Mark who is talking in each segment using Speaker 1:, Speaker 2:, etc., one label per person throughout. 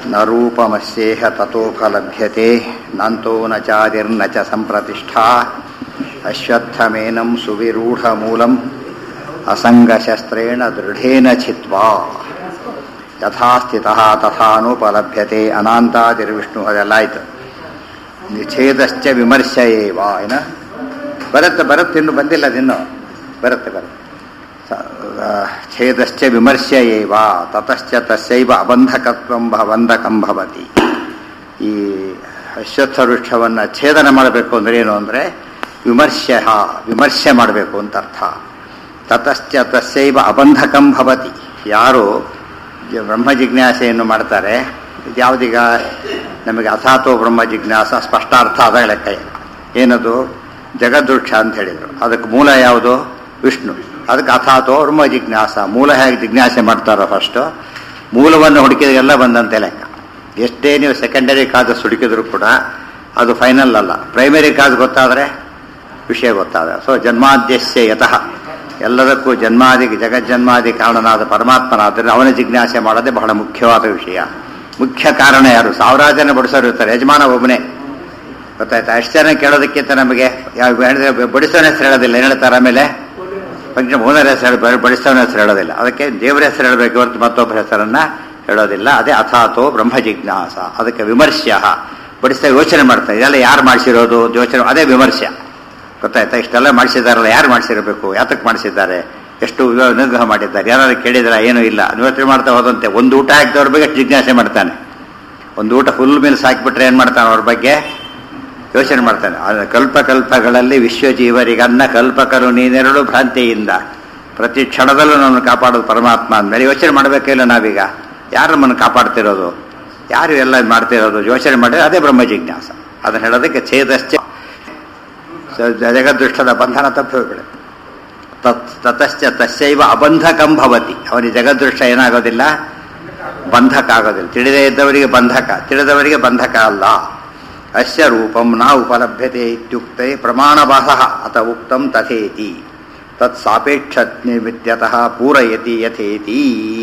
Speaker 1: न रूपमस्येह ततोपलभ्यते नान्तो न चादिर्न च सम्प्रतिष्ठा अश्वत्थमेनं सुविरूढमूलम् असङ्गशस्त्रेण दृढेन छित्त्वा ಯಥಾ ಸ್ಥಿತಃ ತಥಾನುಪಲಭ್ಯತೆ ಅನಾಂತಾದಿರ್ವಿಷ್ಣು ಅದೆಲ್ಲ ಆಯ್ತು ನಿಷೇಧಶ್ಚ ವಿಮರ್ಶ ಏವ ಏನ ಬರುತ್ತೆ ಬರುತ್ತೆ ಇನ್ನು ಬಂದಿಲ್ಲ ಅದಿನ್ನು ಬರುತ್ತೆ ಬರುತ್ತೆ ಸ- ಆ, ಛೇದಶ್ಚ ವಿಮರ್ಶ ಏವ ತತಶ್ಚ ತಸ್ಯೈವ ಅಬಂಧಕತ್ವಂ ಬಂಧಕಂ ಭವತಿ ಈ ಅಶ್ವತ್ಥ ವೃಕ್ಷವನ್ನು ಛೇದನ ಮಾಡಬೇಕು ಅಂದ್ರೆ ಏನು ಅಂದರೆ ವಿಮರ್ಶ ವಿಮರ್ಶೆ ಮಾಡಬೇಕು ಅಂತ ಅರ್ಥ ತತಶ್ಚ ತಸ್ಯೈವ ಅಬಂಧಕಂ ಭವತಿ ಯಾರು ಜ- ಬ್ರಹ್ಮ ಜಿಜ್ಞಾಸೆಯನ್ನು ಮಾಡ್ತಾರೆ ಇದು ಯಾವುದೀಗ ನಮಗೆ ಅಥಾತೋ ಬ್ರಹ್ಮ ಜಿಜ್ಞಾಸ ಸ್ಪಷ್ಟ ಅರ್ಥ ಆದಾಗ ಲೆಕ್ಕ ಇಲ್ಲ. ಏನದು ಜಗದೃಕ್ಷ ಅಂತ ಹೇಳಿದರು ಅದಕ್ಕೆ ಮೂಲ ಯಾವುದು ವಿಷ್ಣು ಅದಕ್ಕೆ ಅಥಾತೋ ಬ್ರಹ್ಮ ಜಿಜ್ಞಾಸ ಮೂಲ ಹೇಗೆ ಜಿಜ್ಞಾಸೆ ಮಾಡ್ತಾರೋ ಫಸ್ಟು ಮೂಲವನ್ನು ಹುಡುಕಿದಾಗೆಲ್ಲ ಬಂದಂತೆ ಲೆಕ್ಕ ಎಷ್ಟೇ ನೀವು ಸೆಕೆಂಡರಿ ಕಾಸಸ್ ಹುಡುಕಿದ್ರು ಕೂಡ ಅದು ಫೈನಲ್ ಅಲ್ಲ ಪ್ರೈಮರಿ ಕಾಸ್ ಗೊತ್ತಾದರೆ ವಿಷಯ ಗೊತ್ತಾದ ಸೊ ಜನ್ಮಾದ್ಯಸ್ಯ ಯತಃ ಎಲ್ಲದಕ್ಕೂ ಜನ್ಮಾದಿ ಜಗಜ್ಜನ್ಮಾದಿ ಕಾರಣನಾದ ಪರಮಾತ್ಮನಾದರೆ ಅವನ ಜಿಜ್ಞಾಸೆ ಮಾಡೋದೇ ಬಹಳ ಮುಖ್ಯವಾದ ವಿಷಯ ಮುಖ್ಯ ಕಾರಣ ಯಾರು ಸಾವಿರಾರು ಜನ ಬಡಿಸೋರು ಇರ್ತಾರೆ ಯಜಮಾನ ಒಬ್ಬನೇ ಗೊತ್ತಾಯ್ತಾ ಎಷ್ಟು ಜನ ಕೇಳೋದಕ್ಕಿಂತ ನಮಗೆ ಯಾವ ಹೇಳಿದ್ರೆ ಬಡಿಸೋನ ಹೆಸರು ಹೇಳೋದಿಲ್ಲ ಏನು ಹೇಳ್ತಾರೆ ಆಮೇಲೆ ಫಂಕ್ಷನ್ ಓನರ್ ಹೆಸರು ಹೇಳಿ ಬಡಿಸೋನ ಹೆಸರು ಹೇಳೋದಿಲ್ಲ ಅದಕ್ಕೆ ದೇವರ ಹೆಸರು ಹೇಳಬೇಕು ಹೊರತು ಮತ್ತೊಬ್ಬರ ಹೆಸರನ್ನ ಹೇಳೋದಿಲ್ಲ ಅದೇ ಅಥಾತೋ ಬ್ರಹ್ಮ ಜಿಜ್ಞಾಸ ಅದಕ್ಕೆ ವಿಮರ್ಶ್ಯ ಬಡಿಸ್ತಾ ಯೋಚನೆ ಮಾಡ್ತಾರೆ ಇದೆಲ್ಲ ಯಾರು ಮಾಡಿಸಿರೋದು ಯೋಚನೆ ಅದೇ ವಿಮರ್ಶೆ ಗೊತ್ತಾಯ್ತಾ ಇಷ್ಟೆಲ್ಲ ಮಾಡಿಸಿದಾರಲ್ಲ ಯಾರು ಮಾಡಿಸಿರಬೇಕು ಯಾತಕ್ಕೆ ಮಾಡಿಸಿದ್ದಾರೆ ಎಷ್ಟು ವಿವ- ಅನುಗ್ರಹ ಮಾಡಿದ್ದಾರೆ ಯಾರು ಕೇಳಿದ್ರ ಏನೂ ಇಲ್ಲ ಯೋಚನೆ ಮಾಡ್ತಾ ಹೋದಂತೆ ಒಂದು ಊಟ ಹಾಕಿದವ್ರ ಬಗ್ಗೆ ಜಿಜ್ಞಾಸೆ ಮಾಡ್ತಾನೆ ಒಂದು ಊಟ ಫುಲ್ ಮೀಲ್ಸ್ ಹಾಕಿಬಿಟ್ರೆ ಏನು ಮಾಡ್ತಾನೆ ಅವ್ರ ಬಗ್ಗೆ ಯೋಚನೆ ಮಾಡ್ತಾನೆ ಆದ್ರೆ ಕಲ್ಪ ಕಲ್ಪಗಳಲ್ಲಿ ವಿಶ್ವಜೀವರಿಗನ್ನ ಕಲ್ಪಕರು ನೀನೆರಡು ಭ್ರಾಂತಿಯಿಂದ ಪ್ರತಿ ಕ್ಷಣದಲ್ಲೂ ನಮ್ಮನ್ನು ಕಾಪಾಡೋದು ಪರಮಾತ್ಮ ಅಂದಮೇಲೆ ಯೋಚನೆ ಮಾಡಬೇಕಿಲ್ಲ ನಾವೀಗ ಯಾರು ನಮ್ಮನ್ನು ಕಾಪಾಡ್ತಿರೋದು ಯಾರು ಎಲ್ಲ ಮಾಡ್ತಿರೋದು ಯೋಚನೆ ಮಾಡಿದ್ರೆ ಅದೇ ಬ್ರಹ್ಮ ಜಿಜ್ಞಾಸ ಅದನ್ನು ಹೇಳೋದಕ್ಕೆ ಛೇದಶ್ಚ ಸ- ಜಗದೃಷ್ಟದ ಬಂಧನ ತಪ್ಪಿ ಹೋಗ್ಬಿಡುತ್ತೆ ತತ್ ತತಶ್ಚ ತಸ್ಯೈವ ಅಬಂಧಕಂ ಭವತಿ ಅವನಿಗೆ ಜಗದೃಷ್ಟ ಏನಾಗೋದಿಲ್ಲ ಬಂಧಕ ಆಗೋದಿಲ್ಲ ತಿಳಿದೇ ಇದ್ದವರಿಗೆ ಬಂಧಕ ತಿಳಿದವರಿಗೆ ಬಂಧಕ ಅಲ್ಲ ಅಸ್ಯ ರೂಪಂ ನ ಉಪಲಭ್ಯತೆ ಇತ್ಯುಕ್ತೆ ಪ್ರಮಾಣಭಾಸಃ ಅತ ಉಕ್ತಂ ತಥೇತಿ ತತ್ ಸಾಪೇಕ್ಷ ನಿಮಿತ್ಯತಃ ಪೂರಯತಿ ಯಥೇತಿ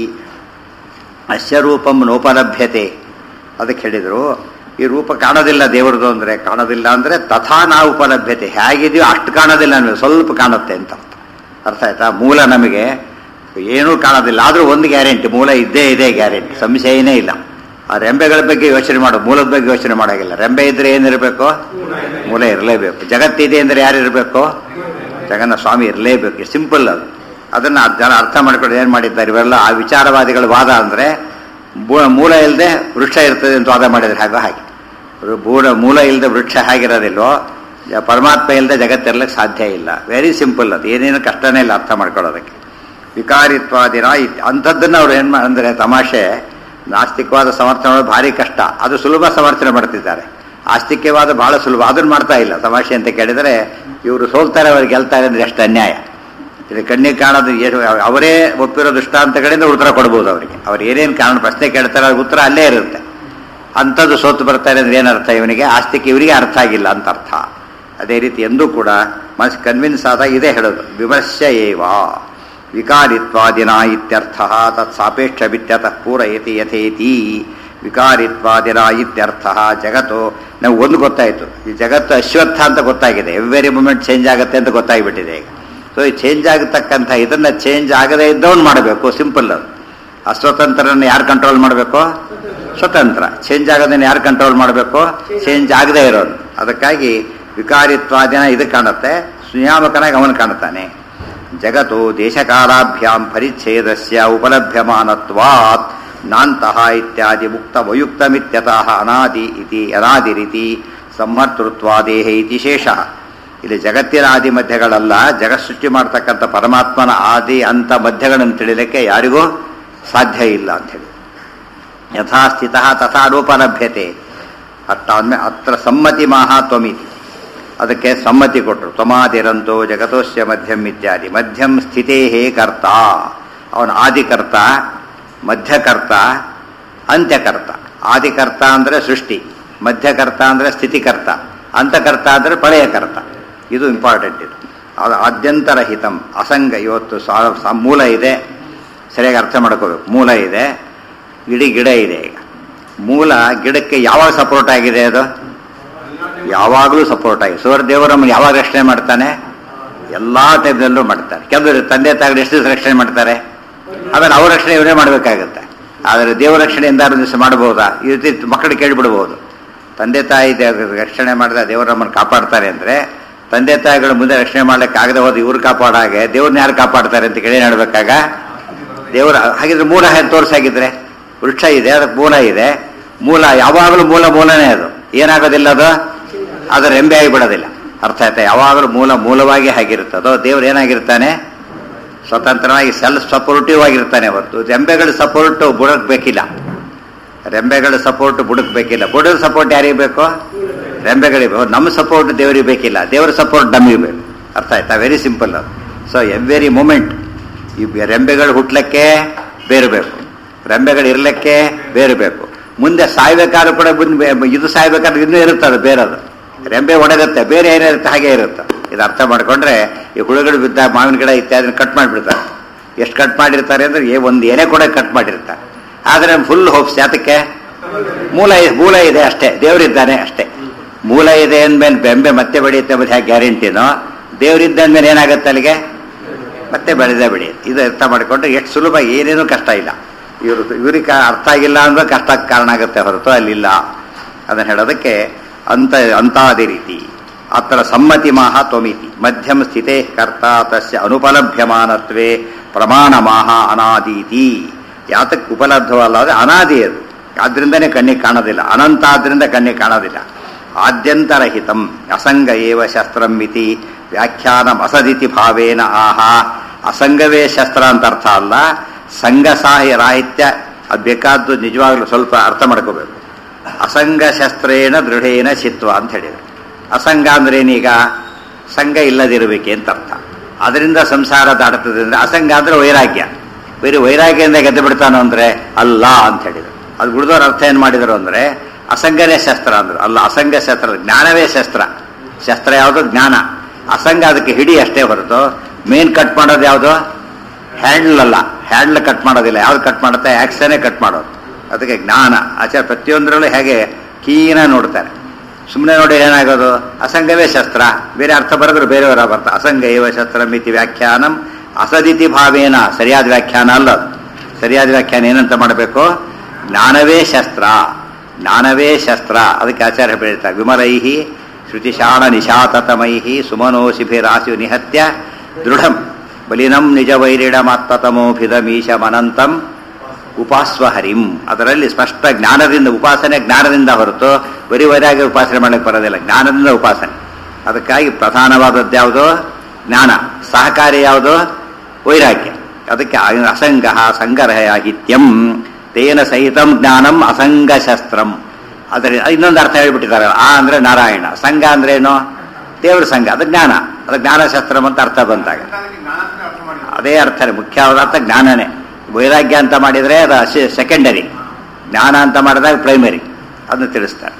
Speaker 1: ಅಸ್ಯ ರೂಪಂ ನೋಪಲಭ್ಯತೆ ಅದಕ್ಕೆ ಹೇಳಿದರು ಈ ರೂಪ ಕಾಣೋದಿಲ್ಲ ದೇವರದು ಅಂದರೆ ಕಾಣೋದಿಲ್ಲ ಅಂದರೆ ತಥಾ ನಾ ಉಪಲಭ್ಯತೆ ಹೇಗಿದೆಯೋ ಅಷ್ಟು ಕಾಣೋದಿಲ್ಲ ನಮಗೆ ಸ್ವಲ್ಪ ಕಾಣುತ್ತೆ ಅಂತ ಅರ್ಥ ಅರ್ಥ ಆಯ್ತಾ ಮೂಲ ನಮಗೆ ಏನೂ ಕಾಣೋದಿಲ್ಲ ಆದರೂ ಒಂದು ಗ್ಯಾರಂಟಿ ಮೂಲ ಇದ್ದೇ ಇದೆ ಗ್ಯಾರಂಟಿ ಸಂಶಯನೇ ಇಲ್ಲ ಆ ರೆಂಬೆಗಳ ಬಗ್ಗೆ ಯೋಚನೆ ಮಾಡೋ ಮೂಲದ ಬಗ್ಗೆ ಯೋಚನೆ ಮಾಡೋಂಗಿಲ್ಲ ರೆಂಬೆ ಇದ್ರೆ ಏನಿರಬೇಕು ಮೂಲ ಇರಲೇಬೇಕು ಜಗತ್ತಿದೆ ಅಂದರೆ ಯಾರು ಇರಬೇಕು ಜಗನ್ನ ಸ್ವಾಮಿ ಇರಲೇಬೇಕು ಸಿಂಪಲ್ ಅದು ಅದನ್ನು ಜನ ಅರ್ಥ ಮಾಡ್ಕೊಂಡು ಏನು ಮಾಡಿದ್ದಾರೆ ಇವೆಲ್ಲ ಆ ವಿಚಾರವಾದಿಗಳ ವಾದ ಅಂದರೆ ಮೂಲ ಇಲ್ಲದೆ ವೃಕ್ಷ ಇರ್ತದೆ ಅಂತ ವಾದ ಮಾಡಿದ್ರೆ ಹಾಗೋ ಹಾಗೆ ಬೂಡ ಮೂಲ ಇಲ್ಲದೆ ವೃಕ್ಷ ಹೇಗಿರೋದಿಲ್ವೋ ಜ- ಪರಮಾತ್ಮ ಇಲ್ಲದೆ ಜಗತ್ತಿರ್ಲಿಕ್ಕೆ ಸಾಧ್ಯ ಇಲ್ಲ ವೆರಿ ಸಿಂಪಲ್ ಅದು ಏನೇನು ಕಷ್ಟನೇ ಇಲ್ಲ ಅರ್ಥ ಮಾಡ್ಕೊಳ್ಳೋದಕ್ಕೆ ವಿಕಾರಿತ್ವಾದಿನ ಇತ್- ಅಂಥದ್ದನ್ನು ಅವ್ರು ಏನು ಅಂದರೆ ತಮಾಷೆ ನಾಸ್ತಿಕವಾದ ಸಮರ್ಥನೆ ಮಾಡೋದು ಭಾರಿ ಕಷ್ಟ ಅದು ಸುಲಭ ಸಮರ್ಥನೆ ಮಾಡ್ತಿದ್ದಾರೆ ಆಸ್ತಿಕ್ಯವಾದ ಬಹಳ ಸುಲಭ ಅದನ್ನು ಮಾಡ್ತಾ ಇಲ್ಲ ತಮಾಷೆ ಅಂತ ಕೇಳಿದರೆ ಇವರು ಸೋಲ್ತಾರೆ ಅವ್ರು ಗೆಲ್ತಾರೆ ಅಂದ್ರೆ ಎಷ್ಟು ಅನ್ಯಾಯ ಇದು ಕಣ್ಣಿಗೆ ಕಾಣೋದು ಏನು ಅವರೇ ಒಪ್ಪಿರೋ ದೃಷ್ಟಾಂತಗಳಿಂದ ಉತ್ತರ ಕೊಡ್ಬೋದು ಅವರಿಗೆ ಅವ್ರು ಏನೇನು ಕಾರಣ ಪ್ರಶ್ನೆ ಕೇಳ್ತಾರೆ ಅವ್ರ ಉತ್ತರ ಅಲ್ಲೇ ಇರುತ್ತೆ ಅಂಥದ್ದು ಸೋತು ಬರ್ತಾರೆ ಅಂದ್ರೆ ಏನರ್ಥ ಇವನಿಗೆ ಆಸ್ತಿಕ್ ಇವರಿಗೆ ಅರ್ಥ ಆಗಿಲ್ಲ ಅಂತ ಅರ್ಥ ಅದೇ ರೀತಿ ಎಂದೂ ಕೂಡ ಮನಸ್ಸು ಕನ್ವಿನ್ಸ್ ಆದಾಗ ಇದೇ ಹೇಳೋದು ವಿಮರ್ಶ ಏವ ವಿಕಾರಿತ್ವಾದಿನ ಇತ್ಯರ್ಥ ತತ್ ಸಾಪೇಕ್ಷ ಬಿತ್ಯತಃ ಪೂರಯತಿ ಯಥೇತಿ ವಿಕಾರಿತ್ವಾದಿನ ಇತ್ಯರ್ಥ ಜಗತ್ತು ನಾವು ಒಂದು ಗೊತ್ತಾಯಿತು ಈ ಜಗತ್ತು ಅಶ್ವತ್ಥ ಅಂತ ಗೊತ್ತಾಗಿದೆ ಎವ್ರಿ ಮೂಮೆಂಟ್ ಚೇಂಜ್ ಆಗುತ್ತೆ ಅಂತ ಗೊತ್ತಾಗಿಬಿಟ್ಟಿದೆ ಈಗ ಸೊ ಈ ಚೇಂಜ್ ಆಗತಕ್ಕಂಥ ಇದನ್ನ ಚೇಂಜ್ ಆಗದೇ ಇದ್ದವನು ಮಾಡಬೇಕು ಸಿಂಪಲ್ ಅದು ಅಸ್ವತಂತ್ರನ ಯಾರು ಕಂಟ್ರೋಲ್ ಮಾಡಬೇಕು ಸ್ವತಂತ್ರ ಚೇಂಜ್ ಆಗೋದನ್ನ ಯಾರು ಕಂಟ್ರೋಲ್ ಮಾಡಬೇಕು ಚೇಂಜ್ ಆಗದೇ ಇರೋದು ಅದಕ್ಕಾಗಿ ವಿಕಾರಿತ್ವಾದಿನ ಇದು ಕಾಣುತ್ತೆ ಸುನಿಯಾಮಕನಾಗಿ ಅವನು ಕಾಣುತ್ತಾನೆ ಜಗತ್ತು ದೇಶಕಾಲಾಭ್ಯಾಂ ಪರಿಚ್ಛೇದಸ್ಯ ಉಪಲಭ್ಯಮಾನತ್ವಾತ್ ನಾಂತಹ ಇತ್ಯಾದಿ ಮುಕ್ತ ವಯುಕ್ತಮಿತ್ಯತಃ ಅನಾದಿ ಇತಿ ಅನಾದಿರಿತಿ ಸಂಹರ್ತೃತ್ವಾದೇಹ ಇತಿ ಶೇಷ ಇಲ್ಲಿ ಜಗತ್ತಿನ ಆದಿ ಮಧ್ಯಗಳಲ್ಲ ಜಗತ್ ಸೃಷ್ಟಿ ಮಾಡ್ತಕ್ಕಂಥ ಪರಮಾತ್ಮನ ಆದಿ ಅಂತ ಮಧ್ಯಗಳನ್ನು ತಿಳಿಲಿಕ್ಕೆ ಯಾರಿಗೂ ಸಾಧ್ಯ ಇಲ್ಲ ಅಂಥೇಳಿ ಯಥಾಸ್ಥಿತ ತಥಾ ರೂಪಲಭ್ಯತೆ ಅಷ್ಟಾದ್ಮೇಲೆ ಅತ್ರ ಸಮ್ಮತಿ ಮಾಹಾತ್ವಮಿತಿ ಅದಕ್ಕೆ ಸಮ್ಮತಿ ಕೊಟ್ಟರು ತ್ವಮಾದಿರಂತೋ ಜಗತೋಸ್ಯ ಮಧ್ಯಂ ಇತ್ಯಾದಿ ಮಧ್ಯಂ ಸ್ಥಿತೇ ಹೇ ಕರ್ತ ಅವನ ಆದಿಕರ್ತ ಮಧ್ಯಕರ್ತ ಅಂತ್ಯಕರ್ತ ಆದಿಕರ್ತ ಅಂದರೆ ಸೃಷ್ಟಿ ಮಧ್ಯಕರ್ತ ಅಂದರೆ ಸ್ಥಿತಿಕರ್ತ ಅಂತಕರ್ತ ಅಂದರೆ ಪ್ರಳಯಕರ್ತ ಇದು ಇಂಪಾರ್ಟೆಂಟ್ ಇದು ಅದು ಆದ್ಯಂತರಹಿತಂ ಅಸಂಗ ಇವತ್ತು ಸಾ- ಸಾ- ಮೂಲ ಇದೆ ಸರಿಯಾಗಿ ಅರ್ಥ ಮಾಡ್ಕೋಬೇಕು ಮೂಲ ಇದೆ ಇಡೀ ಗಿಡ ಇದೆ ಈಗ ಮೂಲ ಗಿಡಕ್ಕೆ ಯಾವಾಗ ಸಪೋರ್ಟ್ ಆಗಿದೆ ಅದು ಯಾವಾಗಲೂ ಸಪೋರ್ಟ್ ಆಗಿದೆ ಸುವರ್ ದೇವರು ನಮ್ಮನ್ನು ಯಾವಾಗ ರಕ್ಷಣೆ ಮಾಡ್ತಾನೆ ಎಲ್ಲ ಟೈಮ್ನಲ್ಲೂ ಮಾಡ್ತಾರೆ ಕೆಲವರು ತಂದೆ ತಾಯಿಗಳು ಎಷ್ಟು ದಿವಸ ರಕ್ಷಣೆ ಮಾಡ್ತಾರೆ ಆಮೇಲೆ ಅವ್ರ ರಕ್ಷಣೆ ಇವರೇ ಮಾಡಬೇಕಾಗುತ್ತೆ ಆದರೆ ದೇವರ ರಕ್ಷಣೆಯಿಂದ ಆರು ದಿವಸ ಮಾಡಬಹುದಾ ಈ ರೀತಿ ಮಕ್ಕಳು ಕೇಳಿಬಿಡ್ಬೋದು ತಂದೆ ತಾಯಿ ದೇ- ರಕ್ಷಣೆ ಮಾಡಿದ ದೇವರು ನಮ್ಮನ್ನು ಕಾಪಾಡ್ತಾರೆ ಅಂದರೆ ತಂದೆ ತಾಯಿಗಳು ಮುಂದೆ ರಕ್ಷಣೆ ಮಾಡ್ಲಿಕ್ಕೆ ಆಗದೆ ಹೋದ ಇವ್ರು ಕಾಪಾಡಾಗೆ ದೇವ್ರನ್ನ ಯಾರು ಕಾಪಾಡ್ತಾರೆ ಅಂತ ಕೇಳಿ ಹೇಳ್ಬೇಕಾಗ ದೇವರ ಹಾಗಿದ್ರೆ ಮೂಲ ಹೇಗೆ ತೋರಿಸಾಗಿದ್ರೆ ವೃಕ್ಷ ಇದೆ ಅದಕ್ಕೆ ಮೂಲ ಇದೆ ಮೂಲ ಯಾವಾಗಲೂ ಮೂಲ ಮೂಲನೇ ಅದು ಏನಾಗೋದಿಲ್ಲ ಅದು ಅದರ ರೆಂಬೆ ಆಗಿಬಿಡೋದಿಲ್ಲ ಅರ್ಥ ಆಯ್ತಾ ಯಾವಾಗಲೂ ಮೂಲ ಮೂಲವಾಗಿ ಹಾಗಿರುತ್ತದೋ ದೇವ್ರು ಏನಾಗಿರ್ತಾನೆ ಸ್ವತಂತ್ರವಾಗಿ ಸೆಲ್ಫ್ ಸಪೋರ್ಟಿವ್ ಆಗಿರ್ತಾನೆ ಹೊರತು ರೆಂಬೆಗಳ ಸಪೋರ್ಟ್ ಬುಡಕ್ ಬೇಕಿಲ್ಲ ರೆಂಬೆಗಳ ಸಪೋರ್ಟ್ ಬುಡಕ್ ಬೇಕಿಲ್ಲ ಬುಡದ ಸಪೋರ್ಟ್ ಯಾರಿಗೆ ಬೇಕು ರೆಂಬೆಗಳಿಗೆ ಬೇಕು ನಮ್ಮ ಸಪೋರ್ಟ್ ದೇವರಿಗೆ ಬೇಕಿಲ್ಲ ದೇವರ ಸಪೋರ್ಟ್ ನಮಗೆ ಬೇಕು ಅರ್ಥ ಆಯ್ತಾ very simple so every moment ಈ ಬೆ- ರೆಂಬೆಗಳು ಹುಟ್ಲಕ್ಕೆ ಬೇರೆ ಬೇಕು ರೆಂಬೆಗಳು ಇರ್ಲಿಕ್ಕೆ ಬೇರೆ ಬೇಕು ಮುಂದೆ ಸಾಯ್ಬೇಕಾದ್ರೂ ಕೂಡ ಮುಂದೆ ಬೆ- ಇದು ಸಾಯ್ಬೇಕಾದ್ರೆ ಇನ್ನೂ ಇರುತ್ತೆ ಅದು ಬೇರೆದು ರೆಂಬೆ ಒಣಗುತ್ತೆ ಬೇರೆ ಏನಿರುತ್ತೆ ಹಾಗೆ ಇರುತ್ತೆ ಇದು ಅರ್ಥ ಮಾಡ್ಕೊಂಡ್ರೆ ಈ ಹುಳುಗಳು ಬಿದ್ದ ಮಾವಿನ ಗಿಡ ಇತ್ಯಾದಿ ಕಟ್ ಮಾಡಿಬಿಡ್ತಾರೆ ಎಷ್ಟು ಕಟ್ ಮಾಡಿರ್ತಾರೆ ಅಂದ್ರೆ ಏ ಒಂದು ಏನೇ ಕೂಡ ಕಟ್ ಮಾಡಿರ್ತಾರೆ ಆದರೆ ಫುಲ್ ಹೋಪ್ಸ್ ಯಾತಕ್ಕೆ ಮೂಲ ಇ- ಮೂಲ ಇದೆ ಅಷ್ಟೇ ದೇವರಿದ್ದಾನೆ ಅಷ್ಟೇ ಮೂಲ ಇದೆ ಅಂದ್ಮೇಲೆ ಬೆಂಬೆ ಮತ್ತೆ ಬೆಳೆಯುತ್ತೆ ಮತ್ತೆ ಹೇಗೆ ಗ್ಯಾರಂಟಿನೋ ದೇವರಿದ್ದ ಅಂದ್ಮೇಲೆ ಏನಾಗುತ್ತೆ ಅಲ್ಲಿಗೆ ಮತ್ತೆ ಬೆಳೆದೇ ಬೆಳೆಯುತ್ತೆ ಇದು ಅರ್ಥ ಮಾಡಿಕೊಂಡ್ರೆ ಎಷ್ಟು ಸುಲಭ ಏನೇನೂ ಕಷ್ಟ ಇಲ್ಲ ಇವರು ಇವ್ರಿಗೆ ಅರ್ಥ ಆಗಿಲ್ಲ ಅಂದ್ರೆ ಕಷ್ಟಕ್ಕೆ ಕಾರಣ ಆಗುತ್ತೆ ಹೊರತು ಅಲ್ಲಿಲ್ಲ ಅದನ್ನು ಹೇಳೋದಕ್ಕೆ ಅಂತ ಅಂತಾದಿ ರೀತಿ ಅತ್ರ ಸಮ್ಮತಿ ಮಾಹ ತ್ವಮಿತಿ ಮಧ್ಯಮ ಸ್ಥಿತೇ ಕರ್ತ ತಸ್ಯ ಅನುಪಲಭ್ಯಮಾನತ್ವೇ ಪ್ರಮಾಣ ಮಾಹ ಅನಾದೀತಿ ಯಾತಕ್ಕೆ ಉಪಲಬ್ಧವಲ್ಲ ಅದು ಅನಾದಿ ಅದು ಆದ್ರಿಂದನೇ ಕಣ್ಣಿಗೆ ಕಾಣೋದಿಲ್ಲ ಅನಂತ ಆದ್ರಿಂದ ಕಣ್ಣಿಗೆ ಕಾಣೋದಿಲ್ಲ ಆದ್ಯಂತರಹಿತಂ ಅಸಂಗ ಏವ ಶಸ್ತ್ರಂ ಇತಿ ವ್ಯಾಖ್ಯಾನ ಅಸದಿತಿ ಭಾವೇನ ಆಹ ಅಸಂಗವೇ ಶಸ್ತ್ರ ಅಂತ ಅರ್ಥ ಅಲ್ಲ ಸಂಘ ಸಾಹಿ ರಾಹಿತ್ಯ ಅದು ಬೇಕಾದ್ದು ನಿಜವಾಗ್ಲೂ ಸ್ವಲ್ಪ ಅರ್ಥ ಮಾಡ್ಕೋಬೇಕು ಅಸಂಗ ಶಸ್ತ್ರೇಣ ದೃಢೇನ ಚಿತ್ವ ಅಂತ ಹೇಳಿದ್ರು ಅಸಂಗ ಅಂದ್ರೇನೀಗ ಸಂಘ ಇಲ್ಲದಿರಬೇಕೆ ಅಂತ ಅರ್ಥ ಅದರಿಂದ ಸಂಸಾರ ದಾಟುತ್ತದೆ ಅಂದ್ರೆ ಅಸಂಗ ಅಂದ್ರೆ ವೈರಾಗ್ಯ ಬೇರೆ ವೈರಾಗ್ಯದಿಂದ ಗೆದ್ದು ಬಿಡ್ತಾನೋ ಅಂದ್ರೆ ಅಲ್ಲ ಅಂತ ಹೇಳಿದ್ರು ಅದು ಉಳಿದವ್ರ ಅರ್ಥ ಏನ್ ಮಾಡಿದ್ರು ಅಂದ್ರೆ ಅಸಂಗನೇ ಶಸ್ತ್ರ ಅಂದ್ರು ಅಲ್ಲ ಅಸಂಗ ಶಸ್ತ್ರ ಜ್ಞಾನವೇ ಶಸ್ತ್ರ ಶಸ್ತ್ರ ಯಾವುದು ಜ್ಞಾನ ಅಸಂಗ ಅದಕ್ಕೆ ಹಿಡಿ ಅಷ್ಟೇ ಹೊರತು ಮೇನ್ ಕಟ್ ಮಾಡೋದು ಯಾವುದು ಹ್ಯಾಂಡ್ಲ್ ಅಲ್ಲ ಹ್ಯಾಂಡ್ಲ್ ಕಟ್ ಮಾಡೋದಿಲ್ಲ ಯಾವ್ದು ಕಟ್ ಮಾಡುತ್ತೆ ಆಕ್ಸನೇ ಕಟ್ ಮಾಡೋದು ಅದಕ್ಕೆ ಜ್ಞಾನ ಆಚಾರ ಪ್ರತಿಯೊಂದರಲ್ಲೂ ಹೇಗೆ ಕೀನ ನೋಡ್ತಾರೆ ಸುಮ್ಮನೆ ನೋಡಿ ಏನಾಗೋದು ಅಸಂಗವೇ ಶಸ್ತ್ರ ಬೇರೆ ಅರ್ಥ ಬರೆದ್ರು ಬೇರೆಯವರ ಬರ್ತ ಅಸಂಗ ಏವ ಶಸ್ತ್ರ ಮಿತಿ ವ್ಯಾಖ್ಯಾನಂ ಅಸದಿತಿ ಭಾವೇನ ಸರಿಯಾದ ವ್ಯಾಖ್ಯಾನ ಅಲ್ಲ ಅದು. ಸರಿಯಾದ ವ್ಯಾಖ್ಯಾನ ಏನಂತ ಮಾಡಬೇಕು ಜ್ಞಾನವೇ ಶಸ್ತ್ರ ಜ್ಞಾನವೇ ಶಸ್ತ್ರ ಅದಕ್ಕೆ ಆಚಾರ್ಯ ಹೇಳ್ತಾರೆ ವಿಮಲೈಹಿ ಶ್ರುತಿಶಾಣ ನಿಶಾತತಮೈಹಿ ಸುಮನೋಶಿಭಿರಾಶಿ ನಿಹತ್ಯ ದೃಢಂ ಬಲಿನಂ ನಿಜ ವೈರಿಡಮಾತ್ಮತಮೋಭಿದಮೀಶಮನಂತಂ ಉಪಾಸ್ವ ಹರಿಂ ಅದರಲ್ಲಿ ಸ್ಪಷ್ಟ ಜ್ಞಾನದಿಂದ ಉಪಾಸನೆ ಜ್ಞಾನದಿಂದ ಹೊರತು ಬರೀ ವೈರಾಗ್ಯ ಉಪಾಸನೆ ಮಾಡಕ್ಕೆ ಬರೋದಿಲ್ಲ ಜ್ಞಾನದಿಂದ ಉಪಾಸನೆ ಅದಕ್ಕಾಗಿ ಪ್ರಧಾನವಾದದ್ದು ಯಾವುದು ಜ್ಞಾನ ಸಹಕಾರಿ ಯಾವುದು ವೈರಾಗ್ಯ ಅದಕ್ಕೆ ಆ- ಅಸಂಗ ಸಂಗರಹಿತ್ಯಂ ತೇನ ಸಹಿತಂ ಜ್ಞಾನಂ ಅಸಂಗ ಶಸ್ತ್ರಂ ಅದರ ಇನ್ನೊಂದು ಅರ್ಥ ಹೇಳ್ಬಿಟ್ಟಿದ್ದಾರೆ ಆ ಅಂದ್ರೆ ನಾರಾಯಣ ಸಂಘ ಅಂದ್ರೆ ಏನು ದೇವರ ಸಂಘ ಅದು ಜ್ಞಾನ ಅದು ಜ್ಞಾನಶಾಸ್ತ್ರಂ ಅಂತ ಅರ್ಥ ಬಂದಾಗ ಅದೇ ಅರ್ಥನೇ ಮುಖ್ಯವಾದ ಅರ್ಥ ಜ್ಞಾನನೇ ವೈರಾಗ್ಯ ಅಂತ ಮಾಡಿದರೆ ಅದು ಸೆಕೆಂಡರಿ ಜ್ಞಾನ ಅಂತ ಮಾಡಿದಾಗ ಪ್ರೈಮರಿ ಅದನ್ನ ತಿಳಿಸ್ತಾರೆ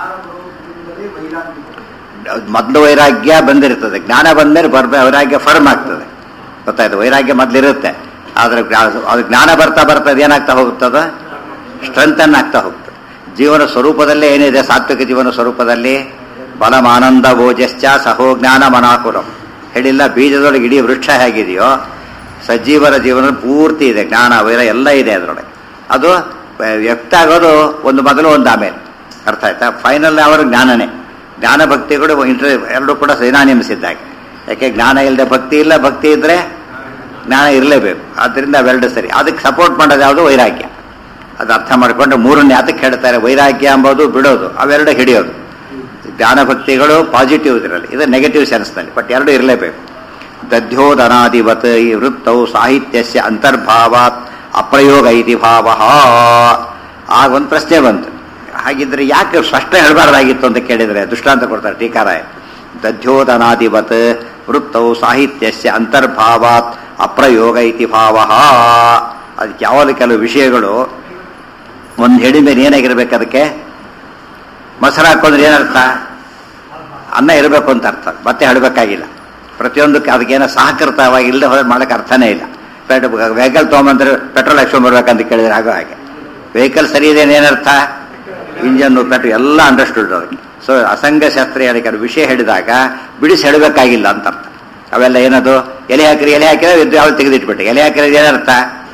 Speaker 1: ಮೊದಲು ವೈರಾಗ್ಯ ಬಂದಿರ್ತದೆ ಜ್ಞಾನ ಬಂದ್ಮೇಲೆ ಬರ್ ವೈರಾಗ್ಯ ಫರ್ಮ್ ಆಗ್ತದೆ ಗೊತ್ತಾಯ್ತು ವೈರಾಗ್ಯ ಮೊದಲಿರುತ್ತೆ ಆದ್ರೆ ಜ್ಞಾ- ಅದು ಜ್ಞಾನ ಬರ್ತಾ ಬರ್ತಾ ಅದು ಏನಾಗ್ತಾ ಹೋಗ್ತದ ಸ್ಟ್ರೆಂಥನ್ ಆಗ್ತಾ ಹೋಗ್ತದೆ ಜೀವನ ಸ್ವರೂಪದಲ್ಲೇ ಏನಿದೆ ಸಾತ್ವಿಕ ಜೀವನ ಸ್ವರೂಪದಲ್ಲಿ ಬಲಮಾನಂದ ಭೋಜಶ್ಚ ಸಹೋ ಜ್ಞಾನ ಮನಾಕುಲಂ ಹೇಳಿಲ್ಲ ಬೀಜದೊಳಗೆ ಇಡೀ ವೃಕ್ಷ ಹೇಗಿದೆಯೋ ಸಜೀವನ ಜೀವನ ಪೂರ್ತಿ ಇದೆ ಜ್ಞಾನ ವೈರ ಎಲ್ಲ ಇದೆ ಅದರೊಳಗೆ ಅದು ವ್ಯಕ್ತ ಆಗೋದು ಒಂದು ಮೊದಲು ಒಂದು ಆಮೇಲೆ ಅರ್ಥ ಆಯ್ತಾ ಫೈನಲ್ ಅವರು ಜ್ಞಾನನೇ ಜ್ಞಾನ ಭಕ್ತಿಗಳು ಇಂಟರ್ ಎರಡೂ ಕೂಡ ಸಿನಾನಿಮ್ಸ್ ಇದ್ದಾಗೆ ಯಾಕೆ ಜ್ಞಾನ ಇಲ್ಲದೆ ಭಕ್ತಿ ಇಲ್ಲ ಭಕ್ತಿ ಇದ್ರೆ ಜ್ಞಾನ ಇರಲೇಬೇಕು ಆದ್ದರಿಂದ ಅವೆರಡು ಸರಿ ಅದಕ್ಕೆ ಸಪೋರ್ಟ್ ಮಾಡೋದು ಯಾವುದು ವೈರಾಗ್ಯ ಅದು ಅರ್ಥ ಮಾಡಿಕೊಂಡು ಮೂರನೇ ಅದಕ್ಕೆ ಹೇಳ್ತಾರೆ ವೈರಾಗ್ಯ ಎಂಬುದು ಬಿಡೋದು ಅವೆರಡು ಹಿಡಿಯೋದು ಜ್ಞಾನ ಭಕ್ತಿಗಳು ಪಾಸಿಟಿವ್ ಇದರಲ್ಲಿ ಇದು ನೆಗೆಟಿವ್ ಸೆನ್ಸ್ನಲ್ಲಿ ಬಟ್ ಎರಡು ಇರಲೇಬೇಕು ದಧ್ಯೋದನಾದಿವತ್ ಈ ವೃತ್ತವು ಸಾಹಿತ್ಯಸ್ಯ ಅಂತರ್ಭಾವಾತ್ ಅಪ್ರಯೋಗ ಇತಿ ಭಾವ ಆಗ ಒಂದು ಪ್ರಶ್ನೆ ಬಂತು ಹಾಗಿದ್ರೆ ಯಾಕೆ ಸ್ಪಷ್ಟ ಹೇಳಬಾರ್ದಾಗಿತ್ತು ಅಂತ ಕೇಳಿದ್ರೆ ದೃಷ್ಟಾಂತ ಕೊಡ್ತಾರೆ ಟೀಕಾರಾಯ ದಧ್ಯೋದನಾದಿವತ್ ವೃತ್ತವು ಸಾಹಿತ್ಯಸ್ಯ ಅಂತರ್ಭಾವಾತ್ ಅಪ್ರಯೋಗ ಇತಿ ಭಾವ ಅದಕ್ಕೆ ಯಾವಾಗ ಕೆಲವು ವಿಷಯಗಳು ಒಂದು ಹೆಡಿ ಮೇಲೆ ಏನಾಗಿರ್ಬೇಕು ಅದಕ್ಕೆ ಮೊಸರು ಹಾಕೊಂಡ್ರೆ ಏನರ್ಥ ಅನ್ನ ಇರಬೇಕು ಅಂತ ಅರ್ಥ ಮತ್ತೆ ಹೇಳಬೇಕಾಗಿಲ್ಲ ಪ್ರತಿಯೊಂದಕ್ಕೆ ಅದಕ್ಕೇನೋ ಸಹಕೃತವಾಗಿ ಇಲ್ಲದೆ ಹೋದ್ರೆ ಮಾಡಕ್ಕೆ ಅರ್ಥನೇ ಇಲ್ಲ ವೆಹಿಕಲ್ ತೊಗೊಂಬಂದ್ರೆ ಪೆಟ್ರೋಲ್ ಹಾಕ್ಸ್ಕೊಂಡ್ ಬರ್ಬೇಕಂತ ಕೇಳಿದ್ರೆ ಆಗೋ ಹಾಗೆ ವೆಹಿಕಲ್ ಸರಿ ಇದೆ ಏನರ್ಥ ಇಂಜನ್ನು ಪೆಟ್ರು ಎಲ್ಲ ಅಂಡರ್ಸ್ಟುಡ್ ಅದಕ್ಕೆ ಸೊ ಅಸಂಗ ಶಾಸ್ತ್ರ ಹೇಳಿಕೆ ಅದು ವಿಷಯ ಹೇಳಿದಾಗ ಬಿಡಿಸಿ ಹೇಳಬೇಕಾಗಿಲ್ಲ ಅಂತ ಅರ್ಥ ಅವೆಲ್ಲ ಏನದು ಎಲೆ ಹಾಕಿರಿ ಎಲೆ ಹಾಕಿದ್ರೆ ಇದು ಯಾವ್ದು ತೆಗೆದಿಟ್ಬಿಟ್ಟೆ ಎಲೆ ಹಾಕಿರೋದು ಏನರ್ಥ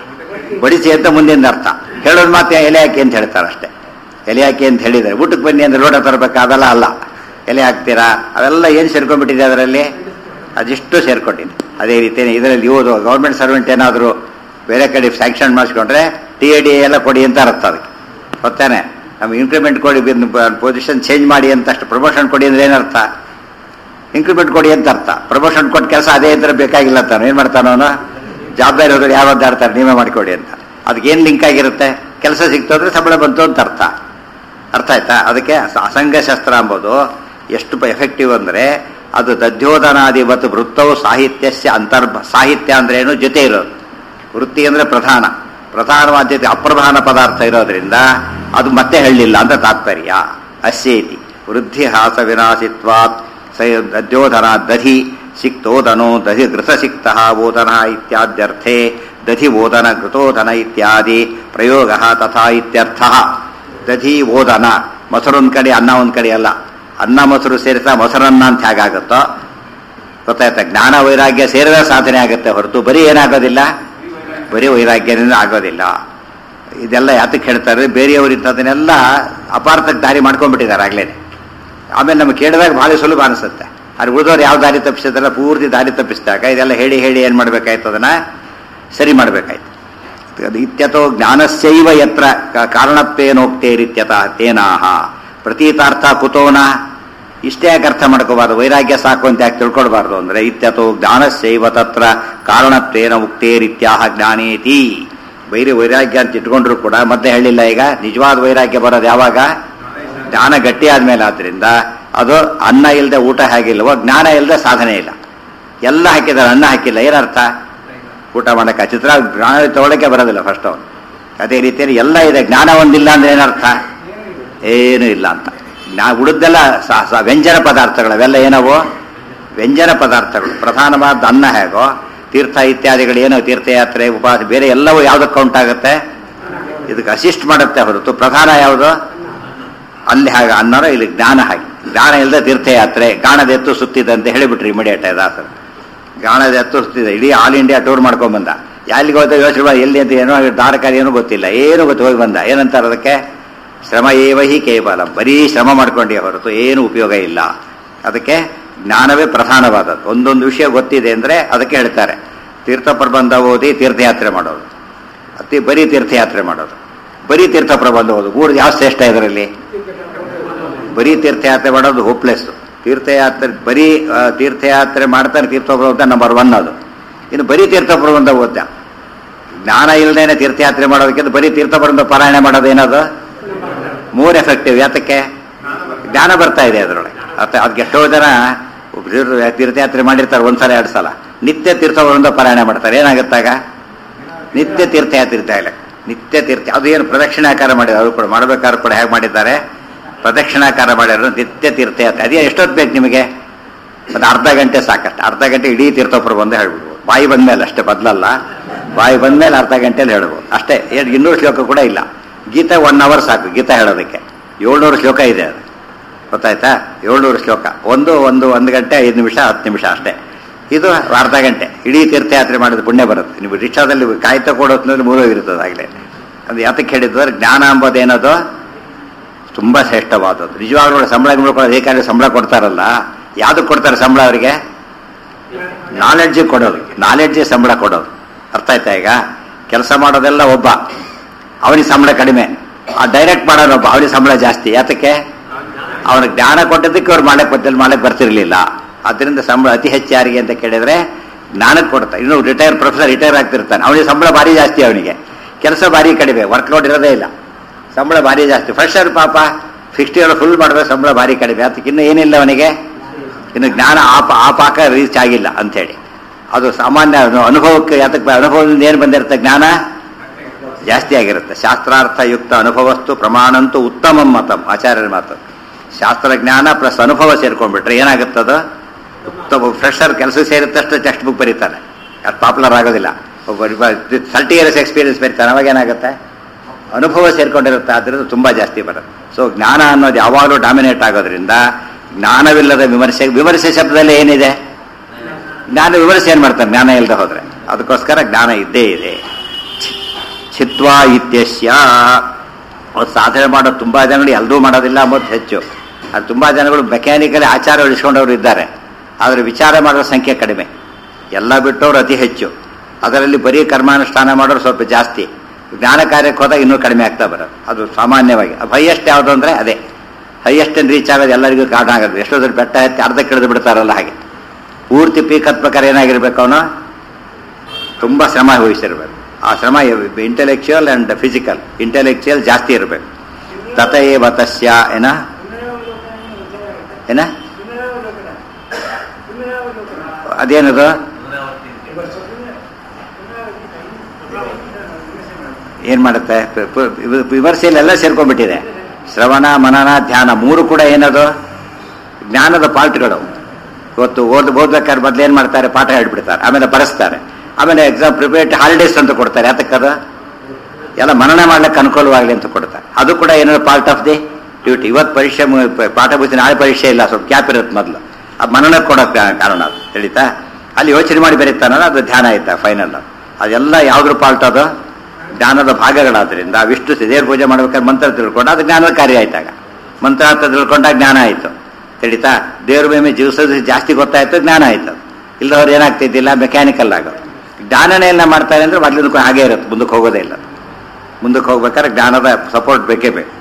Speaker 1: ಬಡಿಸಿ ಅಂತ ಮುಂದಿನ ಅರ್ಥ ಹೇಳೋದು ಮಾತ್ರ ಎಲೆ ಹಾಕಿ ಅಂತ ಹೇಳ್ತಾರೆ ಅಷ್ಟೇ ಎಲೆ ಹಾಕಿ ಅಂತ ಹೇಳಿದ್ದಾರೆ ಊಟಕ್ಕೆ ಬನ್ನಿ ಅಂದ್ರೆ ಲೋಟ ತರಬೇಕು ಅದೆಲ್ಲ ಅಲ್ಲ ಎಲೆ ಹಾಕ್ತೀರಾ ಅವೆಲ್ಲ ಏನು ಸೇರ್ಕೊಂಡ್ಬಿಟ್ಟಿದೆ ಅದರಲ್ಲಿ ಅದಿಷ್ಟು ಸೇರ್ಕೊಂಡಿದೆ ಅದೇ ರೀತಿ ಇದರಲ್ಲಿ ಇವರು ಗೌರ್ಮೆಂಟ್ ಸರ್ವೆಂಟ್ ಏನಾದರೂ ಬೇರೆ ಕಡೆ ಸ್ಯಾಂಕ್ಷನ್ ಮಾಡಿಸ್ಕೊಂಡ್ರೆ ಟಿ ಎ ಡಿ ಎಲ್ಲ ಕೊಡಿ ಅಂತ ಅರ್ಥ ಅದಕ್ಕೆ ಗೊತ್ತಾನೆ ನಮ್ಗೆ ಇನ್ಕ್ರಿಮೆಂಟ್ ಕೊಡಿ ಪೊಸಿಷನ್ ಚೇಂಜ್ ಮಾಡಿ ಅಂತ ಅಷ್ಟು ಪ್ರಮೋಷನ್ ಕೊಡಿ ಅಂದ್ರೆ ಏನರ್ಥ ಇನ್ಕ್ರಿಮೆಂಟ್ ಕೊಡಿ ಅಂತ ಅರ್ಥ ಪ್ರಮೋಷನ್ ಕೊಟ್ಟು ಕೆಲಸ ಅದೇ ಇದ್ರೆ ಬೇಕಾಗಿಲ್ಲ ಅಂತಾನೆ ಏನ್ ಮಾಡ್ತಾನ ಅವನು ಜವಾಬ್ದಾರಿ ಹೋದ್ರೆ ಯಾವ ಆಡ್ತಾರೆ ನೀವೇ ಮಾಡಿಕೊಡಿ ಅಂತ ಅದಕ್ಕೆ ಏನ್ ಲಿಂಕ್ ಆಗಿರುತ್ತೆ ಕೆಲಸ ಸಿಕ್ತು ಅಂದ್ರೆ ಸಂಬಳ ಬಂತು ಅಂತ ಅರ್ಥ ಅರ್ಥ ಆಯ್ತಾ ಅದಕ್ಕೆ ಅಸ- ಅಸಂಗ ಶಸ್ತ್ರ ಎಂಬುದು ಎಷ್ಟು ಎಫೆಕ್ಟಿವ್ ಅಂದ್ರೆ ಅದು ದಧ್ಯೋಧನಾದಿವತ್ ವೃತ್ತವು ಸಾಹಿತ್ಯಸ್ಯ ಅಂತರ್ಭ ಸಾಹಿತ್ಯ ಅಂದ್ರೆ ಏನು ಜೊತೆ ಇರೋದು ವೃತ್ತಿ ಅಂದ್ರೆ ಪ್ರಧಾನ ಪ್ರಧಾನವಾದ ಜೊತೆ ಅಪ್ರಧಾನ ಪದಾರ್ಥ ಇರೋದ್ರಿಂದ ಅದು ಮತ್ತೆ ಹೇಳಲಿಲ್ಲ ಅಂತ ತಾತ್ಪರ್ಯ ಅಸ್ಯೇತಿ ವೃದ್ಧಿ ಹಾಸ ವಿನಾಶಿತ್ವಾತ್ ಸ ದಧ್ಯೋಧನ ದಧಿ ಸಿಕ್ತೋದನೋ ದಧಿ ಘೃತಸಿಕ್ತ ಓದನ ಇತ್ಯಾದ್ಯರ್ಥೆ ದಧಿ ಓದನ ಘೃತೋದನ ಇತ್ಯಾದಿ ಪ್ರಯೋಗ ತಥಾ ಇತ್ಯರ್ಥ ದಧಿ ಓದನ ಮೊಸರೊಂದ್ ಕಡೆ ಅನ್ನ ಒಂದ್ ಕಡೆ ಅಲ್ಲ ಅನ್ನ ಮೊಸರು ಸೇರಿಸ ಮೊಸರನ್ನ ಅಂತ ಹೇಗಾಗುತ್ತೋ ಗೊತ್ತಾಯ್ತಾ ಜ್ಞಾನ ವೈರಾಗ್ಯ ಸೇರಿದ ಸಾಧನೆ ಆಗುತ್ತೆ ಹೊರತು ಬರೀ ಏನಾಗೋದಿಲ್ಲ ಬರೀ ವೈರಾಗ್ಯದಿಂದ ಆಗೋದಿಲ್ಲ ಇದೆಲ್ಲ ಯಾತಕ್ಕೆ ಹೇಳ್ತಾರೆ ಬೇರೆಯವರು ಅದನ್ನೆಲ್ಲ ಅಪಾರ್ಥಕ್ಕೆ ದಾರಿ ಮಾಡ್ಕೊಂಡ್ಬಿಟ್ಟಿದ್ದಾರೆ ಆಗ್ಲೇ ಆಮೇಲೆ ನಮ್ಗೆ ಕೇಳಿದಾಗ ಭಾಳ ಸುಲಭ ಅನಿಸುತ್ತೆ ಅದು ಉಳಿದವ್ರು ಯಾವ ದಾರಿ ತಪ್ಪಿಸಿದಾರ ಪೂರ್ತಿ ದಾರಿ ತಪ್ಪಿಸಿದಾಗ ಇದೆಲ್ಲ ಹೇಳಿ ಹೇಳಿ ಏನು ಮಾಡ್ಬೇಕಾಯ್ತು ಅದನ್ನ ಸರಿ ಮಾಡ್ಬೇಕಾಯ್ತು ಅದು ಇತ್ಯತೋ ಜ್ಞಾನಸ್ಯೈವ ಯತ್ರ ಕ- ಕಾರಣತ್ವೇನೋಕ್ತೇರಿತ್ಯತ ತೇನಾಹ ಪ್ರತೀತಾರ್ಥ ಕುತೋನ ಇಷ್ಟೇ ಯಾಕೆ ಅರ್ಥ ಮಾಡ್ಕೋಬಾರ್ದು ವೈರಾಗ್ಯ ಸಾಕು ಅಂತ ಯಾಕೆ ತಿಳ್ಕೊಳ್ಬಾರ್ದು ಅಂದ್ರೆ ಇತ್ಯತೋ ಜ್ಞಾನಸ್ಯೈವ ತತ್ರ ಕಾರಣತ್ವೇನ ಉಕ್ತೇರಿತ್ಯಾಹ ಜ್ಞಾನೇತಿ ಬೈರಿ ವೈರಾಗ್ಯ ಅಂತ ಇಟ್ಕೊಂಡ್ರು ಕೂಡ ಮತ್ತೆ ಹೇಳಿಲ್ಲ ಈಗ ನಿಜವಾದ ವೈರಾಗ್ಯ ಬರೋದು ಯಾವಾಗ ಜ್ಞಾನ ಗಟ್ಟಿ ಆದ್ಮೇಲೆ ಆದ್ರಿಂದ ಅದು ಅನ್ನ ಇಲ್ಲದೆ ಊಟ ಹೇಗಿಲ್ವೋ ಜ್ಞಾನ ಇಲ್ಲದೆ ಸಾಧನೆ ಇಲ್ಲ ಎಲ್ಲ ಹಾಕಿದ್ದಾರೆ ಅನ್ನ ಹಾಕಿಲ್ಲ ಏನರ್ಥ ಊಟ ಮಾಡಕ್ಕೆ ಚಿತ್ರ ಜ್ಞಾನ ತಗೊಳಕ್ಕೆ ಬರೋದಿಲ್ಲ ಫಸ್ಟ್ ಅವನು ಅದೇ ರೀತಿಯಲ್ಲಿ ಎಲ್ಲ ಇದೆ ಜ್ಞಾನ ಒಂದಿಲ್ಲ ಅಂದ್ರೆ ಏನರ್ಥ ಏನೂ ಇಲ್ಲ ಅಂತ ನಾ ಉಳಿದೆಲ್ಲ ಸ- ಸ- ವ್ಯಂಜನ ಪದಾರ್ಥಗಳು ಅವೆಲ್ಲ ಏನವು ವ್ಯಂಜನ ಪದಾರ್ಥಗಳು ಪ್ರಧಾನವಾದ ಅನ್ನ ಹೇಗೋ ತೀರ್ಥ ಇತ್ಯಾದಿಗಳು ಏನೋ ತೀರ್ಥಯಾತ್ರೆ ಉಪವಾಸ ಬೇರೆ ಎಲ್ಲವೂ ಯಾವ್ದಕ್ಕೆ ಕೌಂಟ್ ಆಗುತ್ತೆ ಇದಕ್ಕೆ ಅಸಿಸ್ಟ್ ಮಾಡುತ್ತೆ ಹೊರತು ಪ್ರಧಾನ ಯಾವುದು ಅಲ್ಲಿ ಹಾಗೆ ಅನ್ನೋರು ಇಲ್ಲಿ ಜ್ಞಾನ ಹಾಗೆ ಜ್ಞಾನ ಇಲ್ಲದೆ ತೀರ್ಥಯಾತ್ರೆ ಗಾಣದ ಎತ್ತು ಸುತ್ತಿದಂತೆ ಹೇಳಿಬಿಟ್ರಿ ಇಮಿಡಿಯೇಟ್ ದಾಸರು ಗಾಣದ ಎತ್ತು ಸುತ್ತಿದೆ ಇಡೀ ಆಲ್ ಇಂಡಿಯಾ ಟೂರ್ ಮಾಡ್ಕೊಂಡ್ ಬಂದ ಎಲ್ಲಿಗೆ ಹೋದ ಯೋಚನೆ ಮಾಡಿ ಎಲ್ಲಿ ಅಂತ ಏನೋ ದಾರಕಾರಿ ಏನೂ ಗೊತ್ತಿಲ್ಲ ಏನು ಗೊತ್ತು ಹೋಗಿ ಬಂದ ಏನಂತಾರೆ ಅದಕ್ಕೆ ಶ್ರಮ ಏವ ಹಿ ಕೇವಲ ಬರೀ ಶ್ರಮ ಮಾಡ್ಕೊಂಡೇ ಹೊರತು ಏನು ಉಪಯೋಗ ಇಲ್ಲ ಅದಕ್ಕೆ ಜ್ಞಾನವೇ ಪ್ರಧಾನವಾದದ್ದು ಒಂದೊಂದು ವಿಷಯ ಗೊತ್ತಿದೆ ಅಂದ್ರೆ ಅದಕ್ಕೆ ಹೇಳ್ತಾರೆ ತೀರ್ಥ ಪ್ರಬಂಧ ಓದಿ ತೀರ್ಥಯಾತ್ರೆ ಮಾಡೋದು ಅತಿ ಬರೀ ತೀರ್ಥಯಾತ್ರೆ ಮಾಡೋದು ಬರೀ ತೀರ್ಥ ಪ್ರಬಂಧ ಓದು ಮೂರು ಯಾವ ಶ್ರೇಷ್ಠ ಇದರಲ್ಲಿ ಬರೀ ತೀರ್ಥಯಾತ್ರೆ ಮಾಡೋದು ಹೋಪ್ಲೆಸ್ ತೀರ್ಥಯಾತ್ರೆ ಬರೀ ಆ, ತೀರ್ಥಯಾತ್ರೆ ಮಾಡ್ತಾರೆ ತೀರ್ಥ ಪ್ರಬಂಧ ನಂಬರ್ ಒನ್ ಅದು ಇನ್ನು ಬರೀ ತೀರ್ಥ ಪ್ರಬಂಧ ಓದ್ದ ಜ್ಞಾನ ಇಲ್ಲದೇನೆ ತೀರ್ಥಯಾತ್ರೆ ಮಾಡೋದಕ್ಕಿಂತ ಬರೀ ತೀರ್ಥ ಪ್ರಬಂಧ ಪಾರಾಯಣ ಮಾಡೋದು ಏನದು ಮೂರ್ ಎಫೆಕ್ಟಿವ್ ಯಾತಕ್ಕೆ ಜ್ಞಾನ ಬರ್ತಾ ಇದೆ ಅದರೊಳಗೆ ಅರ್ಥ ಅದಕ್ಕೆ ಎಷ್ಟೋ ಜನ ತೀರ್ಥ- ತೀರ್ಥಯಾತ್ರೆ ಮಾಡಿರ್ತಾರೆ ಒಂದ್ಸಲ ಎರಡು ಸಲ ನಿತ್ಯ ತೀರ್ಥ ಪ್ರಬಂಧ ಪಾರಾಯಣ ಮಾಡ್ತಾರೆ ಏನಾಗುತ್ತಾಗ ನಿತ್ಯ ತೀರ್ಥಯಾತ್ರೆ ಇರ್ತಾ ಇಲ್ಲ ನಿತ್ಯ ತೀರ್ಥ ಅದು ಏನು ಪ್ರದಕ್ಷಿಣಾಕಾರ ಮಾಡಿದ್ರು ಅವರು ಕೂಡ ಮಾಡಬೇಕಾದ್ರು ಕೂಡ ಹೇಗೆ ಮಾಡಿದ್ದಾರೆ ಪ್ರದಕ್ಷಿಣಾಕಾರ ಮಾಡಿದ್ರು ನಿತ್ಯ ತೀರ್ಥಯಾತ್ರೆ ಅದೇ ಎಷ್ಟೊತ್ತು ಬೇಕು ನಿಮಗೆ ಒಂದು ಅರ್ಧ ಗಂಟೆ ಸಾಕಷ್ಟು ಅರ್ಧ ಗಂಟೆ ಇಡೀ ತೀರ್ಥ ಪ್ರಬಂಧ ಹೇಳ್ಬಿಡ್ಬೋದು ಬಾಯಿ ಬಂದ್ಮೇಲೆ ಅಷ್ಟೇ ಬದಲಲ್ಲ ಬಾಯಿ ಬಂದ್ಮೇಲೆ ಅರ್ಧ ಗಂಟೆಲಿ ಹೇಳ್ಬೋದು ಅಷ್ಟೇ ಏನು ಇನ್ನೂರು ಶ್ಲೋಕ ಕೂಡ ಇಲ್ಲ ಗೀತೆ ಒನ್ ಅವರ್ ಸಾಕು ಗೀತಾ ಹೇಳೋದಕ್ಕೆ ಏಳ್ನೂರು ಶ್ಲೋಕ ಇದೆ ಅದು ಗೊತ್ತಾಯ್ತಾ ಏಳ್ನೂರು ಶ್ಲೋಕ ಒಂದು ಒಂದು ಒಂದು ಗಂಟೆ ಐದು ನಿಮಿಷ ಹತ್ತು ನಿಮಿಷ ಅಷ್ಟೇ ಇದು ಅರ್ಧ ಗಂಟೆ ಇಡೀ ತೀರ್ಥಯಾತ್ರೆ ಮಾಡಿದ ಪುಣ್ಯ ಬರುತ್ತೆ ನೀವು ರಿಕ್ಷಾದಲ್ಲಿ ಕಾಯ್ತಾ ಕೊಡೋದ್ನಲ್ಲಿ ಮೂರೋಗಿರ್ತದೆ ಆಗಲೇ ಅದು ಯಾತಕ್ಕೆ ಹೇಳಿದ್ರೆ ಜ್ಞಾನ ಎಂಬುದೇನದು ತುಂಬಾ ಶ್ರೇಷ್ಠವಾದದ್ದು ನಿಜವಾಗ್ಲೂ ಸಂಬಳ ಗಿಂಬಳ ಏಕಾದ್ರೆ ಸಂಬಳ ಕೊಡ್ತಾರಲ್ಲ ಯಾವ್ದಕ್ಕೆ ಕೊಡ್ತಾರೆ ಸಂಬಳ ಅವರಿಗೆ ನಾಲೆಡ್ಜ್ ಕೊಡೋದು ನಾಲೆಡ್ಜ್ ಸಂಬಳ ಕೊಡೋದು ಅರ್ಥ ಆಯ್ತಾ ಈಗ ಕೆಲಸ ಮಾಡೋದೆಲ್ಲ ಒಬ್ಬ ಅವನಿಗೆ ಸಂಬಳ ಕಡಿಮೆ ಆ ಡೈರೆಕ್ಟ್ ಮಾಡೋನೊಬ್ಬ ಅವನಿಗೆ ಸಂಬಳ ಜಾಸ್ತಿ ಯಾತಕ್ಕೆ ಅವನಿಗೆ ಜ್ಞಾನ ಕೊಟ್ಟದಕ್ಕೆ ಅವ್ರು ಮಾಡಕ್ ಬದ್ದಲ್ಲಿ ಮಾಡಕ್ ಬರ್ತಿರ್ಲಿಲ್ಲ ಅದರಿಂದ ಸಂಬಳ ಅತಿ ಹೆಚ್ಚು ಯಾರಿಗೆ ಅಂತ ಕೇಳಿದ್ರೆ ಜ್ಞಾನಕ್ಕೆ ಕೊಡ್ತಾರೆ ಇನ್ನು ರಿಟೈರ್ ಪ್ರೊಫೆಸರ್ ರಿಟೈರ್ ಆಗ್ತಿರ್ತಾನೆ ಅವನಿಗೆ ಸಂಬಳ ಭಾರಿ ಜಾಸ್ತಿ ಅವನಿಗೆ ಕೆಲಸ ಭಾರಿ ಕಡಿಮೆ ವರ್ಕ್ ಲೋಡ್ ಇರೋದೇ ಇಲ್ಲ ಸಂಬಳ ಭಾರಿ ಜಾಸ್ತಿ ಫ್ರೆಶರ್ ಪಾಪ ಸಿಕ್ಸ್ಟಿ ಅವರ್ ಫುಲ್ ಮಾಡಿದ್ರೆ ಸಂಬಳ ಭಾರಿ ಕಡಿಮೆ ಅದಕ್ಕೆ ಇನ್ನು ಏನಿಲ್ಲ ಅವನಿಗೆ ಇನ್ನು ಜ್ಞಾನ ಆ ಪಾ- ಆ ಪಾಕ ರೀಚ್ ಆಗಿಲ್ಲ ಅಂಥೇಳಿ ಅದು ಸಾಮಾನ್ಯ ಅನು- ಅನುಭವಕ್ಕೆ ಯಾತಕ್ಕೆ ಅನುಭವದಿಂದ ಏನು ಬಂದಿರುತ್ತೆ ಜ್ಞಾನ ಜಾಸ್ತಿ ಆಗಿರುತ್ತೆ ಶಾಸ್ತ್ರಾರ್ಥ ಯುಕ್ತ ಅನುಭವಸ್ತು ಪ್ರಮಾಣಂತೂ ಉತ್ತಮ ಮತಂ ಆಚಾರ್ಯರ ಮಾತು ಶಾಸ್ತ್ರಜ್ಞಾನ ಪ್ಲಸ್ ಅನುಭವ ಸೇರ್ಕೊಂಡ್ಬಿಟ್ರೆ ಏನಾಗುತ್ತದ ಉತ್ತಮ ಫ್ರೆಶರ್ ಕೆಲಸ ಸೇರಿದಷ್ಟು ಟೆಕ್ಸ್ಟ್ ಬುಕ್ ಬರೀತಾನೆ ಅದು ಪಾಪ್ಯುಲರ್ ಆಗೋದಿಲ್ಲ ಒಬ್ಬ ತರ್ಟಿ ಇಯರ್ಸ್ ಎಕ್ಸ್ಪೀರಿಯನ್ಸ್ ಬರೀತಾನೆ ಅವಾಗ ಏನಾಗುತ್ತೆ ಅನುಭವ ಸೇರ್ಕೊಂಡಿರುತ್ತೆ ಆದ್ದರಿಂದ ತುಂಬ ಜಾಸ್ತಿ ಬರುತ್ತೆ ಸೊ ಜ್ಞಾನ ಅನ್ನೋದು ಯಾವಾಗಲೂ ಡಾಮಿನೇಟ್ ಆಗೋದ್ರಿಂದ ಜ್ಞಾನವಿಲ್ಲದ ವಿಮರ್ಶೆ ವಿಮರ್ಶೆ ಶಬ್ದದಲ್ಲಿ ಏನಿದೆ ಜ್ಞಾನ ವಿಮರ್ಶೆ ಏನು ಮಾಡ್ತಾರೆ ಜ್ಞಾನ ಇಲ್ಲದೆ ಹೋದ್ರೆ ಅದಕ್ಕೋಸ್ಕರ ಜ್ಞಾನ ಇದ್ದೇ ಇದೆ ಛಿ- ಚಿತ್ವಾ ಇತ್ಯಸ್ಯ ಅವ್ರು ಸಾಧನೆ ಮಾಡೋ ತುಂಬ ಜನಗಳು ಎಲ್ಲರೂ ಮಾಡೋದಿಲ್ಲ ಅಂಬೋದು ಹೆಚ್ಚು ಅದು ತುಂಬ ಜನಗಳು ಮೆಕ್ಯಾನಿಕಲಿ ಆಚಾರ ಉಳಿಸ್ಕೊಂಡವರು ಇದ್ದಾರೆ ಆದರೆ ವಿಚಾರ ಮಾಡೋ ಸಂಖ್ಯೆ ಕಡಿಮೆ ಎಲ್ಲ ಬಿಟ್ಟವ್ರು ಅತಿ ಹೆಚ್ಚು ಅದರಲ್ಲಿ ಬರೀ ಕರ್ಮಾನುಷ್ಠಾನ ಮಾಡೋರು ಸ್ವಲ್ಪ ಜಾಸ್ತಿ ಜ್ಞಾನ ಕಾರ್ಯಕ್ಕೆ ಹೋದಾಗ ಇನ್ನೂ ಕಡಿಮೆ ಆಗ್ತಾ ಬರೋದು ಅದು ಸಾಮಾನ್ಯವಾಗಿ ಹೈಯೆಸ್ಟ್ ಯಾವುದು ಅಂದರೆ ಅದೇ ಹೈಯೆಸ್ಟ್ ರೀಚ್ ಆಗೋದು ಎಲ್ಲರಿಗೂ ಕಾರಣ ಆಗೋದು ಎಷ್ಟೋ ದೊಡ್ಡ ಬೆಟ್ಟ ಎತ್ತಿ ಅರ್ಧಕ್ಕೆ ಇಳಿದು ಬಿಡ್ತಾರಲ್ಲ ಹಾಗೆ ಪೂರ್ತಿ ಪೀಕ್ ಹತ್ಬೇಕಾದ್ರೆ ಏನಾಗಿರ್ಬೇಕು ಅವನು ತುಂಬ ಶ್ರಮ ವಹಿಸಿರ್ಬೇಕು ಆ ಶ್ರಮ ಇಂಟೆಲೆಕ್ಚುಯಲ್ ಆ್ಯಂಡ್ ಫಿಸಿಕಲ್ ಇಂಟೆಲೆಕ್ಚುಯಲ್ ಜಾಸ್ತಿ ಇರಬೇಕು ತತಯೇವ ತಸ್ಯ ಏನ ಏನ ಅದೇನದು ಏನ್ ಮಾಡುತ್ತೆ ಪ- ಪ- ಇವ- ವಿಮರ್ಶೆಯಲ್ಲಿ ಎಲ್ಲ ಸೇರ್ಕೊಂಡ್ಬಿಟ್ಟಿದೆ ಶ್ರವಣ ಮನನ ಧ್ಯಾನ ಮೂರು ಕೂಡ ಏನದು ಜ್ಞಾನದ ಪಾರ್ಟ್ಗಳು ಇವತ್ತು ಓದ್ ಓದ್ಬೇಕಾದ್ರೆ ಮೊದ್ಲು ಏನ್ ಮಾಡ್ತಾರೆ ಪಾಠ ಹೇಳ್ಬಿಡ್ತಾರೆ ಆಮೇಲೆ ಬರೆಸ್ತಾರೆ ಆಮೇಲೆ ಎಕ್ಸಾಮ್ ಪ್ರಿಪೇರ್ ಹಾಲಿಡೇಸ್ ಅಂತ ಕೊಡ್ತಾರೆ ಯಾತಕ್ಕದು ಎಲ್ಲ ಮನನ ಮಾಡ್ಲಿಕ್ಕೆ ಅನುಕೂಲವಾಗಲಿ ಅಂತ ಕೊಡ್ತಾರೆ ಅದು ಕೂಡ ಏನಾದ್ರು ಪಾರ್ಟ್ ಆಫ್ ದಿ ಡ್ಯೂಟಿ ಇವತ್ತು ಪರೀಕ್ಷೆ ಮು- ಪ- ಪಾಠ ಮುಗಿಸಿ ನಾಳೆ ಪರೀಕ್ಷೆ ಇಲ್ಲ ಸ್ವಲ್ಪ ಗ್ಯಾಪ್ ಇರುತ್ತೆ ಮೊದಲು ಆ ಮನನ ಕೊಡೋಕೆ ಕಾರಣ ಅದು ತಿಳಿತಾ ಅಲ್ಲಿ ಯೋಚನೆ ಮಾಡಿ ಬರೀತಾನಲ್ಲ ಅದು ಧ್ಯಾನ ಆಯ್ತಾ ಫೈನಲ್ ಅದೆಲ್ಲ ಯಾವ್ದ್ರ ಪಾರ್ಟ್ ಅದು ಜ್ಞಾನದ ಭಾಗಗಳಾದ್ರಿಂದ ವಿಷ್ಣು ದೇವ್ರ ಪೂಜೆ ಮಾಡ್ಬೇಕಾದ್ರೆ ಮಂತ್ರ ತಿಳ್ಕೊಂಡು ಅದು ಜ್ಞಾನದ ಕಾರ್ಯ ಆಯ್ತಾಗ ಮಂತ್ರ ಅಂತ ತಿಳ್ಕೊಂಡಾಗ ಜ್ಞಾನ ಆಯ್ತು ತಿಳಿತಾ ದೇವ್ರ ಮೇಲೆ ಜೀವಿಸೋದು ಜಾಸ್ತಿ ಗೊತ್ತಾಯ್ತು ಜ್ಞಾನ ಆಯ್ತು ಇಲ್ಲದವ್ರು ಏನಾಗ್ತಿದ್ದಿಲ್ಲ ಮೆಕ್ಯಾನಿಕಲ್ ಆಗೋದು ಜ್ಞಾನನೇ ಎಲ್ಲ ಮಾಡ್ತಾರೆ ಅಂದ್ರೆ ಮೊದಲಿನ ಹಾಗೆ ಇರುತ್ತೆ ಮುಂದಕ್ಕೆ ಹೋಗೋದೇ ಇಲ್ಲ ಮುಂದಕ್ಕೆ ಹೋಗ್ಬೇಕಾದ್ರೆ ಜ್ಞಾನದ ಸಪೋರ್ಟ್ ಬೇಕೇ ಬೇಕು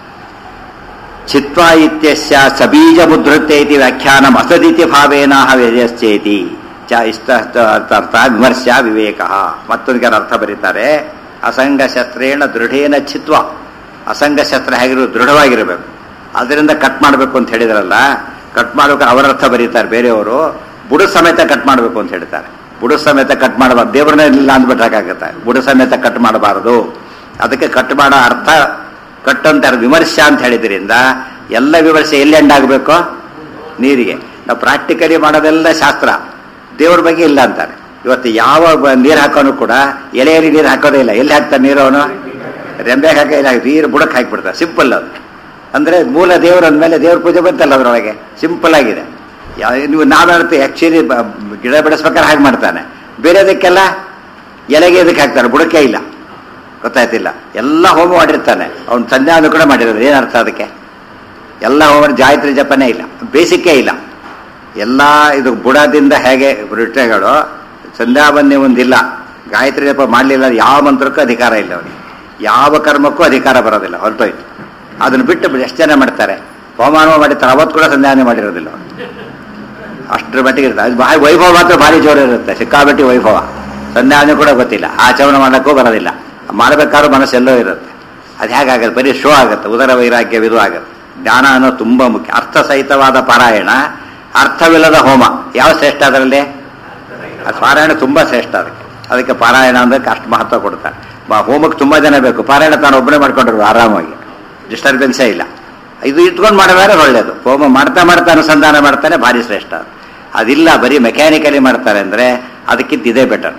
Speaker 1: ಚಿತ್ವಾ ಇತ್ಯಸ್ಯ ಸಬೀಜ ಮುದ್ರತೆ ಇತಿ ವ್ಯಾಖ್ಯಾನ ಅಸದಿತಿ ಭಾವೇನ ವ್ಯಜಶ್ಚೇತಿ ಚ ಇಷ್ಟ ಅರ್ಥ ವಿಮರ್ಶ ವಿವೇಕ ಮತ್ತೊಂದು ಅರ್ಥ ಬರೀತಾರೆ ಅಸಂಗ ಶಸ್ತ್ರೇಣ ದೃಢೇನ ಚಿತ್ವ ಅಸಂಗ ಶಸ್ತ್ರ ಹೇಗಿರೋ ದೃಢವಾಗಿರಬೇಕು ಅದರಿಂದ ಕಟ್ ಮಾಡಬೇಕು ಅಂತ ಹೇಳಿದ್ರಲ್ಲ ಕಟ್ ಮಾಡ್ಬೇಕಾದ್ರೆ ಅವರ ಅರ್ಥ ಬರೀತಾರೆ ಬೇರೆಯವರು ಬುಡ ಸಮೇತ ಕಟ್ ಮಾಡಬೇಕು ಅಂತ ಹೇಳ್ತಾರೆ ಬುಡ ಸಮೇತ ಕಟ್ ಮಾಡಬಾರ್ದು ದೇವ್ರನ್ನೇ ಇಲ್ಲ ಅಂದ್ಬಿಟ್ಟಾಗತ್ತೆ ಬುಡ ಸಮೇತ ಕಟ್ ಮಾಡಬಾರದು ಅದಕ್ಕೆ ಕಟ್ ಮಾಡೋ ಅರ್ಥ ಕಟ್ ಅಂತಾರೆ ವಿಮರ್ಶೆ ಅಂತ ಹೇಳಿದ್ರಿಂದ ಎಲ್ಲ ವಿಮರ್ಶೆ ಎಲ್ಲಿ ಎಂಡ್ ಆಗಬೇಕು ನೀರಿಗೆ ನಾವು ಪ್ರಾಕ್ಟಿಕಲಿ ಮಾಡೋದೆಲ್ಲ ಶಾಸ್ತ್ರ ದೇವ್ರ ಬಗ್ಗೆ ಇಲ್ಲ ಅಂತಾರೆ ಇವತ್ತು ಯಾವ ಬ- ನೀರು ಹಾಕೋನು ಕೂಡ ಎಲೆಯಲ್ಲಿ ನೀರು ಹಾಕೋದೇ ಇಲ್ಲ ಎಲ್ಲಿ ಹಾಕ್ತಾರೆ ನೀರು ಅವನು ರೆಂಬೆಗೆ ಹಾಕಿ ಇಲ್ಲ ನೀರು ಬುಡಕ್ಕೆ ಹಾಕಿಬಿಡ್ತಾರೆ ಸಿಂಪಲ್ ಅದು ಅಂದ್ರೆ ಮೂಲ ದೇವ್ರ ಅಂದಮೇಲೆ ದೇವ್ರ ಪೂಜೆ ಬಂತಲ್ಲ ಅದರೊಳಗೆ ಸಿಂಪಲ್ ಆಗಿದೆ ಯಾ- ನೀವು ನಾವು ಹೇಳ್ತೀವಿ ಆಕ್ಚುಲಿ ಗಿಡ ಬೆಳೆಸ್ಬೇಕಾದ್ರೆ ಹಾಗೆ ಮಾಡ್ತಾನೆ ಬೇರೆದಕ್ಕೆಲ್ಲ ಎಲೆಗೆ ಇದಕ್ಕೆ ಹಾಕ್ತಾರೆ ಬುಡಕ್ಕೆ ಇಲ್ಲ ಗೊತ್ತಾಯ್ತಿಲ್ಲ ಎಲ್ಲ ಹೋಮ ಮಾಡಿರ್ತಾನೆ ಅವ್ನು ಸಂಧ್ಯಾವನ್ನು ಕೂಡ ಮಾಡಿರೋದು ಏನು ಅರ್ಥ ಅದಕ್ಕೆ ಎಲ್ಲ ಹೋಮ ಜಾಯತ್ರಿ ಜಪನೇ ಇಲ್ಲ ಬೇಸಿಕ್ಕೇ ಇಲ್ಲ ಎಲ್ಲ ಇದು ಬುಡದಿಂದ ಹೇಗೆ ವೃಕ್ಷಗಳು ಸಂಧ್ಯಾಬನ್ನಿ ಒಂದಿಲ್ಲ ಗಾಯತ್ರಿ ಜಪ ಮಾಡಲಿಲ್ಲ ಯಾವ ಮಂತ್ರಕ್ಕೂ ಅಧಿಕಾರ ಇಲ್ಲ ಅವನಿಗೆ ಯಾವ ಕರ್ಮಕ್ಕೂ ಅಧಿಕಾರ ಬರೋದಿಲ್ಲ ಹೊರಟೋಯ್ತು ಅದನ್ನು ಬಿಟ್ಟು ಎಷ್ಟು ಜನ ಮಾಡ್ತಾರೆ ಹೋಮಾನ ಮಾಡಿರ್ತಾರೆ ಅವತ್ತು ಕೂಡ ಸಂಧ್ಯಾವನೆ ಮಾಡಿರೋದಿಲ್ಲ ಅವ್ನು. ಅಷ್ಟರ ಮಟ್ಟಿಗೆ ಇರುತ್ತೆ ಅದು ಭಾರಿ ವೈಭವ ಮಾತ್ರ ಭಾರಿ ಜೋರು ಇರುತ್ತೆ ಸಿಕ್ಕಾಬಟ್ಟಿ ವೈಭವ ಸಂಧ್ಯಾವನೆ ಕೂಡ ಗೊತ್ತಿಲ್ಲ ಆಚರಣೆ ಮಾಡೋಕ್ಕೂ ಬರೋದಿಲ್ಲ ಮಾಡಬೇಕಾದ್ರೂ ಮನಸ್ಸೆಲ್ಲೋ ಇರುತ್ತೆ ಅದು ಹೇಗಾಗುತ್ತೆ ಬರೀ ಶೋ ಆಗುತ್ತೆ ಉದರ ವೈರಾಗ್ಯವಿದು ಆಗುತ್ತೆ ಜ್ಞಾನ ಅನ್ನೋದು ತುಂಬ ಮುಖ್ಯ ಅರ್ಥಸಹಿತವಾದ ಪಾರಾಯಣ ಅರ್ಥವಿಲ್ಲದ ಹೋಮ ಯಾವ ಶ್ರೇಷ್ಠ ಅದರಲ್ಲಿ ಆ ಪಾರಾಯಣ ತುಂಬ ಶ್ರೇಷ್ಠ ಅದಕ್ಕೆ ಅದಕ್ಕೆ ಪಾರಾಯಣ ಅಂದ್ರೆ ಅಷ್ಟು ಮಹತ್ವ ಕೊಡ್ತಾರೆ ಬ- ಹೋಮಕ್ಕೆ ತುಂಬ ಜನ ಬೇಕು ಪಾರಾಯಣ ತಾನು ಒಬ್ಬನೇ ಮಾಡ್ಕೊಂಡಿರು ಆರಾಮಾಗಿ ಡಿಸ್ಟರ್ಬೆನ್ಸೇ ಇಲ್ಲ ಇದು ಇಟ್ಕೊಂಡು ಮಾಡಿದ್ರೆ ಒಳ್ಳೇದು ಹೋಮ ಮಾಡ್ತಾ ಮಾಡ್ತಾ ಅನುಸಂಧಾನ ಮಾಡ್ತಾನೆ ಭಾರಿ ಶ್ರೇಷ್ಠ ಅದು. ಅದಿಲ್ಲ ಬರೀ ಮೆಕ್ಯಾನಿಕಲಿ ಮಾಡ್ತಾರೆ ಅಂದ್ರೆ ಅದಕ್ಕಿಂತ ಇದೇ ಬೆಟರ್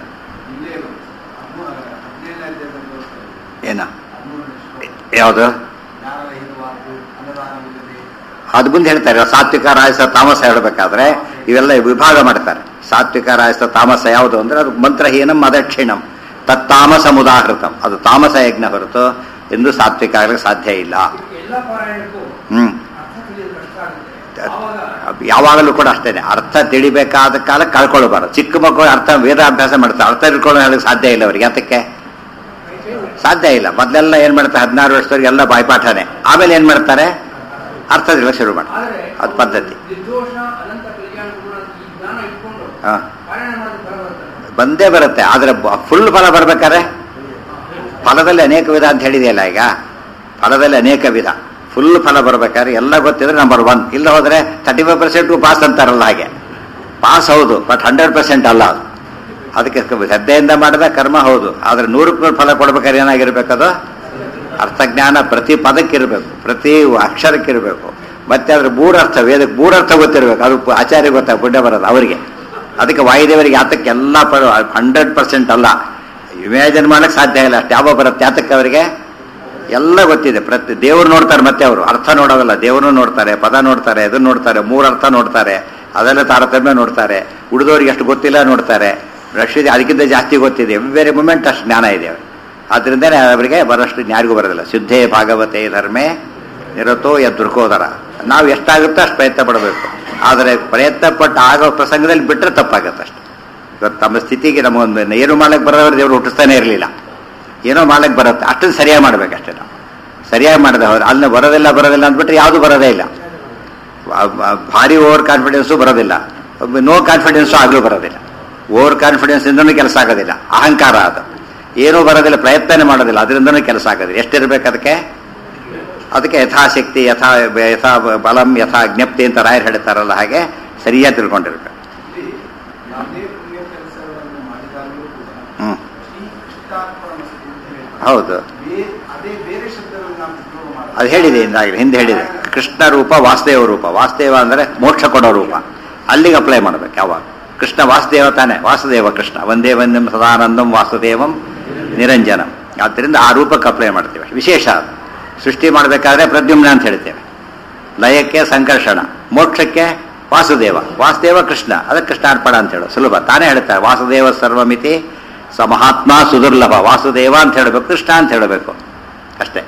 Speaker 1: ಏನ ಯಾವುದು ಅದು ಮುಂದೆ ಹೇಳ್ತಾರೆ ಸಾತ್ವಿಕ ರಾಯಸ ತಾಮಸ ಹೇಳಬೇಕಾದ್ರೆ ಇವೆಲ್ಲ ವಿಭಾಗ ಮಾಡ್ತಾರೆ ಸಾತ್ವಿಕ ರಾಯಸ ತಾಮಸ ಯಾವುದು ಅಂದ್ರೆ ಅದು ಮಂತ್ರಹೀನಂ ಅದಕ್ಷಿಣಂ ತತ್ತಾಮಸ ಮುದಾಹೃತಂ ಅದು ತಾಮಸ ಯಜ್ಞ ಹೊರತು ಎಂದು ಸಾತ್ವಿಕ ಆಗಲಿಕ್ಕೆ ಸಾಧ್ಯ ಇಲ್ಲ
Speaker 2: ಎಲ್ಲ ಪಾರಾಯಣಕ್ಕೂ
Speaker 1: ಹ್ಮ್
Speaker 2: ಅರ್ಥ ತಿಳಿಯೋದು ಕಷ್ಟ ಆಗುತ್ತೆ ಆವಾಗ
Speaker 1: ಯಾವಾಗಲೂ ಕೂಡ ಅಷ್ಟೇನೆ ಅರ್ಥ ತಿಳಿಬೇಕಾದ ಕಾಲ ಕಳ್ಕೊಳ್ಬಾರ್ದು ಚಿಕ್ಕ ಮಕ್ಕಳು ಅರ್ಥ ವೇದಾಭ್ಯಾಸ ಮಾಡ್ತಾರೆ ಅರ್ಥ ತಿಳ್ಕೊಳ್ಳೋ ಹೇಳಕ್ ಸಾಧ್ಯ ಇಲ್ಲ ಅವರಿಗೆ ಯಾತಕ್ಕೆ ಸಾಧ್ಯ ಇಲ್ಲ ಮೊದಲೆಲ್ಲ ಏನ್ ಮಾಡ್ತಾರೆ ಹದಿನಾರು ವರ್ಷದವ್ರಿಗೆ ಎಲ್ಲ ಬಾಯ್ಪಾಠನೆ ಆಮೇಲೆ ಏನ್ ಮಾಡ್ತಾರೆ ಅರ್ಥ ತಿಳ್ಕೊಳ್ಳೋಕೆ ಶುರು ಮಾಡ್ತಾರೆ
Speaker 2: ಆದ್ರೆ
Speaker 1: ಅದು ಪದ್ಧತಿ
Speaker 2: ನಿರ್ದೋಷ ಅನಂತ ಕಲ್ಯಾಣ ಗುಣ ಈ ಜ್ಞಾನ ಇಟ್ಕೊಂಡು
Speaker 1: ಹಾ.
Speaker 2: ಪಾರಾಯಣ ಮಾಡೋದು ಬರ ಬರ್ತದೆ
Speaker 1: ಬಂದೇ ಬರುತ್ತೆ ಆದ್ರೆ ಫುಲ್ ಫಲ ಬರ್ಬೇಕಾದ್ರೆ ಫಲದಲ್ಲಿ ಅನೇಕ ವಿಧ ಅಂತ ಹೇಳಿದೆಯಲ್ಲ ಈಗ ಫಲದಲ್ಲಿ ಅನೇಕ ವಿಧ ಫುಲ್ ಫಲ ಬರ್ಬೇಕಾದ್ರೆ ಎಲ್ಲ ಗೊತ್ತಿದ್ರೆ ನಂಬರ್ ಒನ್ ಇಲ್ಲ ಹೋದ್ರೆ ತರ್ಟಿ ಫೈವ್ ಪರ್ಸೆಂಟ್ ಪಾಸ್ ಅಂತಾರಲ್ಲ ಹಾಗೆ ಪಾಸ್ ಹೌದು ಬಟ್ ಹಂಡ್ರೆಡ್ ಪರ್ಸೆಂಟ್ ಅಲ್ಲ ಅದು ಅದಕ್ಕೆ ಕ- ಶ್ರದ್ಧೆಯಿಂದ ಮಾಡಿದ ಕರ್ಮ ಹೌದು ಆದ್ರೆ ನೂರಕ್ಕೆ ನೂರು ಫಲ ಕೊಡ್ಬೇಕಾದ್ರೆ ಏನಾಗಿರ್ಬೇಕದು ಅರ್ಥಜ್ಞಾನ ಪ್ರತಿ ಪದಕ್ಕಿರಬೇಕು ಪ್ರತಿ ಅಕ್ಷರಕ್ಕಿರಬೇಕು ಮತ್ತೆ ಅದ್ರ ಮೂರರ್ಥ ವೇದಕ್ಕೆ ಮೂರರ್ಥ ಗೊತ್ತಿರಬೇಕು ಅದು ಪ- ಆಚಾರ್ಯ ಗೊತ್ತ ಪುಣ್ಯ ಬರೋದು ಅವರಿಗೆ ಅದಕ್ಕೆ ವಾಯುದೇವರಿಗೆ ಯಾತಕ್ಕೆ ಎಲ್ಲ ಹಂಡ್ರೆಡ್ ಪರ್ಸೆಂಟ್ ಅಲ್ಲ ಇಮ್ಯಾಜಿನ್ ಮಾಡಕ್ ಸಾಧ್ಯ ಇಲ್ಲ ಅಷ್ಟು ಯಾವ ಬರುತ್ತೆ ಯಾತಕ್ಕೆ ಅವರಿಗೆ ಎಲ್ಲ ಗೊತ್ತಿದೆ ಪ್ರತಿ ದೇವ್ರು ನೋಡ್ತಾರೆ ಮತ್ತೆ ಅವರು ಅರ್ಥ ನೋಡೋದಲ್ಲ ದೇವ್ರನ್ನು ನೋಡ್ತಾರೆ ಪದ ನೋಡ್ತಾರೆ ಅದನ್ನ ನೋಡ್ತಾರೆ ಮೂರು ಅರ್ಥ ನೋಡ್ತಾರೆ ಅದೆಲ್ಲ ತಾರತಮ್ಯ ನೋಡ್ತಾರೆ ಉಳಿದವ್ರಿಗೆ ಎಷ್ಟು ಗೊತ್ತಿಲ್ಲ ನೋಡ್ತಾರೆ ರಶೀದಿ ಅದಕ್ಕಿಂತ ಜಾಸ್ತಿ ಗೊತ್ತಿದೆ ಬೇರೆ ಮೂಮೆಂಟ್ ಅಷ್ಟು ಜ್ಞಾನ ಇದೆ ಆದ್ರಿಂದನೇ ಅವರಿಗೆ ಬರೋಷ್ಟು ಯಾರಿಗೂ ಬರೋದಿಲ್ಲ ಶುದ್ಧೇ ಭಾಗವತೆ ಧರ್ಮೇ ನಿರತೋ ಯದೃಕೋದರ ನಾವು ಎಷ್ಟಾಗುತ್ತೋ ಅಷ್ಟು ಪ್ರಯತ್ನ ಪಡಬೇಕು ಆದರೆ ಪ್ರಯತ್ನ ಪಟ್ಟು ಆಗೋ ಪ್ರಸಂಗದಲ್ಲಿ ಬಿಟ್ಟರೆ ತಪ್ಪಾಗುತ್ತೆ ಅಷ್ಟೆ ಇವತ್ತು ತಮ್ಮ ಸ್ಥಿತಿಗೆ ನಮಗೊಂದು ಏನು ಮಾಡಕ್ಕೆ ಬರೋರು ದೇವರು ಹುಟ್ಟಿಸ್ತಾನೆ ಇರಲಿಲ್ಲ ಏನೋ ಮಾಡಕ್ಕೆ ಬರುತ್ತೆ ಅಷ್ಟನ್ನು ಸರಿಯಾಗಿ ಮಾಡ್ಬೇಕಷ್ಟೇ ನಾವು ಸರಿಯಾಗಿ ಮಾಡಿದೆ ಅವ್ರು ಅಲ್ಲಿ ಬರೋದಿಲ್ಲ ಬರೋದಿಲ್ಲ ಅಂದ್ಬಿಟ್ರೆ ಯಾವುದು ಬರೋದೇ ಇಲ್ಲ ಆ- ಆ- ಭಾರಿ ಓವರ್ ಕಾನ್ಫಿಡೆನ್ಸು ಬರೋದಿಲ್ಲ ನೋ ಕಾನ್ಫಿಡೆನ್ಸು ಆಗಲೂ ಬರೋದಿಲ್ಲ ಓವರ್ ಕಾನ್ಫಿಡೆನ್ಸ್ ಇಂದನೂ ಕೆಲಸ ಆಗೋದಿಲ್ಲ ಅಹಂಕಾರ ಅದು ಏನೂ ಬರೋದಿಲ್ಲ ಪ್ರಯತ್ನನೇ ಮಾಡೋದಿಲ್ಲ ಅದರಿಂದನೂ ಕೆಲಸ ಆಗೋದಿಲ್ಲ ಎಷ್ಟಿರ್ಬೇಕು ಅದಕ್ಕೆ ಅದಕ್ಕೆ ಯಥಾಶಕ್ತಿ ಯಥಾ ಯಥಾ ಬಲಂ ಯಥಾ ಜ್ಞಪ್ತಿ ಅಂತ ರಾಯರು ಹೇಳ್ತಾರಲ್ಲ ಹಾಗೆ ಸರಿಯಾಗಿ ತಿಳ್ಕೊಂಡಿರ್ಬೇಕು
Speaker 3: ಯಾವುದೇ ಪುಣ್ಯ ಕೆಲಸಗಳನ್ನು ಮಾಡಿದಾಗಲೂ ಕೂಡ
Speaker 1: ಹ್ಮ್
Speaker 3: ಈ ಕೃಷ್ಣಾರ್ಪಣ ಮಸ್ತು ಅಂತ ಹೇಳ್ತಾರೆ.
Speaker 1: ಹೌದು
Speaker 3: ಬೇ- ಅದೇ ಬೇರೆ ಶಬ್ದಗಳನ್ನು ನಾವು ಉಪಯೋಗ ಮಾಡ್ತೀವಿ.
Speaker 1: ಅದು ಹೇಳಿದೆ ಹಿಂದಾಗಲಿ ಹಿಂದೆ ಹೇಳಿದೆ ಕೃಷ್ಣ ರೂಪ ವಾಸುದೇವ ರೂಪ ವಾಸುದೇವ ಅಂದರೆ ಮೋಕ್ಷ ಕೊಡೋ ರೂಪ ಅಲ್ಲಿಗೆ ಅಪ್ಲೈ ಮಾಡ್ಬೇಕು ಯಾವಾಗ ಕೃಷ್ಣ ವಾಸುದೇವ ತಾನೆ ವಾಸುದೇವ ಕೃಷ್ಣ ಒಂದೇ ಒಂದಂ ಸದಾನಂದಂ ವಾಸುದೇವಂ ನಿರಂಜನಂ ಆದ್ದರಿಂದ ಆ ರೂಪಕ್ಕೆ ಅಪ್ಲೈ ಮಾಡ್ತೇವೆ ವಿಶೇಷ ಅದು ಸೃಷ್ಟಿ ಮಾಡಬೇಕಾದ್ರೆ ಪ್ರದ್ಯುಮ್ನ ಅಂತ ಹೇಳ್ತೇವೆ ಲಯಕ್ಕೆ ಸಂಕರ್ಷಣ ಮೋಕ್ಷಕ್ಕೆ ವಾಸುದೇವ ವಾಸುದೇವ ಕೃಷ್ಣ ಅದಕ್ಕೆ ಕೃಷ್ಣಾರ್ಪಣ ಅಂತ ಹೇಳೋ ಸುಲಭ ತಾನೇ ಹೇಳ್ತಾರೆ ವಾಸುದೇವ ಸರ್ವಮಿತಿ ಸ ಮಹಾತ್ಮ ಸುದುರ್ಲಭ ವಾಸುದೇವ ಅಂತ ಹೇಳಬೇಕು ಕೃಷ್ಣ ಅಂತ ಹೇಳಬೇಕು ಅಷ್ಟೇ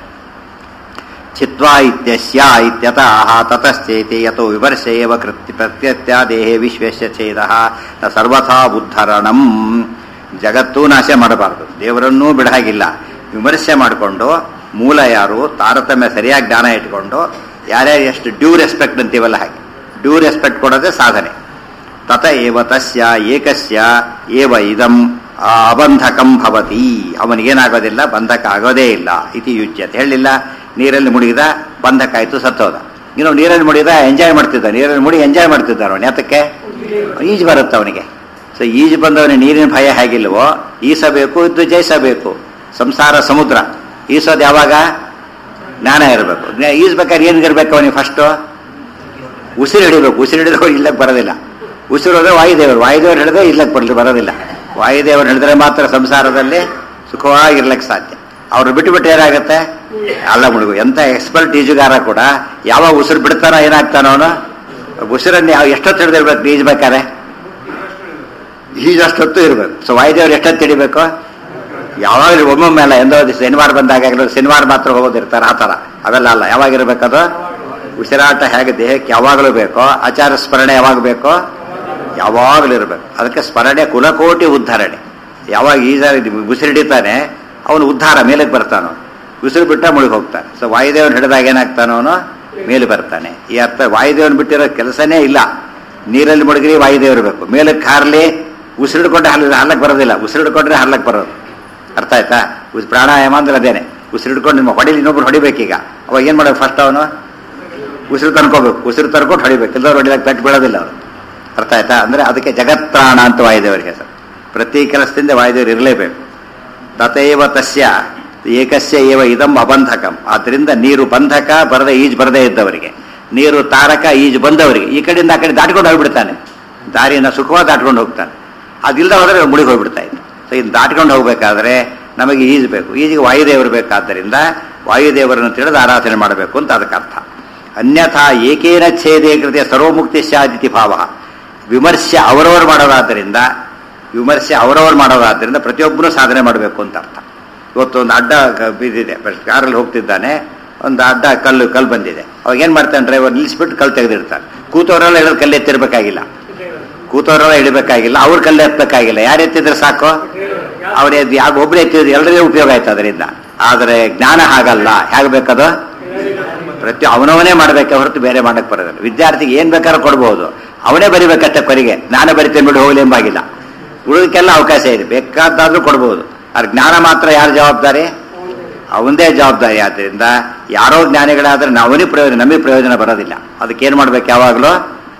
Speaker 1: ಚಿತ್ವಾ ಇತ್ಯಸ್ಯ ಇತ್ಯತಃ ತತಶ್ಚೇತಿ ಯತೋ ವಿಮರ್ಶ ಏವ ಕೃತ್ಯ ಪ್ರತ್ಯತ್ಯ ದೇಹೇ ವಿಶ್ವೇಶ ಛೇದಃ ನ ಸರ್ವಥಾ ಉದ್ಧರಣಂ ಜಗತ್ತೂ ನಾಶ ಮಾಡಬಾರದು ದೇವರನ್ನೂ ಬಿಡಾಗಿಲ್ಲ ವಿಮರ್ಶೆ ಮಾಡಿಕೊಂಡು ಮೂಲ ಯಾರು ತಾರತಮ್ಯ ಸರಿಯಾಗಿ ಜ್ಞಾನ ಇಟ್ಕೊಂಡು ಯಾರ್ಯಾರು ಎಷ್ಟು ಡ್ಯೂ ರೆಸ್ಪೆಕ್ಟ್ ಅಂತೀವಲ್ಲ ಹಾಗೆ ಡ್ಯೂ ರೆಸ್ಪೆಕ್ಟ್ ಕೊಡೋದೇ ಸಾಧನೆ ತತ ಏವ ತಸ್ಯ ಏಕಸ್ಯ ಏವ ಇದಂ ಆ, ಅಬಂಧಕಂ ಭವತಿ ಅವನಿಗೇನಾಗೋದಿಲ್ಲ ಬಂಧಕ ಆಗೋದೇ ಇಲ್ಲ ಇತಿ ಯುಜ್ಯತೆ ಹೇಳಿಲ್ಲ ನೀರಲ್ಲಿ ಮುಳುಗಿದ ಬಂಧಕ ಆಯ್ತು ಸತ್ತೋದ ಇನ್ನು ನೀರಲ್ಲಿ ಮುಳುಗಿದ ಎಂಜಾಯ್ ಮಾಡ್ತಿದ್ದ ನೀರಲ್ಲಿ ಮುಳುಗಿ ಎಂಜಾಯ್ ಮಾಡ್ತಿದ್ದ ಅವನು ಯಾತಕ್ಕೆ ಈಜು ಬರುತ್ತೆ ಅವನಿಗೆ ಸೊ ಈಜು ಬಂದವನಿಗೆ ನೀರಿನ ಭಯ ಹೇಗಿಲ್ವೋ ಈಸಬೇಕು ಇದ್ದು ಜಯಿಸಬೇಕು ಸಂಸಾರ ಸಮುದ್ರ ಈಸೋದು ಯಾವಾಗ ಜ್ಞಾನ ಇರಬೇಕು ಈಜ್ಬೇಕಾದ್ರೆ ಏನಿರ್ಬೇಕು ಅವನಿಗೆ ಫಸ್ಟು ಉಸಿರು ಹಿಡಿಬೇಕು ಉಸಿರು ಹಿಡಿದ್ರೆ ಇಲ್ಲಕ್ಕೆ ಬರೋದಿಲ್ಲ ಉಸಿರು ಹೋದ್ರೆ ವಾಯುದೇವರು ವಾಯುದೇವರು ಹಿಡಿದ್ರೆ ಇಲ್ಲಕ್ಕೆ ಬರಲಿ ಬರೋದಿಲ್ಲ ವಾಯುದೇವರು ಹಿಡಿದ್ರೆ ಮಾತ್ರ ಸಂಸಾರದಲ್ಲಿ ಸುಖವಾಗಿರ್ಲಿಕ್ಕೆ ಸಾಧ್ಯ ಅವ್ರು ಬಿಟ್ಟು ಬಿಟ್ಟು ಏನಾಗುತ್ತೆ ಅಲ್ಲ ಮುಳುಗು ಎಂತ ಎಕ್ಸ್ಪರ್ಟ್ ಈಜುಗಾರ ಕೂಡ ಯಾವಾಗ ಉಸಿರು ಬಿಡ್ತಾನೋ ಏನಾಗ್ತಾನೋ ಅವನು ಉಸಿರನ್ನು ಯಾವ ಎಷ್ಟೊತ್ತು ಹಿಡಿದಿರ್ಬೇಕು ಈಜ್ಬೇಕಾರೆ ಈಜಷ್ಟೊತ್ತು ಇರ್ಬೇಕು ಸೊ ವಾಯುದೇವರು ಎಷ್ಟೊತ್ತು ಹಿಡಿಬೇಕು ಯಾವಾಗಲೂ ಒಮ್ಮೊಮ್ಮೆ ಅಲ್ಲ ಎಂದೋ ದಿವಸ ಶನಿವಾರ ಬಂದಾಗ ಶನಿವಾರ ಮಾತ್ರ ಹೋಗೋದಿರ್ತಾರೆ ಆ ಥರ ಅವೆಲ್ಲ ಅಲ್ಲ ಯಾವಾಗಿರ್ಬೇಕದು ಉಸಿರಾಟ ಹೇಗೆ ದೇಹಕ್ಕೆ ಯಾವಾಗಲೂ ಬೇಕೋ ಆಚಾರ ಸ್ಮರಣೆ ಯಾವಾಗ ಬೇಕೋ ಯಾವಾಗಲೂ ಇರಬೇಕು ಅದಕ್ಕೆ ಸ್ಮರಣೆ ಕುಲಕೋಟಿ ಉದ್ಧಾರಣೆ ಯಾವಾಗ ಈಜ ಉಸಿರಿಡಿತಾನೆ ಅವನು ಉದ್ಧಾರ ಮೇಲಕ್ಕೆ ಬರ್ತಾನೋ ಉಸಿರು ಬಿಟ್ಟ ಮುಳುಗಿ ಹೋಗ್ತಾನೆ ಸೊ ವಾಯುದೇವನ ಹಿಡಿದಾಗ ಏನಾಗ್ತಾನೋ ಅವನು ಮೇಲೆ ಬರ್ತಾನೆ ಈ ಅರ್ಥ ವಾಯುದೇವನ ಬಿಟ್ಟಿರೋ ಕೆಲಸನೇ ಇಲ್ಲ ನೀರಲ್ಲಿ ಮುಳುಗ್ರಿ ವಾಯುದೇವರು ಬೇಕು ಮೇಲಕ್ಕೆ ಹಾರಲಿ ಉಸಿರಿಡ್ಕೊಂಡ್ರೆ ಹಲ್ಲ ಹಲ್ಲಕ್ಕೆ ಬರೋದಿಲ್ಲ ಉಸಿರಿಡ್ಕೊಂಡ್ರೆ ಹಲ್ಲಕ್ಕೆ ಬರೋದು ಅರ್ಥ ಆಯ್ತಾ ಉಸ್ ಪ್ರಾಣಾಯಾಮ ಅಂದ್ರೆ ಅದೇನೆ ಉಸಿರಿಡ್ಕೊಂಡು ನಿಮ್ಮ ಹೊಡಿಲಿ ಇನ್ನೊಬ್ರು ಹೊಡಿಬೇಕೀಗ ಅವಾಗ ಏನು ಮಾಡೋದು ಫಸ್ಟ್ ಅವನು ಉಸಿರು ತನ್ಕೋಬೇಕು ಉಸಿರು ತನ್ಕೊಂಡು ಹೊಡಿಬೇಕು ಎಲ್ಲರೂ ಹೊಡಿದಾಗ ತಟ್ಟು ಬೀಳೋದಿಲ್ಲ ಅವರು ಅರ್ಥ ಆಯ್ತಾ ಅಂದ್ರೆ ಅದಕ್ಕೆ ಜಗತ್ಪ್ರಾಣ ಅಂತ ವಾಯುದೇವರಿಗೆ ಹೆಸರು ಪ್ರತಿ ಕೆಲಸದಿಂದ ವಾಯುದೇವರು ಇರಲೇಬೇಕು ತಥೈವ ತಸ್ಯ ಏಕಸ್ಯ ಏವ ಇದಂ ಅಬಂಧಕಂ ಆದ್ರಿಂದ ನೀರು ಬಂಧಕ ಬರದೆ ಈಜು ಬರದೇ ಇದ್ದವರಿಗೆ ನೀರು ತಾರಕ ಈಜು ಬಂದವರಿಗೆ ಈ ಕಡೆಯಿಂದ ಆ ಕಡೆ ದಾಟ್ಕೊಂಡು ಹೋಗ್ಬಿಡ್ತಾನೆ ದಾರಿಯನ್ನು ಸುಖವಾಗಿ ದಾಟ್ಕೊಂಡು ಹೋಗ್ತಾನೆ ಅದಿಲ್ಲದ ಹೋದರೆ ಮುಳುಗಿ ಹೋಗ್ಬಿಡ್ತಾ ಇತ್ತು ಸೊ ಇದು ದಾಟ್ಕೊಂಡು ಹೋಗ್ಬೇಕಾದ್ರೆ ನಮಗೆ ಈಜಬೇಕು ಈಜಿಗೆ ವಾಯುದೇವರು ಬೇಕಾದ್ದರಿಂದ ವಾಯುದೇವರನ್ನು ತಿಳಿದು ಆರಾಧನೆ ಮಾಡಬೇಕು ಅಂತ ಅದಕ್ಕೆ ಅರ್ಥ ಅನ್ಯಥಾ ಏಕೇನ ಛೇದೇ ಕೃತಿಯ ಸರ್ವಮುಕ್ತಿ ಸ್ಯಾದಿತಿ ಭಾವ ವಿಮರ್ಶೆ ಅವರವರು ಮಾಡೋದಾದ್ದರಿಂದ ವಿಮರ್ಶೆ ಅವರವರು ಮಾಡೋದಾದ್ದರಿಂದ ಪ್ರತಿಯೊಬ್ಬರೂ ಸಾಧನೆ ಮಾಡಬೇಕು ಅಂತ ಅರ್ಥ ಇವತ್ತು ಒಂದು ಅಡ್ಡ ಕ- ಬಿದ್ದಿದೆ ಕಾರಲ್ಲಿ ಹೋಗ್ತಿದ್ದಾನೆ ಒಂದು ಅಡ್ಡ ಕಲ್ಲು ಕಲ್ಲು ಬಂದಿದೆ ಅವಾಗ ಏನು ಮಾಡ್ತಾನೆ ಡ್ರೈವರ್ ನಿಲ್ಲಿಸ್ಬಿಟ್ಟು ಕಲ್ಲು ತೆಗೆದಿರ್ತಾನೆ ಕೂತವರೆಲ್ಲ ಹೇಳೋದು ಕಲ್ಲು ಎತ್ತಿರ್ಬೇಕಾಗಿಲ್ಲ ಕೂತವರೆಲ್ಲ ಇಡಬೇಕಾಗಿಲ್ಲ ಅವ್ರ ಕಲ್ಲು ಎತ್ತಬೇಕಾಗಿಲ್ಲ ಯಾರು ಎತ್ತಿದ್ರೆ ಸಾಕು ಅವ್ರು ಎದ್ದು ಯಾಕೆ ಒಬ್ರು ಎತ್ತಿದ್ರೆ ಎಲ್ಲರಿಗೂ ಉಪಯೋಗ ಆಯ್ತು ಅದರಿಂದ ಆದರೆ ಜ್ಞಾನ ಹಾಗಲ್ಲ ಹೇಗೆ ಬೇಕದು ಪ್ರತಿ ಅವನವನೇ ಮಾಡಬೇಕೆ ಹೊರತು ಬೇರೆ ಮಾಡಕ್ ಬರೋದಿಲ್ಲ ವಿದ್ಯಾರ್ಥಿಗೆ ಏನ್ ಬೇಕಾದ್ರೂ ಕೊಡ್ಬೋದು ಅವನೇ ಬರಿಬೇಕಷ್ಟೇ ಕೊರಿಗೆ ನಾನು ಬರಿತೇನೆ ಬಿಡು ಹೋಗ್ಲಿ ಎಂಬಾಗಿಲ್ಲ ಉಳಿದಕ್ಕೆಲ್ಲ ಅವಕಾಶ ಇದೆ ಬೇಕಾದಾದ್ರೂ ಕೊಡ್ಬೋದು ಆದ್ರೆ ಜ್ಞಾನ ಮಾತ್ರ ಯಾರ ಜವಾಬ್ದಾರಿ ಅವನದೇ ಜವಾಬ್ದಾರಿ ಆದ್ರಿಂದ ಯಾರೋ ಜ್ಞಾನಿಗಳಾದ್ರೆ ನಾವನೇ ಪ್ರಯೋಜನ ನಮಗೆ ಪ್ರಯೋಜನ ಬರೋದಿಲ್ಲ ಅದಕ್ಕೆ ಏನ್ ಮಾಡ್ಬೇಕು ಯಾವಾಗಲೂ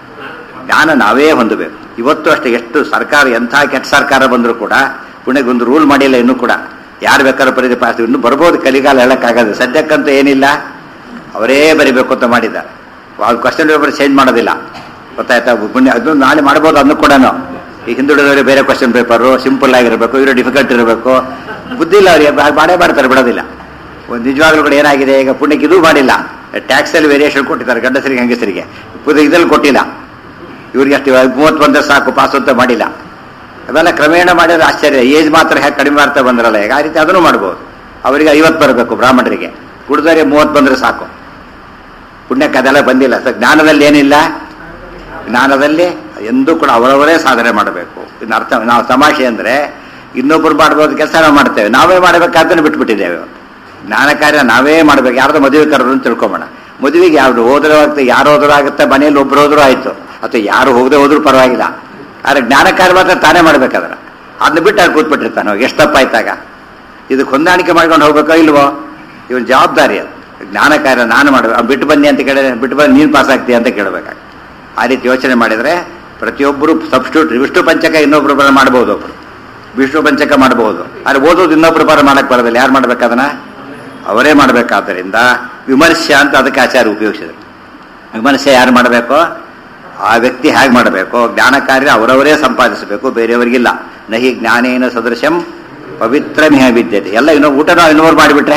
Speaker 1: ಜ್ಞಾನ ನಾವೇ ಹೊಂದಬೇಕು ಇವತ್ತು ಅಷ್ಟೇ ಎಷ್ಟು ಸರ್ಕಾರ ಎಂಥ ಕೆಟ್ಟ ಸರ್ಕಾರ ಬಂದರೂ ಕೂಡ ಪುಣೆಗೆ ಒಂದು ರೂಲ್ ಮಾಡಿಲ್ಲ ಇನ್ನೂ ಕೂಡ ಯಾರು ಬೇಕಾದ್ರೂ ಬರೀದೆ ಪಾಸ್ ಇನ್ನೂ ಬರ್ಬೋದು ಕಲಿಗಾಲ ಹೇಳಕ್ಕಾಗದು ಸದ್ಯಕ್ಕಂತೂ ಏನಿಲ್ಲ ಅವರೇ ಬರಿಬೇಕು ಅಂತ ಮಾಡಿದ್ದಾರೆ ಕ್ವಶನ್ ಪೇಪರ್ ಚೇಂಜ್ ಮಾಡೋದಿಲ್ಲ ಗೊತ್ತಾಯ್ತಾ ಪುಣ್ಯ ಅದು ನಾಳೆ ಮಾಡ್ಬೋದು ಅದನ್ನು ಕೂಡ ಈ ಹಿಂದುಳಿದವರು ಬೇರೆ ಕ್ವಶನ್ ಪೇಪರು ಸಿಂಪಲ್ ಆಗಿರಬೇಕು ಇವರು ಡಿಫಿಕಲ್ಟ್ ಇರಬೇಕು ಬುದ್ಧಿ ಇಲ್ಲ ಅವರಿಗೆ ಮಾಡೇ ಮಾಡ್ತಾರೆ ಬಿಡೋದಿಲ್ಲ ಒಂದು ನಿಜವಾಗ್ಲೂ ಕೂಡ ಏನಾಗಿದೆ ಈಗ ಪುಣ್ಯಕ್ಕೆ ಇದು ಮಾಡಿಲ್ಲ ಟ್ಯಾಕ್ಸಲ್ಲಿ ವೇರಿಯೇಷನ್ ಕೊಟ್ಟಿದ್ದಾರೆ ಗಂಡಸರಿಗೆ ಹೆಂಗಸರಿಗೆ ಪುದ- ಇದ್ರಲ್ಲಿ ಕೊಟ್ಟಿಲ್ಲ ಇವ್ರಿಗೆ ಅಷ್ಟು ಮೂವತ್ತು ಬಂದರೆ ಸಾಕು ಪಾಸ್ ಅಂತ ಮಾಡಿಲ್ಲ ಅವೆಲ್ಲ ಕ್ರಮೇಣ ಮಾಡಿದ್ರೆ ಆಶ್ಚರ್ಯ ಏಜ್ ಮಾತ್ರ ಹೇಗೆ ಕಡಿಮೆ ಮಾಡ್ತಾ ಬಂದ್ರಲ್ಲ ಈಗ ಆ ರೀತಿ ಅದನ್ನು ಮಾಡ್ಬೋದು ಅವರಿಗೆ ಐವತ್ತು ಬರಬೇಕು ಬ್ರಾಹ್ಮಣರಿಗೆ ಕುಡಿದವರಿಗೆ ಮೂವತ್ತು ಬಂದರೆ ಸಾಕು ಪುಣ್ಯಕ್ಕೆ ಅದೆಲ್ಲ ಬಂದಿಲ್ಲ ಸೊ ಜ್ಞಾನದಲ್ಲಿ ಏನಿಲ್ಲ ಜ್ಞಾನದಲ್ಲಿ ಎಂದೂ ಕೂಡ ಅವರವರೇ ಸಾಧನೆ ಮಾಡಬೇಕು ಇನ್ನು ಅರ್ಥ ನಾವು ತಮಾಷೆ ಅಂದರೆ ಇನ್ನೊಬ್ಬರು ಮಾಡ್ಬೋದು ಕೆಲಸ ನಾವು ಮಾಡ್ತೇವೆ ನಾವೇ ಮಾಡಬೇಕಾದ್ದನ್ನು ಬಿಟ್ಬಿಟ್ಟಿದ್ದೇವೆ ಇವತ್ತು. ಜ್ಞಾನ ಕಾರ್ಯ ನಾವೇ ಮಾಡಬೇಕು ಯಾರ್ದೋ ಮದುವೆ ಕರೋರು ಅಂತ ತಿಳ್ಕೊಂಬೋಣ ಮದುವೆಗೆ ಯಾರು ಹೋದ್ರೆ ಆಗ್ತದೆ ಯಾರು ಹೋದ್ರೂ ಆಗುತ್ತೆ ಮನೆಯಲ್ಲಿ ಒಬ್ರು ಹೋದ್ರೂ ಆಯ್ತು ಅಥವಾ ಯಾರು ಹೋಗದೆ ಹೋದ್ರೂ ಪರವಾಗಿಲ್ಲ ಆದರೆ ಜ್ಞಾನ ಕಾರ್ಯ ಮಾತ್ರ ತಾನೇ ಮಾಡ್ಬೇಕಾದ್ರೆ ಅದನ್ನ ಬಿಟ್ಟು ಅಲ್ಲಿ ಕೂತ್ಬಿಟ್ಟಿರ್ತಾನೆ ಅವಾಗ ಎಷ್ಟು ತಪ್ಪಾಯ್ತಾಗ ಇದಕ್ಕೆ ಹೊಂದಾಣಿಕೆ ಮಾಡ್ಕೊಂಡು ಹೋಗ್ಬೇಕೋ ಇಲ್ವೋ ಇವನ್ ಜವಾಬ್ದಾರಿ ಅದು ಜ್ಞಾನ ಕಾರ್ಯ ನಾನು ಮಾಡಬೇಕು ಬಿಟ್ಟು ಬನ್ನಿ ಅಂತ ಕೇಳಿದ್ರೆ ಬಿಟ್ಟು ಬಂದು ನೀನು ಪಾಸ್ ಆಗ್ತೀಯ ಅಂತ ಕೇಳಬೇಕಾಗ ಆ ರೀತಿ ಯೋಚನೆ ಮಾಡಿದರೆ ಪ್ರತಿಯೊಬ್ಬರು ಸಬ್ಸ್ಟ್ಯೂಟ್ ವಿಷ್ಣು ಪಂಚಕ ಇನ್ನೊಬ್ರು ಬರ ಮಾಡ್ಬೋದು ಒಬ್ರು ವಿಷ್ಣು ಪಂಚಕ ಮಾಡಬಹುದು ಆದರೆ ಓದೋದು ಇನ್ನೊಬ್ರು ಬರ ಮಾಡಕ್ ಬರೋದಿಲ್ಲ ಯಾರು ಮಾಡ್ಬೇಕು ಅದನ್ನ ಅವರೇ ಮಾಡಬೇಕಾದ್ದರಿಂದ ವಿಮರ್ಶೆ ಅಂತ ಅದಕ್ಕೆ ಆಚಾರ ಉಪಯೋಗಿಸಿದ್ರು ವಿಮರ್ಶೆ ಯಾರು ಮಾಡಬೇಕು ಆ ವ್ಯಕ್ತಿ ಹೇಗೆ ಮಾಡಬೇಕು ಜ್ಞಾನ ಕಾರ್ಯ ಅವರವರೇ ಸಂಪಾದಿಸಬೇಕು ಬೇರೆಯವರಿಗಿಲ್ಲ ನಹಿ ಜ್ಞಾನೇನ ಸದೃಶಂ ಪವಿತ್ರ ಮಿಹ ವಿದ್ಯತೆ ಎಲ್ಲ ಇನ್ನೊಬ್ಬ ಊಟನೂ ಇನ್ನೊಬ್ರು ಮಾಡಿಬಿಟ್ರೆ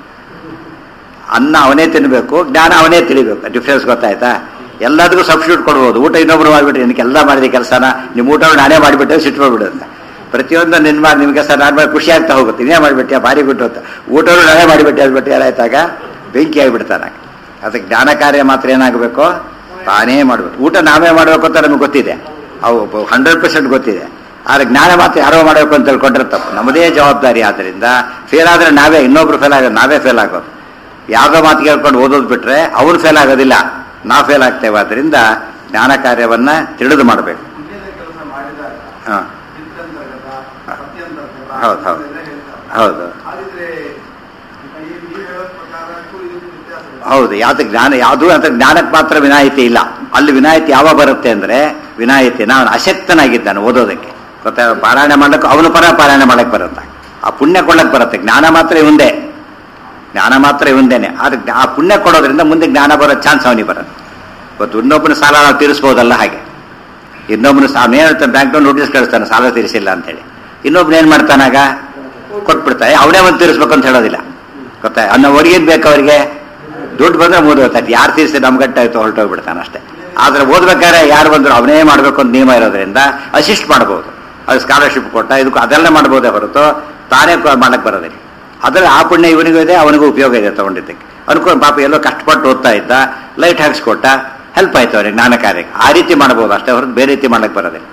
Speaker 1: ಅನ್ನ ಅವನೇ ತಿನ್ನಬೇಕು ಜ್ಞಾನ ಅವನೇ ತಿಳಿಬೇಕು ಡಿಫ್ರೆನ್ಸ್ ಗೊತ್ತಾಯ್ತಾ ಎಲ್ಲದಕ್ಕೂ ಸಬ್ಸ್ಟಿಟ್ಯೂಟ್ ಕೊಡ್ಬೋದು ಊಟ ಇನ್ನೊಬ್ರು ಮಾಡಿಬಿಟ್ರೆ ನಿನಗೆ ಎಲ್ಲ ಮಾಡಿದ ಕೆಲಸನ ನಿಮ್ಮ ಊಟ ನಾನೇ ಮಾಡಿಬಿಟ್ಟೆ ಸಿಟ್ಟು ಮಾಡ್ಬಿಡು ಅಂತ ಪ್ರತಿಯೊಂದು ನಿನ್ನ ಮಾಡಿ ನಿಮ್ಗೆ ಸರ್ ನಾನು ಮಾಡಿ ಖುಷಿ ಆಗ್ತಾ ಹೋಗುತ್ತೆ ಇನ್ನೇ ಮಾಡಿಬಿಟ್ಟೆ ಭಾರಿ ಬಿಟ್ಟು ಅಂತ ಊಟನೂ ನಾನೇ ಮಾಡಿಬಿಟ್ಟೆ ಅಂದ್ಬಿಟ್ಟು ಏನಾಯ್ತಾಗ ಬೆಂಕಿ ಆಗಿಬಿಡ್ತಾನೆ ಅದಕ್ಕೆ ಜ್ಞಾನ ಕಾರ್ಯ ಮಾತ್ರ ಏನಾಗಬೇಕು ತಾನೇ ಮಾಡಬೇಕು ಊಟ ನಾವೇ ಮಾಡಬೇಕು ಅಂತ ನಮಗೆ ಗೊತ್ತಿದೆ ಅವು ಹಂಡ್ರೆಡ್ ಪರ್ಸೆಂಟ್ ಗೊತ್ತಿದೆ ಆದರೆ ಜ್ಞಾನ ಮಾತ್ರ ಯಾರೋ ಮಾಡಬೇಕು ಅಂತ ತಿಳ್ಕೊಂಡ್ರೆ ತಪ್ಪು ನಮ್ಮದೇ ಜವಾಬ್ದಾರಿ ಆದ್ದರಿಂದ ಫೇಲ್ ಆದರೆ ನಾವೇ ಇನ್ನೊಬ್ರು ಫೇಲ್ ಆಗೋದು ನಾವೇ ಫೇಲ್ ಆಗೋದು ಯಾವುದೋ ಮಾತು ಕೇಳ್ಕೊಂಡು ಓದೋದು ಬಿಟ್ರೆ ಅವ್ರು ಫೇಲ್ ಆಗೋದಿಲ್ಲ ನಾವು ಫೇಲ್ ಆಗ್ತೇವೆ ಆದ್ದರಿಂದ ಜ್ಞಾನ ಕಾರ್ಯವನ್ನ ತಿಳಿದು ಮಾಡಬೇಕು
Speaker 3: ಪುಣ್ಯದ ಕೆಲಸ ಮಾಡಿದಾಗ
Speaker 1: ಹಾಂ
Speaker 3: ಪಿತೃಂತರ್ಗತ
Speaker 1: ಹಾ.
Speaker 3: ಪತ್ಯಂತರ್ಗತ
Speaker 1: ಹೌದು, ಹೌದು.
Speaker 3: ಅದೆಲ್ಲ ಹೇಳ್ತಾರೆ.
Speaker 1: ಹೌದು
Speaker 3: ಹಾಗಿದ್ರೆ ಈ- ನೀವು ಹೇಳೋ ಪ್ರಕಾರಕ್ಕೂ ಇದಕ್ಕೂ ವ್ಯತ್ಯಾಸ ಇದೆ.
Speaker 1: ಹೌದು ಯಾವ್ದು ಜ್ಞಾನ ಯಾವುದು ಅಂತ ಜ್ಞಾನಕ್ಕೆ ಮಾತ್ರ ವಿನಾಯಿತಿ ಇಲ್ಲ ಅಲ್ಲಿ ವಿನಾಯಿತಿ ಯಾವಾಗ ಬರುತ್ತೆ ಅಂದ್ರೆ ವಿನಾಯಿತಿ ನಾನು ಅಶಕ್ತನಾಗಿದ್ದಾನೆ ಓದೋದಕ್ಕೆ ಗೊತ್ತಾ ಪಾರಾಯಣ ಮಾಡಕ್ಕೆ ಅವನು ಪರ ಪಾರಾಯಣ ಮಾಡಕ್ ಬರುತ್ತೆ ಆ ಪುಣ್ಯ ಕೊಳ್ಳಕ್ ಬರುತ್ತೆ ಜ್ಞಾನ ಮಾತ್ರ ಇವಂದೇ ಜ್ಞಾನ ಮಾತ್ರ ಇವಂದೇನೆ ಆದ್ರೆ ಜ್ಞಾ- ಆ ಪುಣ್ಯ ಕೊಡೋದ್ರಿಂದ ಮುಂದೆ ಜ್ಞಾನ ಬರೋ ಚಾನ್ಸ್ ಅವನಿಗೆ ಬರುತ್ತೆ ಇವತ್ತು ಇನ್ನೊಬ್ಬನ ಸಾಲ ನಾವು ತೀರಿಸ್ಬೋದಲ್ಲ ಹಾಗೆ ಇನ್ನೊಬ್ಬನು ಸಾಲ ಹೇಳ್ತಾನೆ ಬ್ಯಾಂಕ್ ನೋಟಿಸ್ ಕಳಿಸ್ತಾನೆ ಸಾಲ ತೀರಿಸಿಲ್ಲ ಅಂತೇಳಿ ಇನ್ನೊಬ್ನು ಏನ್ ಮಾಡ್ತಾನಾಗ ಕೊಟ್ಬಿಡ್ತಾರೆ ಅವನೇ ಒಂದು ತೀರಿಸ್ಬೇಕು ಅಂತ ಹೇಳೋದಿಲ್ಲ ಗೊತ್ತಾ ಅನ್ನೋ ಒರಿಗೇನ್ ಬೇಕು ಅವರಿಗೆ ದುಡ್ಡು ಬಂದ್ರೆ ಮೂರು ಹೊತ್ತಾಯ್ತು ಯಾರು ತೀರಿಸಿ ನಮ್ಗಟ್ಟ ಆಯ್ತು ಹೊರಟೋಗ್ಬಿಡ್ತಾನೆ ಅಷ್ಟೇ ಆದ್ರೆ ಓದ್ಬೇಕಾದ್ರೆ ಯಾರು ಬಂದ್ರು ಅವನೇ ಮಾಡ್ಬೇಕು ಅಂತ ನಿಯಮ ಇರೋದ್ರಿಂದ ಅಸಿಸ್ಟ್ ಮಾಡ್ಬೋದು ಅದು ಸ್ಕಾಲರ್ಶಿಪ್ ಕೊಟ್ಟ ಇದಕ್ಕೂ ಅದೆಲ್ಲ ಮಾಡ್ಬೋದೇ ಹೊರತು ತಾನೇ ಕ- ಮಾಡಕ್ ಬರೋದಿಲ್ಲ ಅದರ ಆ ಪುಣ್ಯ ಇವನಿಗೂ ಇದೆ ಅವನಿಗೂ ಉಪಯೋಗ ಇದೆ ತಗೊಂಡಿದ್ದಕ್ಕೆ ಅನ್ಕೊಂಡು ಪಾಪ ಎಲ್ಲೋ ಕಷ್ಟಪಟ್ಟು ಓದ್ತಾ ಇದ್ದ ಲೈಟ್ ಹಾಕ್ಸ್ಕೊಟ್ಟ ಹೆಲ್ಪ್ ಆಯ್ತು ಅವನಿಗೆ ಜ್ಞಾನ ಕಾರ್ಯಕ್ಕೆ ಆ ರೀತಿ ಮಾಡ್ಬೋದು ಅಷ್ಟೇ ಹೊರತು ಬೇರೆ ರೀತಿ ಮಾಡಕ್ ಬರೋದಿಲ್ಲ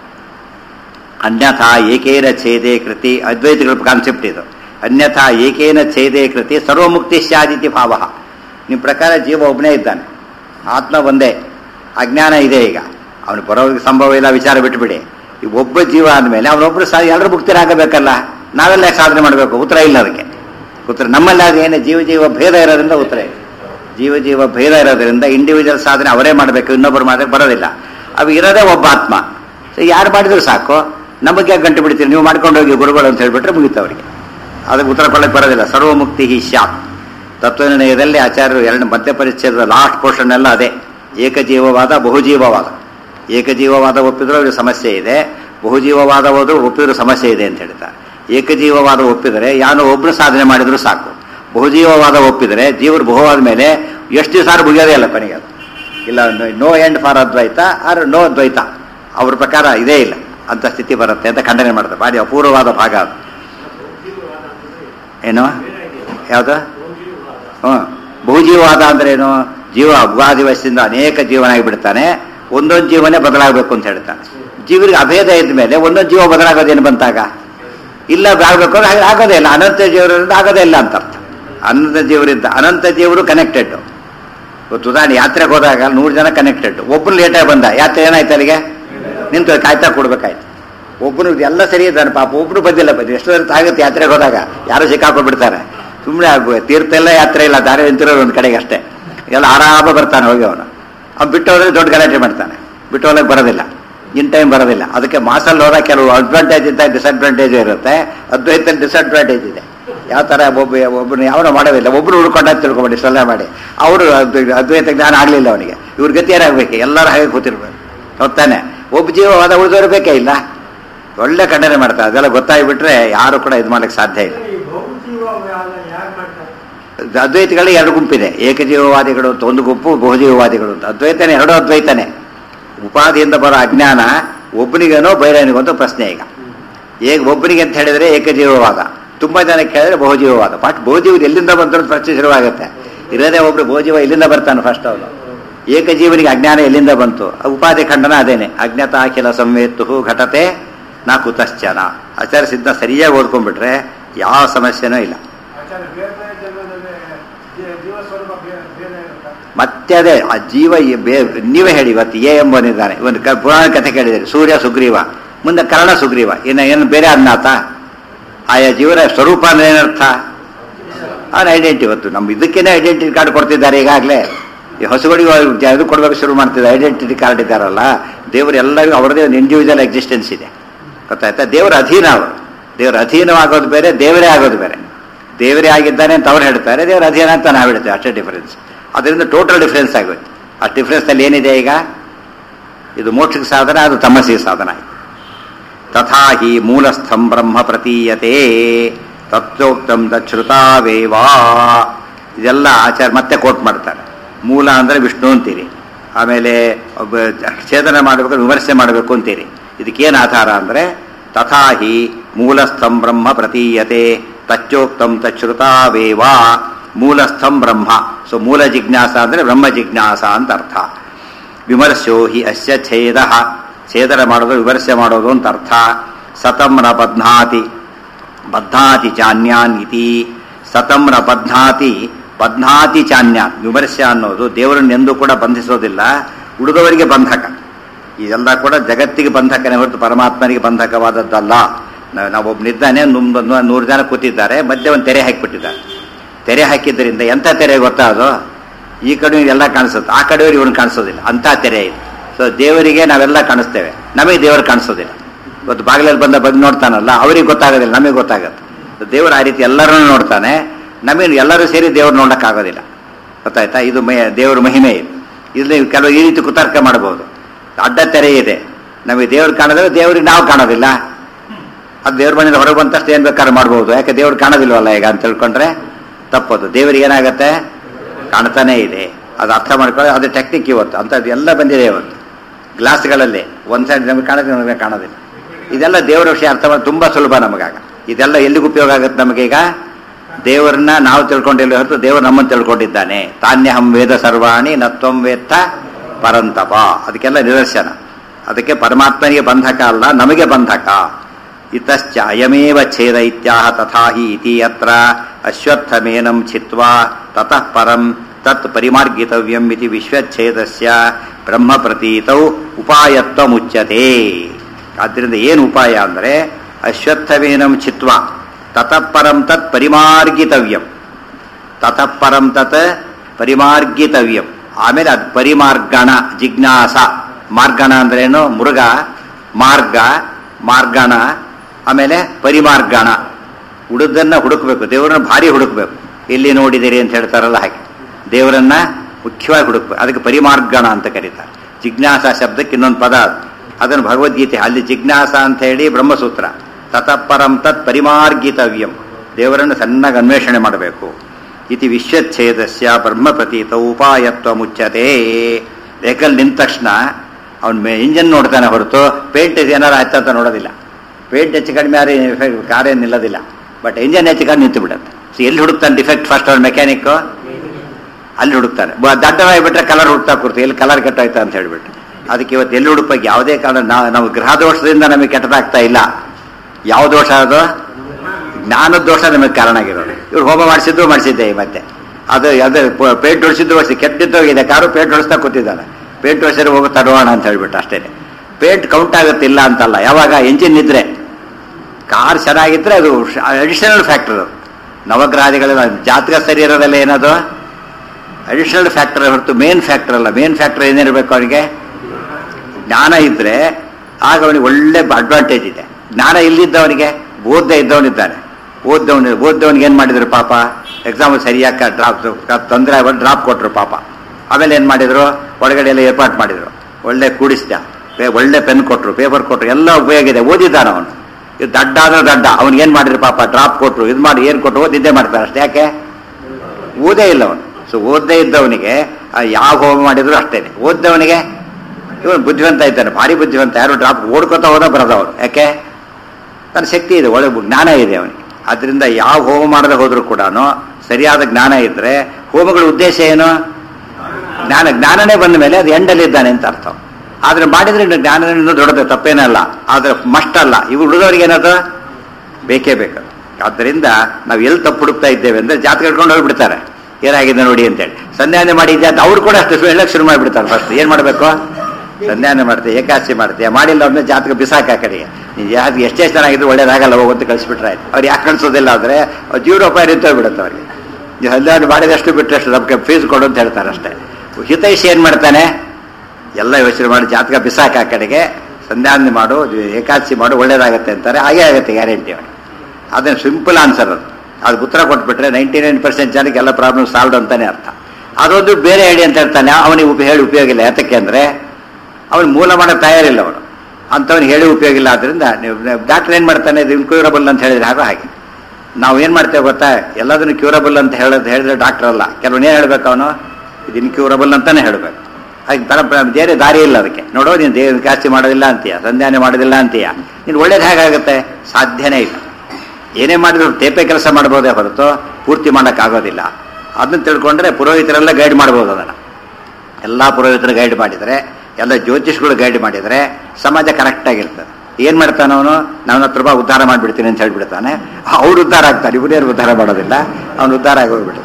Speaker 1: ಅನ್ಯಥಾ ಏಕೇನ ಛೇದೇ ಕೃತಿ ಅದ್ವೈತಗಳ ಕಾನ್ಸೆಪ್ಟ್ ಇದು ಅನ್ಯಥಾ ಏಕೇನ ಛೇದೇ ಕೃತಿ ಸರ್ವಮುಕ್ತಿ ಸ್ಯಾದಿತಿ ಭಾವ ನಿಮ್ಮ ಪ್ರಕಾರ ಜೀವ ಒಬ್ಬನೇ ಇದ್ದಾನೆ ಆತ್ಮ ಒಂದೇ ಅಜ್ಞಾನ ಇದೆ ಈಗ ಅವನು ಬರೋದಕ್ಕೆ ಸಂಭವ ಇಲ್ಲ ವಿಚಾರ ಬಿಟ್ಬಿಡಿ ಈ ಒಬ್ಬ ಜೀವ ಆದಮೇಲೆ ಅವನೊಬ್ಬರು ಸಹ ಎಲ್ಲರೂ ಮುಕ್ತರಾಗಬೇಕಲ್ಲ ನಾವೆಲ್ಲ ಯಾಕೆ ಸಾಧನೆ ಮಾಡಬೇಕು ಉತ್ತರ ಇಲ್ಲ ಅದಕ್ಕೆ ಉತ್ತರ ನಮ್ಮಲ್ಲಿ ಅದು ಏನು ಜೀವ ಜೀವ ಭೇದ ಇರೋದ್ರಿಂದ ಉತ್ತರ ಇದೆ ಜೀವ ಜೀವ ಭೇದ ಇರೋದ್ರಿಂದ ಇಂಡಿವಿಜುವಲ್ ಸಾಧನೆ ಅವರೇ ಮಾಡಬೇಕು ಇನ್ನೊಬ್ಬರು ಮಾಡಕ್ಕೆ ಬರೋದಿಲ್ಲ ಅವು ಇರೋದೇ ಒಬ್ಬ ಆತ್ಮ ಸೊ ಯಾರು ಮಾಡಿದ್ರು ಸಾಕು ನಮಗೆ ಯಾಕೆ ಗಂಟು ಬಿಡ್ತೀರಿ ನೀವು ಮಾಡ್ಕೊಂಡು ಹೋಗಿ ಗುರುಗಳು ಅಂತ ಹೇಳ್ಬಿಟ್ರೆ ಮುಗೀತು ಅವರಿಗೆ ಅದಕ್ಕೆ ಉತ್ತರ ಕೊಡಕ್ಕೆ ಬರೋದಿಲ್ಲ ಸರ್ವಮುಕ್ತಿ ಹಿ ಸ್ಯಾತ್ ತತ್ವನಿರ್ಣಯದಲ್ಲಿ ಆಚಾರ್ಯರು ಎರಡು ಮಧ್ಯ ಪರಿಚ್ಛೇದದ ಲಾಸ್ಟ್ ಪೋರ್ಷನ್ ಎಲ್ಲ ಅದೇ ಏಕಜೀವವಾದ ಬಹುಜೀವವಾದ ಏಕಜೀವವಾದ ಒಪ್ಪಿದ್ರೆ ಅವ್ರಿಗೆ ಸಮಸ್ಯೆ ಇದೆ ಬಹುಜೀವವಾದ ಹೋದ್ರೂ ಒಪ್ಪಿದ್ರು ಸಮಸ್ಯೆ ಇದೆ ಅಂತ ಹೇಳ್ತಾರೆ ಏಕಜೀವವಾದ ಒಪ್ಪಿದರೆ ಯಾನು ಒಬ್ಬರು ಸಾಧನೆ ಮಾಡಿದ್ರು ಸಾಕು ಬಹುಜೀವವಾದ ಒಪ್ಪಿದರೆ ಜೀವರು ಬಹುವಾದ ಮೇಲೆ ಎಷ್ಟು ದಿವಸ ಮುಗಿಯೋದೇ ಇಲ್ಲ ಕೊನೆಗೆ ಅದು ಇಲ್ಲ no end for Advaita or no Advaita ಅವ್ರ ಪ್ರಕಾರ ಇದೇ ಇಲ್ಲ ಅಂತ ಸ್ಥಿತಿ ಬರುತ್ತೆ ಅಂತ ಖಂಡನೆ ಮಾಡ್ತಾರೆ ಭಾರಿ ಅಪೂರ್ವವಾದ ಭಾಗ ಅದು ಏನು ಯಾವುದು ಹ್ಞೂ ಬಹುಜೀವವಾದ ಅಂದ್ರೆ ಏನು ಜೀವ ಅಬ್ವಾದಿ ವಯಸ್ಸಿಂದ ಅನೇಕ ಜೀವನ ಆಗಿಬಿಡ್ತಾನೆ ಒಂದೊಂದು ಜೀವನೇ ಬದಲಾಗಬೇಕು ಅಂತ ಹೇಳ್ತಾನೆ ಜೀವರಿಗೆ ಅಭೇದ ಇದ್ದ ಮೇಲೆ ಒಂದೊಂದು ಜೀವ ಬದಲಾಗೋದೇನು ಬಂತಾಗ ಇಲ್ಲ ಆಗಬೇಕು ಅಂದ್ರೆ ಹಾಗೆ ಆಗೋದೇ ಇಲ್ಲ ಅನಂತ ಜೀವರಿಂದ ಆಗೋದೇ ಇಲ್ಲ ಅಂತ ಅರ್ಥ ಅನಂತ ಜೀವರಿಂದ ಅನಂತ ಜೀವರು ಕನೆಕ್ಟೆಡ್ ಇವತ್ತು ಉದಾಹರಣೆ ಯಾತ್ರೆಗೆ ಹೋದಾಗ ನೂರು ಜನ ಕನೆಕ್ಟೆಡ್ ಒಬ್ಬನು ಲೇಟಾಗಿ ಬಂದ ಯಾತ್ರೆ ಏನಾಯ್ತು ಅಲ್ಲಿಗೆ ನಿಂತು ಕಾಯ್ತಾ ಕೊಡ್ಬೇಕಾಯ್ತು ಒಬ್ಬನು ಎಲ್ಲ ಸರಿ ಇದ್ದಾನೆ ಪಾಪ ಒಬ್ಬನು ಬಂದಿಲ್ಲ ಬಂದು ಎಷ್ಟು ಹೊತ್ತು ಆಗುತ್ತೆ ಯಾತ್ರೆಗೆ ಹೋದಾಗ ಯಾರು ಸಿಕ್ಕಾಕೊಂಡ್ಬಿಡ್ತಾರೆ ಸುಮ್ಮನೆ ತೀರ್ಥ ಎಲ್ಲ ಯಾತ್ರೆ ಇಲ್ಲ ದಾರಿ ನಿಂತಿರೋರು ಒಂದು ಕಡೆಗೆ ಅಷ್ಟೇ ಎಲ್ಲ ಆರಾಮ ಬರ್ತಾನೆ ಹೋಗಿ ಅವನು ಅವ್ನು ಬಿಟ್ಟು ಹೋದ್ರೆ ದೊಡ್ಡ ಗಲಾಟೆ ಮಾಡ್ತಾನೆ ಬಿಟ್ಟು ಹೋಗಕ್ಕೆ ಬರೋದಿಲ್ಲ ಇನ್ ಟೈಮ್ ಬರೋದಿಲ್ಲ ಅದಕ್ಕೆ ಮಾಸಲ್ಲಿ ಹೋದಾಗ ಕೆಲವು ಅಡ್ವಾಂಟೇಜ್ ಇದ್ದ ಡಿಸಡ್ವಾಂಟೇಜ್ ಇರುತ್ತೆ ಅದ್ವೈತಲ್ಲಿ ಡಿಸಡ್ವಾಂಟೇಜ್ ಇದೆ ಯಾವ ಥರ ಒಬ್ಬ ಒಬ್ಬನು ಯಾವನೋ ಮಾಡೋದಿಲ್ಲ ಒಬ್ಬರು ಉಳ್ಕೊಂಡಾಗ ತಿಳ್ಕೊಬೇಡಿ ಸಲಹೆ ಮಾಡಿ ಅವರು ಅದ್ವೈತ ಜ್ಞಾನ ಆಗಲಿಲ್ಲ ಅವನಿಗೆ ಇವ್ರ ಗತಿ ಏನಾಗಬೇಕು ಎಲ್ಲರೂ ಹಾಗೆ ಕೂತಿರ್ಬೇಕು ಹೊತ್ತಾನೆ ಒಬ್ಬ ಜೀವವಾದ ಉಳಿದವರು ಬೇಕೇ ಇಲ್ಲ ಒಳ್ಳೆ ಖಂಡನೆ ಮಾಡ್ತಾರೆ ಅದೆಲ್ಲ ಗೊತ್ತಾಗ್ಬಿಟ್ರೆ ಯಾರು ಕೂಡ ಇದು ಮಾಡಕ್ಕೆ ಸಾಧ್ಯ ಇಲ್ಲ
Speaker 4: ಈ ಬಹುಜೀವ ಯಾಗ ಯಾಕೆ ಮಾಡ್ತಾರೆ
Speaker 1: ಅದ್ವೈತಗಳೇ ಎರಡು ಗುಂಪಿದೆ ಏಕಜೀವವಾದಿಗಳು ಅಂತ ಒಂದು ಗುಂಪು ಬಹುಜೀವವಾದಿಗಳು ಅಂತ ಅದ್ವೈತನೇ ಎರಡು ಅದ್ವೈತನೇ ಉಪಾಧಿಯಿಂದ ಬರೋ ಅಜ್ಞಾನ ಒಬ್ಬನಿಗೇನೋ ಬೈರನಿಗೋ ಅಂತ ಪ್ರಶ್ನೆ ಈಗ ಏಕ ಒಬ್ಬನಿಗೆ ಅಂತ ಹೇಳಿದ್ರೆ ಏಕಜೀವವಾದ ತುಂಬಾ ಜನ ಕೇಳಿದ್ರೆ ಬಹುಜೀವವಾದ ಬಟ್ ಬಹುಜೀವ ಎಲ್ಲಿಂದ ಬಂದ್ರು ಅಂತ ಪ್ರಶ್ನೆ ಶುರುವಾಗುತ್ತೆ ಇರೋದೇ ಒಬ್ರು ಬಹುಜೀವ ಎಲ್ಲಿಂದ ಬರ್ತಾನೆ ಫಸ್ಟ್ ಅವನು ಏಕಜೀವನಿಗೆ ಅಜ್ಞಾನ ಎಲ್ಲಿಂದ ಬಂತು ಆ ಉಪಾಧಿ ಖಂಡನ ಅದೇನೆ ಅಜ್ಞಾತ ಅಖಿಲ ಸಂವೇತ್ತು ಘಟತೆ ನಾ ಕುತಶ್ಚನ ಆಚಾರ್ಯ ಸಿದ್ಧ ಸರಿಯಾಗಿ ಓದ್ಕೊಂಡ್ಬಿಟ್ರೆ ಯಾವ ಸಮಸ್ಯೆನೂ ಇಲ್ಲ
Speaker 3: ಆಚಾರ್ಯ ಬೇರೆ ಬೇರೆ ಜನ್ಮದಲ್ಲಿ ಜೀ- ಜೀವ ಸ್ವರೂಪ ಬೇರೆ ಬೇರೆ ಇರುತ್ತಾ
Speaker 1: ಮತ್ತೆ ಅದೇ ಆ ಜೀವ ಈ ಬೇ- ನೀವೇ ಹೇಳಿ ಇವತ್ತು ಎ ಎಂಬನಿದ್ದಾನೆ ಒಂದು ಕ- ಪುರಾಣ ಕಥೆ ಕೇಳಿದಿರಿ ಸೂರ್ಯ ಸುಗ್ರೀವ ಮುಂದೆ ಕರ್ಣ ಸುಗ್ರೀವ ಇನ್ನು ಏನು ಬೇರೆ ಅನ್ನಾತ ಆಯಾ ಜೀವನ ಸ್ವರೂಪ ಅಂದ್ರೆ ಏನರ್ಥ ಅವನ ಐಡೆಂಟಿ ಇವತ್ತು ನಮ್ಮ ಇದಕ್ಕೇನೆ ಐಡೆಂಟಿಟಿ ಕಾರ್ಡ್ ಕೊಡ್ತಿದ್ದಾರೆ ಈಗಾಗಲೇ ಈ ಹಸುಗಳಿಗೆ ಇದು ಕೊಡ್ಬೇಕು ಶುರು ಮಾಡ್ತಿದ್ದಾರೆ ಐಡೆಂಟಿಟಿ ಕಾರ್ಡ್ ಇದ್ದಾರಲ್ಲ ದೇವರು ಎಲ್ಲರಿಗೂ ಅವರದೇ ಒಂದು ಇಂಡಿವಿಜುವಲ್ ಎಕ್ಸಿಸ್ಟೆನ್ಸ್ ಇದೆ ಗೊತ್ತಾಯ್ತಾ ದೇವರ ಅಧೀನ ಅವರು ದೇವರ ಅಧೀನವಾಗೋದು ಬೇರೆ ದೇವರೇ ಆಗೋದು ಬೇರೆ ದೇವರೇ ಆಗಿದ್ದಾನೆ ಅಂತ ಅವ್ರು ಹೇಳ್ತಾರೆ ದೇವರ ಅಧೀನ ಅಂತ ನಾವು ಹೇಳ್ತೇವೆ ಅಷ್ಟೇ ಡಿಫರೆನ್ಸ್ ಅದರಿಂದ ಟೋಟಲ್ ಡಿಫರೆನ್ಸ್ ಆಗುತ್ತೆ ಆ ಡಿಫರೆನ್ಸ್ನಲ್ಲಿ ಏನಿದೆ ಈಗ ಇದು ಮೋಕ್ಷಕ್ಕೆ ಸಾಧನ ಅದು ತಮಸ್ಸಿಗೆ ಸಾಧನ ತಥಾ ಹಿ ಮೂಲಸ್ಥಂ ಬ್ರಹ್ಮ ಪ್ರತೀಯತೆ ತತ್ವೋಕ್ತಂ ತಚ್ಛ್ರುತಾವೇವಾ ಇದೆಲ್ಲ ಆಚಾರ ಮತ್ತೆ ಕೋಟ್ ಮಾಡ್ತಾರೆ ಮೂಲ ಅಂದರೆ ವಿಷ್ಣು ಅಂತೀರಿ ಆಮೇಲೆ ಒಬ್ಬ ಛೇದನ ಮಾಡಬೇಕು ವಿಮರ್ಶೆ ಮಾಡಬೇಕು ಅಂತೀರಿ ಇದಕ್ಕೇನು ಆಧಾರ ಅಂದರೆ ತಥಾ ಹಿ ಮೂಲಸ್ಥಂ ಬ್ರಹ್ಮ ಪ್ರತೀಯತೆ ತಚ್ಚೋಕ್ತಂ ತಚ್ಛ್ರುತಾವೇವಾ ಮೂಲಸ್ಥಂ ಬ್ರಹ್ಮ ಸೊ ಮೂಲ ಜಿಜ್ಞಾಸ ಅಂದರೆ ಬ್ರಹ್ಮ ಜಿಜ್ಞಾಸ ಅಂತ ಅರ್ಥ ವಿಮರ್ಶೋ ಹಿ ಅಸ್ಯ ಛೇದ ಛೇದನ ಮಾಡೋದು ವಿಮರ್ಶೆ ಮಾಡೋದು ಅಂತ ಅರ್ಥ ಸತಂ ನ ಬಧ್ನಾತಿ ಬಧ್ನಾತಿ ಚಾನ್ಯಾನ್ ಇತಿ ಸತಂ ನ ಬಧ್ನಾತಿ ಬಧ್ನಾತಿ ಚಾನ್ಯಾನ್ ವಿಮರ್ಶೆ ಅನ್ನೋದು ದೇವರನ್ನೆಂದೂ ಕೂಡ ಬಂಧಿಸೋದಿಲ್ಲ ಉಳಿದವರಿಗೆ ಬಂಧಕ ಇದೆಲ್ಲ ಕೂಡ ಜಗತ್ತಿಗೆ ಬಂಧಕನೇ ಹೊರತು ಪರಮಾತ್ಮನಿಗೆ ಬಂಧಕವಾದದ್ದಲ್ಲ ನಾವು- ನಾವೊಬ್ಬನಿದ್ದಾನೆ ನುಮ್- ನೂರು ಜನ ಕೂತಿದ್ದಾರೆ ಮಧ್ಯೆ ಒಂದು ತೆರೆ ಹಾಕಿಬಿಟ್ಟಿದ್ದಾರೆ ತೆರೆ ಹಾಕಿದ್ದರಿಂದ ಎಂಥ ತೆರೆ ಗೊತ್ತಾ ಅದು ಈ ಕಡೆ ಎಲ್ಲ ಕಾಣಿಸುತ್ತೆ ಆ ಕಡೆಯವ್ರು ಇವ್ರನ್ನ ಕಾಣಿಸೋದಿಲ್ಲ ಅಂಥ ತೆರೆ ಇದೆ ಸೊ ದೇವರಿಗೆ ನಾವೆಲ್ಲ ಕಾಣಿಸ್ತೇವೆ ನಮಗೆ ದೇವರು ಕಾಣಿಸೋದಿಲ್ಲ ಇವತ್ತು ಬಾಗಿಲಲ್ಲಿ ಬಂದ ಬಂದು ನೋಡ್ತಾನಲ್ಲ ಅವ್ರಿಗೆ ಗೊತ್ತಾಗೋದಿಲ್ಲ ನಮಗೆ ಗೊತ್ತಾಗುತ್ತೆ So ದೇವರು ಆ ರೀತಿ ಎಲ್ಲರನ್ನೂ ನೋಡ್ತಾನೆ ನಮಗೆ ಎಲ್ಲರೂ ಸೇರಿ ದೇವ್ರು ನೋಡೋಕ್ಕಾಗೋದಿಲ್ಲ ಗೊತ್ತಾಯ್ತಾ ಇದು ಮೇ ದೇವರ ಮಹಿಮೆ ಇದು ಇಲ್ಲಿ ಕೆಲವು ಈ ರೀತಿ ಕುತರ್ಕ ಮಾಡಬಹುದು ಅಡ್ಡ ತೆರೆ ಇದೆ ನಮಗೆ ದೇವ್ರು ಕಾಣೋದ್ರೆ ದೇವ್ರಿಗೆ ನಾವು ಕಾಣೋದಿಲ್ಲ ಅದು ದೇವ್ರ ಮನೆಯಿಂದ ಹೊರಗೆ ಬಂದ ತಕ್ಷಣ ಏನ್ ಬೇಕಾದ್ರೂ ಮಾಡ್ಬೋದು ಯಾಕೆ ದೇವ್ರು ಕಾಣೋದಿಲ್ವಲ್ಲ ಈಗ ಅಂತ ತಿಳ್ಕೊಂಡ್ರೆ ತಪ್ಪದು ದೇವರಿಗೆ ಏನಾಗತ್ತೆ ಕಾಣ್ತಾನೇ ಇದೆ ಅದು ಅರ್ಥ ಮಾಡ್ಕೊಳ್ಳಿ ಅದು ಟೆಕ್ನಿಕ್ ಇವತ್ತು ಅಂಥದ್ದು ಎಲ್ಲ ಬಂದಿದೆ ಇವತ್ತು ಗ್ಲಾಸ್ಗಳಲ್ಲಿ ಒಂದ್ ಸೈಡ್ ನಮಗೆ ಕಾಣೋದು ನಮಗೆ ಕಾಣೋದಿಲ್ಲ ಇದೆಲ್ಲ ದೇವರ ವಿಷಯ ಅರ್ಥ ಮಾಡಿ ತುಂಬಾ ಸುಲಭ ನಮಗಾಗ ಇದೆಲ್ಲ ಎಲ್ಲಿಗೆ ಉಪಯೋಗ ಆಗುತ್ತೆ ನಮಗೀಗ ದೇವರನ್ನ ನಾವು ತಿಳ್ಕೊಂಡಿಲ್ಲ ಹೊರತು ದೇವರು ನಮ್ಮನ್ನು ತಿಳ್ಕೊಂಡಿದ್ದಾನೆ ತಾನ್ಯಹಂ ವೇದ ಸರ್ವಾಣಿ ನತ್ವಂ ವೇತ್ತ ಪರಂತಪ ಅದಕ್ಕೆಲ್ಲ ನಿದರ್ಶನ ಅದಕ್ಕೆ ಪರಮಾತ್ಮನಿಗೆ ಬಂಧಕ ಅಲ್ಲ ನಮಗೆ ಬಂಧಕ ಇತಶ್ಚ ಅಯಮೇವ ಛೇದ ಇತ್ಯಾಹ ತಥಾ ಹಿ ಇತಿ ಅತ್ರ ಅಶ್ವತ್ಥಮೇನಂ ಚಿತ್ವಾ ತತಃ ಪರಂ ತತ್ ಪರಿಮಾರ್ಗಿತವ್ಯಂ ಇತಿ ವಿಶ್ವಚ್ಛೇದಸ್ಯ ಬ್ರಹ್ಮ ಪ್ರತೀತೌ ಉಪಾಯತ್ವಮುಚ್ಯತೆ ಆದ್ದರಿಂದ ಏನು ಉಪಾಯ ಅಂದರೆ ಅಶ್ವತ್ಥಮೇನಂ ಚಿತ್ವಾ ತತಃ ಪರಂ ತತ್ ಪರಿಮಾರ್ಗಿತವ್ಯಂ ತತಃ ಪರಂ ತತ್ ಪರಿಮಾರ್ಗಿತವ್ಯಂ ಆಮೇಲೆ ಅದು ಪರಿಮಾರ್ಗಣ ಜಿಜ್ಞಾಸ ಮಾರ್ಗಣ ಅಂದ್ರೇನು ಮೃಗ ಮಾರ್ಗ ಮಾರ್ಗಣ ಆಮೇಲೆ ಪರಿಮಾರ್ಗಣ ಹುಡುಗನ್ನ ಹುಡುಕ್ಬೇಕು ದೇವರನ್ನ ಭಾರಿ ಹುಡುಕ್ಬೇಕು ಎಲ್ಲಿ ನೋಡಿದಿರಿ ಅಂತ ಹೇಳ್ತಾರಲ್ಲ ಹಾಗೆ ದೇವರನ್ನ ಮುಖ್ಯವಾಗಿ ಹುಡುಕ್ಬೇಕು ಅದಕ್ಕೆ ಪರಿಮಾರ್ಗಣ ಅಂತ ಕರೀತಾರೆ ಜಿಜ್ಞಾಸ ಶಬ್ದಕ್ಕೆ ಇನ್ನೊಂದು ಪದ ಅದು ಅದನ್ನು ಭಗವದ್ಗೀತೆ ಅಲ್ಲಿ ಜಿಜ್ಞಾಸ ಅಂತ ಹೇಳಿ ಬ್ರಹ್ಮಸೂತ್ರ ತತಃಪರಂ ತತ್ ಪರಿಮಾರ್ಗಿತವ್ಯಂ ದೇವರನ್ನು ಸಣ್ಣಗೆ ಅನ್ವೇಷಣೆ ಮಾಡಬೇಕು ಇತಿ ವಿಶ್ವಚ್ಛೇದಸ್ಯ ಬ್ರಹ್ಮ ಪ್ರತೀತ ಉಪಾಯತ್ವ ಮುಚ್ಚತೆ ವೆಹಿಕಲ್ ನಿಂತ ತಕ್ಷಣ ಅವನ ಇಂಜನ್ ನೋಡ್ತಾನೆ ಹೊರತು ಪೇಂಟ್ ಏನಾರು ಆಯ್ತಾ ಅಂತ ನೋಡೋದಿಲ್ಲ ಪೇಂಟ್ ಹೆಚ್ಚು ಕಡಿಮೆ ಆದ್ರೆ ಕಾರ್ ಏನು ನಿಲ್ಲೋದಿಲ್ಲ ಬಟ್ ಇಂಜನ್ ಹೆಚ್ಚು ಕಡಿಮೆ ನಿಂತು ಬಿಡುತ್ತೆ ಸೊ ಎಲ್ಲಿ ಹುಡುಕ್ತಾನೆ ಡಿಫೆಕ್ಟ್ ಫಸ್ಟ್ ಅವ್ರ ಮೆಕ್ಯಾನಿಕ್ ಅಲ್ಲಿ ಹುಡುಕ್ತಾನೆ ಬ- ದಡ್ಡವಾಗಿಬಿಟ್ರೆ ಕಲರ್ ಹುಡುಕ್ತಾ ಕೂರ್ತೀವಿ ಎಲ್ಲಿ ಕಲರ್ ಕೆಟ್ಟೋಯ್ತಾ ಅಂತ ಹೇಳ್ಬಿಟ್ಟು ಅದಕ್ಕೆ ಇವತ್ತು ಎಲ್ಲಿ ಹುಡುಕ್ಬೇಕು ಯಾವುದೇ ಕಾಲ ನಾವು ನಾವು ಗ್ರಹ ದೋಷದಿಂದ ನಮಗೆ ಕೆಟ್ಟದಾಗ್ತಾ ಇಲ್ಲ ಯಾವ ದೋಷ ಅದು ಜ್ಞಾನದ ದೋಷ ನಮಗೆ ಕಾರಣ ಆಗಿರೋದು ಇವ್ರು ಹೋಮ ಮಾಡಿಸಿದ್ದು ಮಾಡಿಸಿದ್ದೆ ಈ ಮತ್ತೆ ಅದು ಅದೇ ಪ- ಪೇಂಟ್ ಹೊಡಿಸಿದ್ದು ಹೊಡಿಸಿ ಕೆಟ್ಟಿದ್ದೋಗಿದೆ ಕಾರು ಪೇಂಟ್ ಹೊಡಿಸ್ತಾ ಕೂತಿದ್ದಾನೆ ಪೇಂಟ್ ಹೊಡಿಸಿದ್ರೆ ಹೋಗಿ ತಡೋಣ ಅಂತ ಹೇಳ್ಬಿಟ್ಟು ಅಷ್ಟೇ ಪೇಂಟ್ ಕೌಂಟ್ ಆಗುತ್ತಿಲ್ಲ ಅಂತಲ್ಲ ಯಾವಾಗ ಎಂಜಿನ್ ಇದ್ರೆ ಕಾರ್ ಚೆನ್ನಾಗಿದ್ರೆ ಅದು ಅಡಿಷನಲ್ ಫ್ಯಾಕ್ಟರ್ ನವಗ್ರಹಾದಿಗಳ ಜಾತಕ ಸರಿ ಇರೋದಲ್ಲ ಏನದು ಅಡಿಷನಲ್ ಫ್ಯಾಕ್ಟರ್ ಹೊರತು ಮೇನ್ ಫ್ಯಾಕ್ಟರ್ ಅಲ್ಲ ಮೇನ್ ಫ್ಯಾಕ್ಟರ್ ಏನಿರಬೇಕು ಅವನಿಗೆ ಜ್ಞಾನ ಇದ್ರೆ ಆಗ ಅವನಿಗೆ ಒಳ್ಳೆ ಅಡ್ವಾಂಟೇಜ್ ಇದೆ ಜ್ಞಾನ ಇಲ್ಲಿದ್ದವನಿಗೆ ಓದ್ದೇ ಇದ್ದವನಿದ್ದಾನೆ ಓದ್ದವನು ಓದ್ದವನಿಗೆ ಏನು ಮಾಡಿದ್ರು ಪಾಪ ಎಕ್ಸಾಮ್ ಸರಿಯಾಗಿ ಡ್ರಾಪ್ ತೊಂದರೆ ಡ್ರಾಪ್ ಕೊಟ್ಟರು ಪಾಪ ಆಮೇಲೆ ಏನು ಮಾಡಿದ್ರು ಒಳಗಡೆ ಎಲ್ಲ ಏರ್ಪಾಟ್ ಮಾಡಿದ್ರು ಒಳ್ಳೆ ಕೂಡಿಸ್ದ ಪೇ- ಒಳ್ಳೆ ಪೆನ್ ಕೊಟ್ಟರು ಪೇಪರ್ ಕೊಟ್ಟರು ಎಲ್ಲ ಉಪಯೋಗ ಇದೆ ಓದಿದ್ದಾನೆ ಅವನು ಇದು ದಡ್ಡ ಆದ್ರೆ ದಡ್ಡ ಅವ್ನಿಗೆ ಏನು ಮಾಡಿದ್ರು ಪಾಪ ಡ್ರಾಪ್ ಕೊಟ್ಟರು ಇದು ಮಾಡಿ ಏನು ಕೊಟ್ಟರು ಓದಿದ್ದೇ ಮಾಡ್ತಾರೆ ಅಷ್ಟೇ ಯಾಕೆ ಓದೇ ಇಲ್ಲ ಅವನು ಸೊ ಓದದೇ ಇದ್ದವನಿಗೆ ಆ ಯಾವ ಹೋಮ ಮಾಡಿದ್ರು ಅಷ್ಟೇನೆ ಓದ್ದವನಿಗೆ ಇವನು ಬುದ್ಧಿವಂತ ಇದ್ದಾನೆ ಭಾರಿ ಬುದ್ಧಿವಂತ ಯಾರು ಡ್ರಾಪ್ ಓಡ್ಕೋತಾ ಹೋದ ಬರದವನು ಯಾಕೆ ತನ್ನ ಶಕ್ತಿ ಇದೆ ಒಳ್ಳೆ ಜ್ಞಾನ ಇದೆ ಅವನಿಗೆ ಅದರಿಂದ ಯಾವ ಹೋಮ ಮಾಡದೆ ಹೋದ್ರೂ ಕೂಡ ಸರಿಯಾದ ಜ್ಞಾನ ಇದ್ರೆ ಹೋಮಗಳ ಉದ್ದೇಶ ಏನು ಜ್ಞಾನ ಜ್ಞಾನನೇ ಬಂದ ಮೇಲೆ ಅದು ಎಂಡಲ್ಲಿದ್ದಾನೆ ಅಂತ ಅರ್ಥ ಆದ್ರೆ ಮಾಡಿದ್ರೆ ಇನ್ನು ಜ್ಞಾನ ಇನ್ನೂ ದೊಡ್ಡದು ತಪ್ಪೇನಲ್ಲ ಆದ್ರೆ ಮಸ್ಟ್ ಅಲ್ಲ ಇವು ಉಳಿದವ್ರಿಗೆ ಏನದು ಬೇಕೇ ಬೇಕು ಆದ್ದರಿಂದ ನಾವು ಎಲ್ಲಿ ತಪ್ಪು ಹುಡುಕ್ತಾ ಇದ್ದೇವೆ ಅಂದ್ರೆ ಜಾತಕ ಇಟ್ಕೊಂಡು ಹೋಗ್ಬಿಡ್ತಾರೆ ಏನಾಗಿದೆ ನೋಡಿ ಅಂತೇಳಿ ಸಂಧ್ಯಾನೆ ಮಾಡಿದ್ದೆ ಅಂತ ಅವ್ರು ಕೂಡ ಅಷ್ಟು ಹೇಳಕ್ ಶುರು ಮಾಡಿಬಿಡ್ತಾರೆ ಫಸ್ಟ್ ಏನ್ ಮಾಡಬೇಕು ಸಂಧ್ಯಾನೆ ಮಾಡ್ತೀಯ ಏಕಾದಶಿ ಮಾಡ್ತೀಯ ಮಾಡಿಲ್ಲ ಅಂದ್ರೆ ಜಾತಕ ಬಿಸಾಕ ಆ ಕಡೆಗೆ ಯಾರು ಎಷ್ಟೇ ಚೆನ್ನಾಗಿದ್ರು ಒಳ್ಳೇದಾಗಲ್ಲ ಹೋಗಂತ ಕಳಿಸ್ಬಿಟ್ರೆ ಆಯ್ತು ಅವ್ರು ಯಾಕೆ ಕಳಿಸೋದಿಲ್ಲ ಅಂದ್ರೆ ಅವ್ರು ಜೀವನೋಪಾಯ ನಿಂತೋಗ್ಬಿಡುತ್ತೆ ಅವ್ರಿಗೆ ನೀವು ಸಂಧ್ಯಾನೆ ಮಾಡಿದಷ್ಟು ಬಿಟ್ಟಷ್ಟು ನಮ್ಗೆ ಫೀಸ್ ಕೊಡು ಅಂತ ಹೇಳ್ತಾರೆ ಅಷ್ಟೇ ಹಿತೈಷಿ ಏನ್ ಮಾಡ್ತಾನೆ ಎಲ್ಲ ಯೋಚನೆ ಮಾಡಿ ಜಾತಕ ಬಿಸಾಕ ಆ ಕಡೆಗೆ ಸಂಧ್ಯಾನೆ ಮಾಡು ಏಕಾದಶಿ ಮಾಡು ಒಳ್ಳೇದಾಗತ್ತೆ ಅಂತಾರೆ ಹಾಗೆ ಆಗುತ್ತೆ ಗ್ಯಾರಂಟಿ ಅವನಿಗೆ ಅದನ್ನ ಸಿಂಪಲ್ ಆನ್ಸರ್ ಅದು ಅದು ಉತ್ತರ ಕೊಟ್ಬಿಟ್ರೆ ನೈಂಟಿ ನೈನ್ ಪರ್ಸೆಂಟ್ ಜನಕ್ಕೆ ಎಲ್ಲ ಪ್ರಾಬ್ಲಮ್ ಸಾಲ್ವ್ ಅಂತಾನೆ ಅರ್ಥ ಅದೊಂದು ಬೇರೆ ಹೇಳಿ ಅಂತ ಹೇಳ್ತಾನೆ ಅವನಿಗೆ ಉಪ ಹೇಳಿ ಉಪಯೋಗ ಇಲ್ಲ ಯಾತಕ್ಕೆ ಅಂದ್ರೆ ಅವನು ಮೂಲ ಮಾಡೋ ತಯಾರಿಲ್ಲ ಅವನು ಅಂಥವ್ನಿಗೆ ಹೇಳಿ ಉಪಯೋಗ ಇಲ್ಲ ಆದ್ರಿಂದ ನೀವು ಡಾಕ್ಟರ್ ಏನ್ ಮಾಡ್ತಾನೆ ಇದು ಇನ್ಕ್ಯೂರಬಲ್ ಅಂತ ಹೇಳಿದ್ರೆ ಹಾಗೋ ಹಾಗೆ ನಾವು ಏನ್ ಮಾಡ್ತೇವೆ ಗೊತ್ತಾ ಎಲ್ಲದನ್ನು ಕ್ಯೂರಬಲ್ ಅಂತ ಹೇಳೋದು ಹೇಳಿದ್ರೆ ಡಾಕ್ಟರ್ ಅಲ್ಲ ಕೆಲವೊಂದು ಏನ್ ಹೇಳ್ಬೇಕು ಅವನು ಇದು ಇನ್ಕ್ಯೂರಬಲ್ ಅಂತಾನೆ ಹೇಳ್ಬೇಕು ಹಾಗೆ ತರ ಬೇರೆ ದಾರಿ ಇಲ್ಲ ಅದಕ್ಕೆ ನೋಡೋ ನೀನು ದೇವ ಕಾಸ್ತಿ ಮಾಡೋದಿಲ್ಲ ಅಂತೀಯ ಸಂಧ್ಯಾನೆ ಮಾಡೋದಿಲ್ಲ ಅಂತೀಯ ನೀನು ಒಳ್ಳೇದು ಹೇಗಾಗುತ್ತೆ ಸಾಧ್ಯನೇ ಇಲ್ಲ ಏನೇ ಮಾಡಿದ್ರು ತೇಪೆ ಕೆಲಸ ಮಾಡ್ಬೋದೇ ಹೊರತು ಪೂರ್ತಿ ಮಾಡೋಕ್ಕಾಗೋದಿಲ್ಲ ಅದನ್ನ ತಿಳ್ಕೊಂಡ್ರೆ ಪುರೋಹಿತರೆಲ್ಲ ಗೈಡ್ ಮಾಡ್ಬೋದು ಅದನ್ನು ಎಲ್ಲ ಪುರೋಹಿತರು ಗೈಡ್ ಮಾಡಿದರೆ ಎಲ್ಲ ಜ್ಯೋತಿಷ್ಗಳು ಗೈಡ್ ಮಾಡಿದರೆ ಸಮಾಜ ಕರೆಕ್ಟ್ ಆಗಿರ್ತದೆ ಏನ್ ಮಾಡ್ತಾನೆ ಅವನು ನನ್ನ ಹತ್ರ ರೂಪಾಯಿ ಉದ್ಧಾರ ಮಾಡಿಬಿಡ್ತೀನಿ ಅಂತ ಹೇಳ್ಬಿಡ್ತಾನೆ ಅವ್ರು ಉದ್ಧಾರ ಆಗ್ತಾರೆ ಇವರೇನು ಉದ್ಧಾರ ಮಾಡೋದಿಲ್ಲ ಅವನು ಉದ್ಧಾರ ಆಗೋಗ್ಬಿಡುತ್ತೆ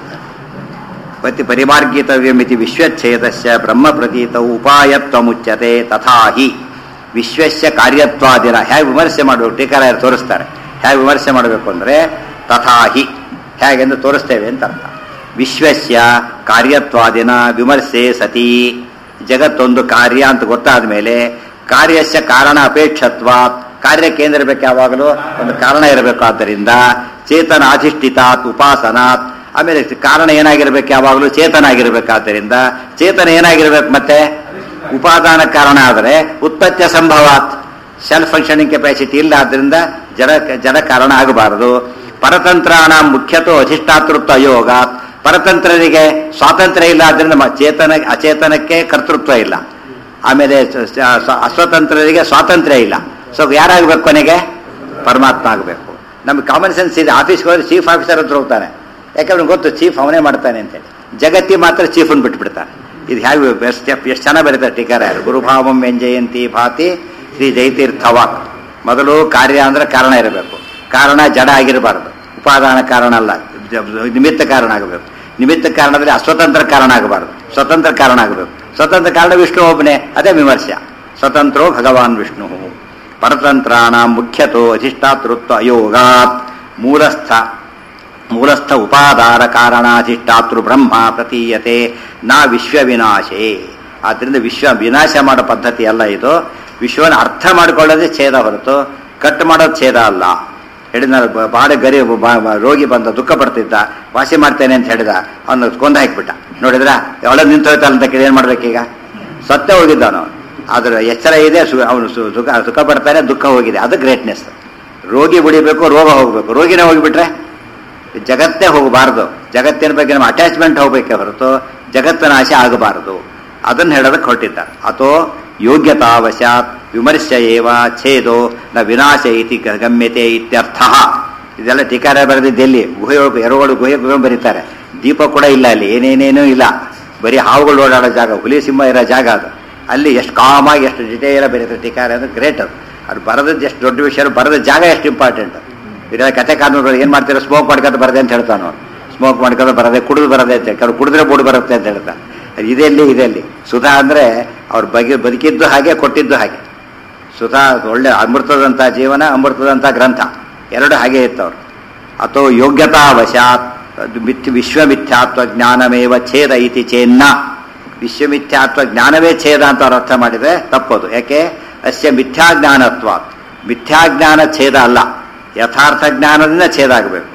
Speaker 1: ಪತಿ ಪರಿಮಾರ್ಗಿತವ್ಯಮಿತಿ ವಿಶ್ವಚ್ಛೇದಸ್ಯ ಬ್ರಹ್ಮ ಪ್ರತೀತ ಉಪಾಯತ್ವಮುಚ್ಯತೆ ತಥಾ ಹಿ ವಿಶ್ವಸ್ಯ ಕಾರ್ಯತ್ವಾದಿನ ಹೇಗೆ ವಿಮರ್ಶೆ ಮಾಡಬೇಕು ಟೀಕಾರಾಯರು ತೋರಿಸ್ತಾರೆ ಹೇಗೆ ವಿಮರ್ಶೆ ಮಾಡಬೇಕು ಅಂದ್ರೆ ತಥಾ ಹಿ ಹೇಗೆಂದು ತೋರಿಸ್ತೇವೆ ಅಂತ ಅರ್ಥ ವಿಶ್ವಸ್ಯ ಕಾರ್ಯತ್ವಾದಿನ ವಿಮರ್ಶೆ ಸತಿ ಜಗತ್ತೊಂದು ಕಾರ್ಯ ಅಂತ ಗೊತ್ತಾದ ಮೇಲೆ ಕಾರ್ಯಸ್ಯ ಕಾರಣ ಅಪೇಕ್ಷತ್ವ ಕಾರ್ಯಕ್ಕೆ ಏನಿರಬೇಕು ಯಾವಾಗಲೂ ಒಂದು ಕಾರಣ ಇರಬೇಕು ಆದ್ದರಿಂದ ಚೇತನ ಅಧಿಷ್ಠಿತಾತ್ ಉಪಾಸನಾತ್ ಆಮೇಲೆ ಕಾರಣ ಏನಾಗಿರ್ಬೇಕು ಯಾವಾಗಲೂ ಚೇತನ ಆಗಿರ್ಬೇಕಾದ್ದರಿಂದ ಚೇತನ ಏನಾಗಿರ್ಬೇಕು ಮತ್ತೆ ಉಪಾದಾನ ಕಾರಣ ಆದರೆ ಉತ್ಪತ್ತಿಯ ಸಂಭವಾತ್ ಸೆಲ್ಫ್ ಫಂಕ್ಷನಿಂಗ್ ಕೆಪಾಸಿಟಿ ಇಲ್ಲ ಆದ್ರಿಂದ ಜಡ ಜಡ ಕಾರಣ ಆಗಬಾರದು ಪರತಂತ್ರಾಣ ಮುಖ್ಯತೋ ಅಧಿಷ್ಠಾತೃತ್ವ ಅಯೋಗ ಪರತಂತ್ರರಿಗೆ ಸ್ವಾತಂತ್ರ್ಯ ಇಲ್ಲ ಆದ್ರಿಂದ ಮ- ಚೇತನ ಅಚೇತನಕ್ಕೆ ಕರ್ತೃತ್ವ ಇಲ್ಲ ಆಮೇಲೆ ಸ- ಸ- ಸ- ಅಸ್ವತಂತ್ರರಿಗೆ ಸ್ವಾತಂತ್ರ್ಯ ಇಲ್ಲ ಸೊ ಯಾರಾಗಬೇಕು ಕೊನೆಗೆ ಪರಮಾತ್ಮ ಆಗಬೇಕು ನಮ್ಗೆ ಕಾಮನ್ ಸೆನ್ಸ್ ಇದೆ ಆಫೀಸ್ಗೆ ಹೋದ್ರೆ ಚೀಫ್ ಆಫೀಸರ್ ಹತ್ರ ಹೋಗ್ತಾನೆ ಯಾಕಂದ್ರೆ ಗೊತ್ತು ಚೀಫ್ ಅವನೇ ಮಾಡ್ತಾನೆ ಅಂತೇಳಿ ಜಗತ್ತಿ ಮಾತ್ರ ಚೀಫನ್ ಬಿಟ್ಬಿಡ್ತಾನೆ ಇದು ಹೇಗೆ ಎಷ್ಟು ಎಷ್ಟು ಚೆನ್ನಾಗಿ ಬರೀತಾರೆ ಟೀಕಾರ ಯಾರು ಗುರುಭಾವಂ ವ್ಯಂಜಯಂತಿ ಭಾತಿ ಶ್ರೀ ಜಯತೀರ್ಥವ ಮೊದಲು ಕಾರ್ಯ ಅಂದ್ರೆ ಕಾರಣ ಇರಬೇಕು ಕಾರಣ ಜಡ ಆಗಿರಬಾರ್ದು ಉಪಾದಾನ ಕಾರಣ ಅಲ್ಲ ಜ- ನಿಮಿತ್ತ ಕಾರಣ ಆಗಬೇಕು ನಿಮಿತ್ತ ಕಾರಣದಲ್ಲಿ ಅಸ್ವತಂತ್ರ ಕಾರಣ ಆಗಬಾರ್ದು ಸ್ವತಂತ್ರ ಕಾರಣ ಆಗಬೇಕು ಸ್ವತಂತ್ರ ಕಾರಣ ವಿಷ್ಣು ಒಬ್ಬನೇ ಅದೇ ವಿಮರ್ಶೆ ಸ್ವತಂತ್ರೋ ಭಗವಾನ್ ವಿಷ್ಣು ಪರತಂತ್ರಾಣ ಮುಖ್ಯತೋ ಅಧಿಷ್ಠಾತೃತ್ವ ಅಯೋಗಾತ್ ಮೂಲಸ್ಥ ಮೂಲಸ್ಥ ಉಪಾದಾರ ಕಾರಣಾಧಿಷ್ಠಾತೃ ಬ್ರಹ್ಮ ಪ್ರತೀಯತೆ ನಾ ವಿಶ್ವ ವಿನಾಶೇ ಆದ್ರಿಂದ ವಿಶ್ವ ವಿನಾಶ ಮಾಡೋ ಪದ್ಧತಿ ಅಲ್ಲ ಇದು ವಿಶ್ವನ ಅರ್ಥ ಮಾಡಿಕೊಳ್ಳೋದೇ ಛೇದ ಹೊರತು ಕಟ್ ಮಾಡೋದು ಛೇದ ಅಲ್ಲ ಹೇಳಿದ ಬಾಡ ಗರಿ ಬ- ಬ- ರೋಗಿ ಬಂದ ದುಃಖ ಪಡ್ತಿದ್ದ ವಾಸಿ ಮಾಡ್ತೇನೆ ಅಂತ ಹೇಳಿದ ಅವನು ಕೊಂದ ಹಾಕ್ಬಿಟ್ಟ ನೋಡಿದ್ರ ಒಳಗೆ ನಿಂತೋಯ್ತಲ್ಲ ಅಂತ ಕೇಳಿ ಏನ್ ಮಾಡ್ಬೇಕೀಗ ಸತ್ಯ ಹೋಗಿದ್ದಾನು ಆದ್ರೆ ಎಚ್ಚರ ಇದೆ ಸು- ಅವನು ಸು- ಸುಖ ಸುಖ ಪಡ್ತಾನೆ ದುಃಖ ಹೋಗಿದೆ ಅದು ಗ್ರೇಟ್ನೆಸ್ ರೋಗಿ ಬಿಡಿಬೇಕು ರೋಗ ಹೋಗ್ಬೇಕು ರೋಗಿನೇ ಹೋಗಿಬಿಟ್ರೆ ಜಗತ್ತೇ ಹೋಗಬಾರದು ಜಗತ್ತಿನ ಬಗ್ಗೆ ನಮ್ಮ ಅಟ್ಯಾಚ್ಮೆಂಟ್ ಹೋಗ್ಬೇಕೆ ಹೊರತು ಜಗತ್ತಿನ ಆಸೆ ಆಗಬಾರದು ಅದನ್ನು ಹೇಳೋದಕ್ಕೆ ಹೊರಟಿದ್ದಾರೆ ಅಥೋ ಯೋಗ್ಯತಾವಶಾತ್ ವಿಮರ್ಶ ಏವ ಛೇದೋ ನ ವಿನಾಶ ಇತಿ ಗ- ಗಮ್ಯತೆ ಇತ್ಯರ್ಥ ಇದೆಲ್ಲ ಟೀಕಾರ ಬರೆದಿದ್ದು ಎಲ್ಲಿ ಗುಹೆ ಎರವಳು ಗುಹೆ ಗುಹೆ ಬರೀತಾರೆ ದೀಪ ಕೂಡ ಇಲ್ಲ ಅಲ್ಲಿ ಏನೇನೇನೂ ಇಲ್ಲ ಬರೀ ಹಾವುಗಳು ಓಡಾಡೋ ಜಾಗ ಹುಲಿ ಸಿಂಹ ಇರೋ ಜಾಗ ಅದು ಅಲ್ಲಿ ಎಷ್ಟು ಕಾಮಾಗಿ ಎಷ್ಟು ಡಿಟೇಲ್ ಬರೀತಾರೆ ಟೀಕಾರ ಅಂದ್ರೆ ಗ್ರೇಟ್ ಅದು ಅದು ಬರೆದದ್ದು ಎಷ್ಟು ದೊಡ್ಡ ವಿಷಯ ಬರೆದ ಜಾಗ ಎಷ್ಟು ಇಂಪಾರ್ಟೆಂಟ್ ಇದೆಲ್ಲ ಕತೆ ಕಾನೂನುಗಳು ಏನ್ ಮಾಡ್ತೀರಾ ಸ್ಮೋಕ್ ಮಾಡ್ಕೊಂಡು ಬರದೆ ಅಂತ ಹೇಳ್ತಾನು ಸ್ಮೋಕ್ ಮಾಡ್ಕೊಂಡು ಬರದೆ ಕುಡಿದು ಬರದೆ ಅಂತ ಕೆಲವು ಕುಡಿದ್ರೆ ಬೋರ್ಡ್ ಬರುತ್ತೆ ಅಂತ ಹೇಳ್ತಾನೆ ಅದು ಇದೆಲ್ಲಿ ಇದೆಲ್ಲಿ ಸುಧಾ ಅಂದ್ರೆ ಅವ್ರ ಬಗ್ಗೆ ಬದುಕಿದ್ದು ಹಾಗೆ ಕೊಟ್ಟಿದ್ದು ಹಾಗೆ ಸುಧಾ ಒಳ್ಳೆ ಅಮೃತದಂತ ಜೀವನ ಅಮೃತದಂತ ಗ್ರಂಥ ಎರಡು ಹಾಗೆ ಇತ್ತವ್ರು ಅಥೋ ಯೋಗ್ಯತಾವಶಾತ್ ಅದು ಮಿಥ್ಯ ವಿಶ್ವಮಿಥ್ಯಾತ್ವ ಜ್ಞಾನಮೇವ ಛೇದ ಇತಿ ಚೇನ್ನ ವಿಶ್ವಮಿಥ್ಯಾತ್ವ ಜ್ಞಾನವೇ ಛೇದ ಅಂತ ಅವ್ರು ಅರ್ಥ ಮಾಡಿದ್ರೆ ತಪ್ಪದು ಯಾಕೆ ಅಸ್ಯ ಮಿಥ್ಯಾಜ್ಞಾನತ್ವ ಮಿಥ್ಯಾಜ್ಞಾನ ಛೇದ ಅಲ್ಲ ಯಥಾರ್ಥ ಜ್ಞಾನದಿಂದ ಛೇದ ಆಗಬೇಕು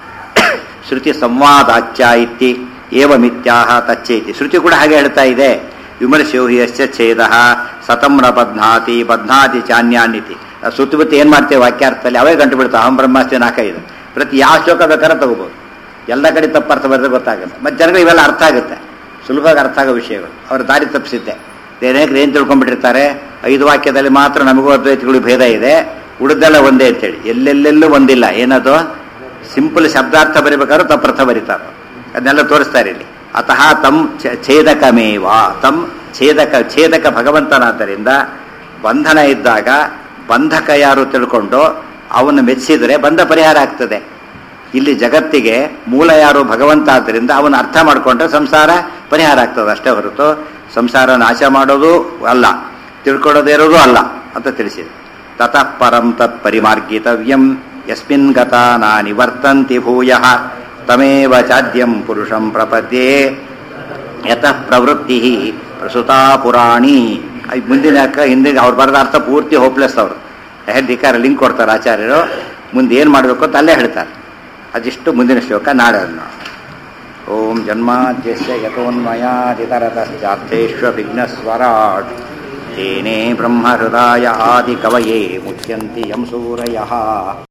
Speaker 1: ಶ್ರುತಿ ಸಂವಾದಾಚ್ಯ ಇತ್ತಿ ಏವ ಮಿಥ್ಯಾಹ ತಚ್ಚೇತಿ ಶ್ರುತಿ ಕೂಡ ಹಾಗೆ ಹೇಳ್ತಾ ಇದೆ ವಿಮರ್ಶೋ ಹಿ ಯಶ್ಚ ಛೇದ ಸತಂ ನ ಬಧ್ನಾತಿ ಬಧ್ನಾತಿ ಚಾನ್ಯಾನ್ನಿತಿ ಸುತ್ತಮುತ್ತ ಏನ್ ಮಾಡ್ತೇವೆ ವಾಕ್ಯಾರ್ಥದಲ್ಲಿ ಅವೇ ಗಂಟು ಬಿಡ್ತಾವೆ ಅಹಂ ಬ್ರಹ್ಮಾಸ್ತಿ ನಾಲ್ಕೈದು ಪ್ರತಿ ಯಾವ ಶ್ಲೋಕ ಬೇಕಾದ್ರೆ ತಗೋಬಹುದು ಎಲ್ಲ ಕಡೆ ತಪ್ಪು ಅರ್ಥ ಬರೆದ್ರೆ ಗೊತ್ತಾಗುತ್ತೆ ಮತ್ತು ಜನಗಳಿಗೆ ಇವೆಲ್ಲ ಅರ್ಥ ಆಗುತ್ತೆ ಸುಲಭವಾಗಿ ಅರ್ಥ ಆಗೋ ವಿಷಯಗಳು ಅವ್ರ ದಾರಿ ತಪ್ಪಿಸಿದ್ದೆ ಅನೇಕರು ಏನು ತಿಳ್ಕೊಂಡ್ಬಿಟ್ಟಿರ್ತಾರೆ ಐದು ವಾಕ್ಯದಲ್ಲಿ ಮಾತ್ರ ನಮಗೂ ಅದ್ವೈತಗಳಿಗೆ ಭೇದ ಇದೆ ಉಳಿದೆಲ್ಲ ಒಂದೇ ಅಂತೇಳಿ ಎಲ್ಲೆಲ್ಲೆಲ್ಲೂ ಒಂದಿಲ್ಲ ಏನದು ಸಿಂಪಲ್ ಶಬ್ದಾರ್ಥ ಬರೀಬೇಕಾದ್ರೂ ತಪ್ಪರ್ಥ ಬರೀತಾರೆ ಅದನ್ನೆಲ್ಲ ತೋರಿಸ್ತಾರೆ ಇಲ್ಲಿ ಅತಃ ತಮ್ ಛ- ಛೇದಕಮೇವ ತಮ್ ಛೇದಕ ಛೇದಕ ಭಗವಂತನಾದ್ದರಿಂದ ಬಂಧನ ಇದ್ದಾಗ ಬಂಧಕ ಯಾರು ತಿಳ್ಕೊಂಡು ಅವನು ಮೆಚ್ಚಿದರೆ ಬಂಧ ಪರಿಹಾರ ಆಗ್ತದೆ ಇಲ್ಲಿ ಜಗತ್ತಿಗೆ ಮೂಲ ಯಾರು ಭಗವಂತ ಆದ್ದರಿಂದ ಅವನು ಅರ್ಥ ಮಾಡಿಕೊಂಡ್ರೆ ಸಂಸಾರ ಪರಿಹಾರ ಆಗ್ತದೆ ಅಷ್ಟೇ ಹೊರತು ಸಂಸಾರ ನಾಶ ಮಾಡೋದು ಅಲ್ಲ ತಿಳ್ಕೊಳ್ಳೋದೇ ಇರೋದು ಅಲ್ಲ ಅಂತ ತಿಳಿಸಿದೆ ತತಃ ಪರಂ ತತ್ ಪರಿಮಾರ್ಗಿತವ್ಯಂ ಯಸ್ಮಿನ್ ಗತ ನಾ ನಿವರ್ತಂತಿ ಭೂಯ ತಮೇವ ಚಾದ್ಯಂ ಪುರುಷಂ ಪ್ರಪದ್ಯೆ ಯತಃ ಪ್ರವೃತ್ತಿ ಪ್ರಸುತಾ ಪುರಾಣಿ ಅದ್ ಮುಂದಿನ ಅಕ್ಕ ಹಿಂದಿನ ಅವ್ರು ಬರೆದ ಅರ್ಥ ಪೂರ್ತಿ ಹೋಪ್ಲೆಸ್ ಅವರು ಹೆಡ್ಡಿಕಾರ ಲಿಂಕ್ ಕೊಡ್ತಾರೆ ಆಚಾರ್ಯರು ಮುಂದೆ ಏನು ಮಾಡಬೇಕು ಅಂತ ಅಲ್ಲೇ ಹೇಳ್ತಾರೆ ಅದಿಷ್ಟು ಮುಂದಿನ ಶ್ಲೋಕ ನಾಳೆ ಅದನ್ನ ಓಂ ಜನ್ಮಾದ್ಯಸ್ಯ ಯತೋನ್ಮಯಾದಿತರತಶ್ಚಾರ್ಥೇಷ್ವಭಿಘ್ನಸ್ವರಾಟ್ ತೇನೇ ಬ್ರಹ್ಮಹೃದಾಯ ಆದಿಕವಯೇ ಮುಚ್ಯಂತಿ ಯಂ ಸೂರಯಃ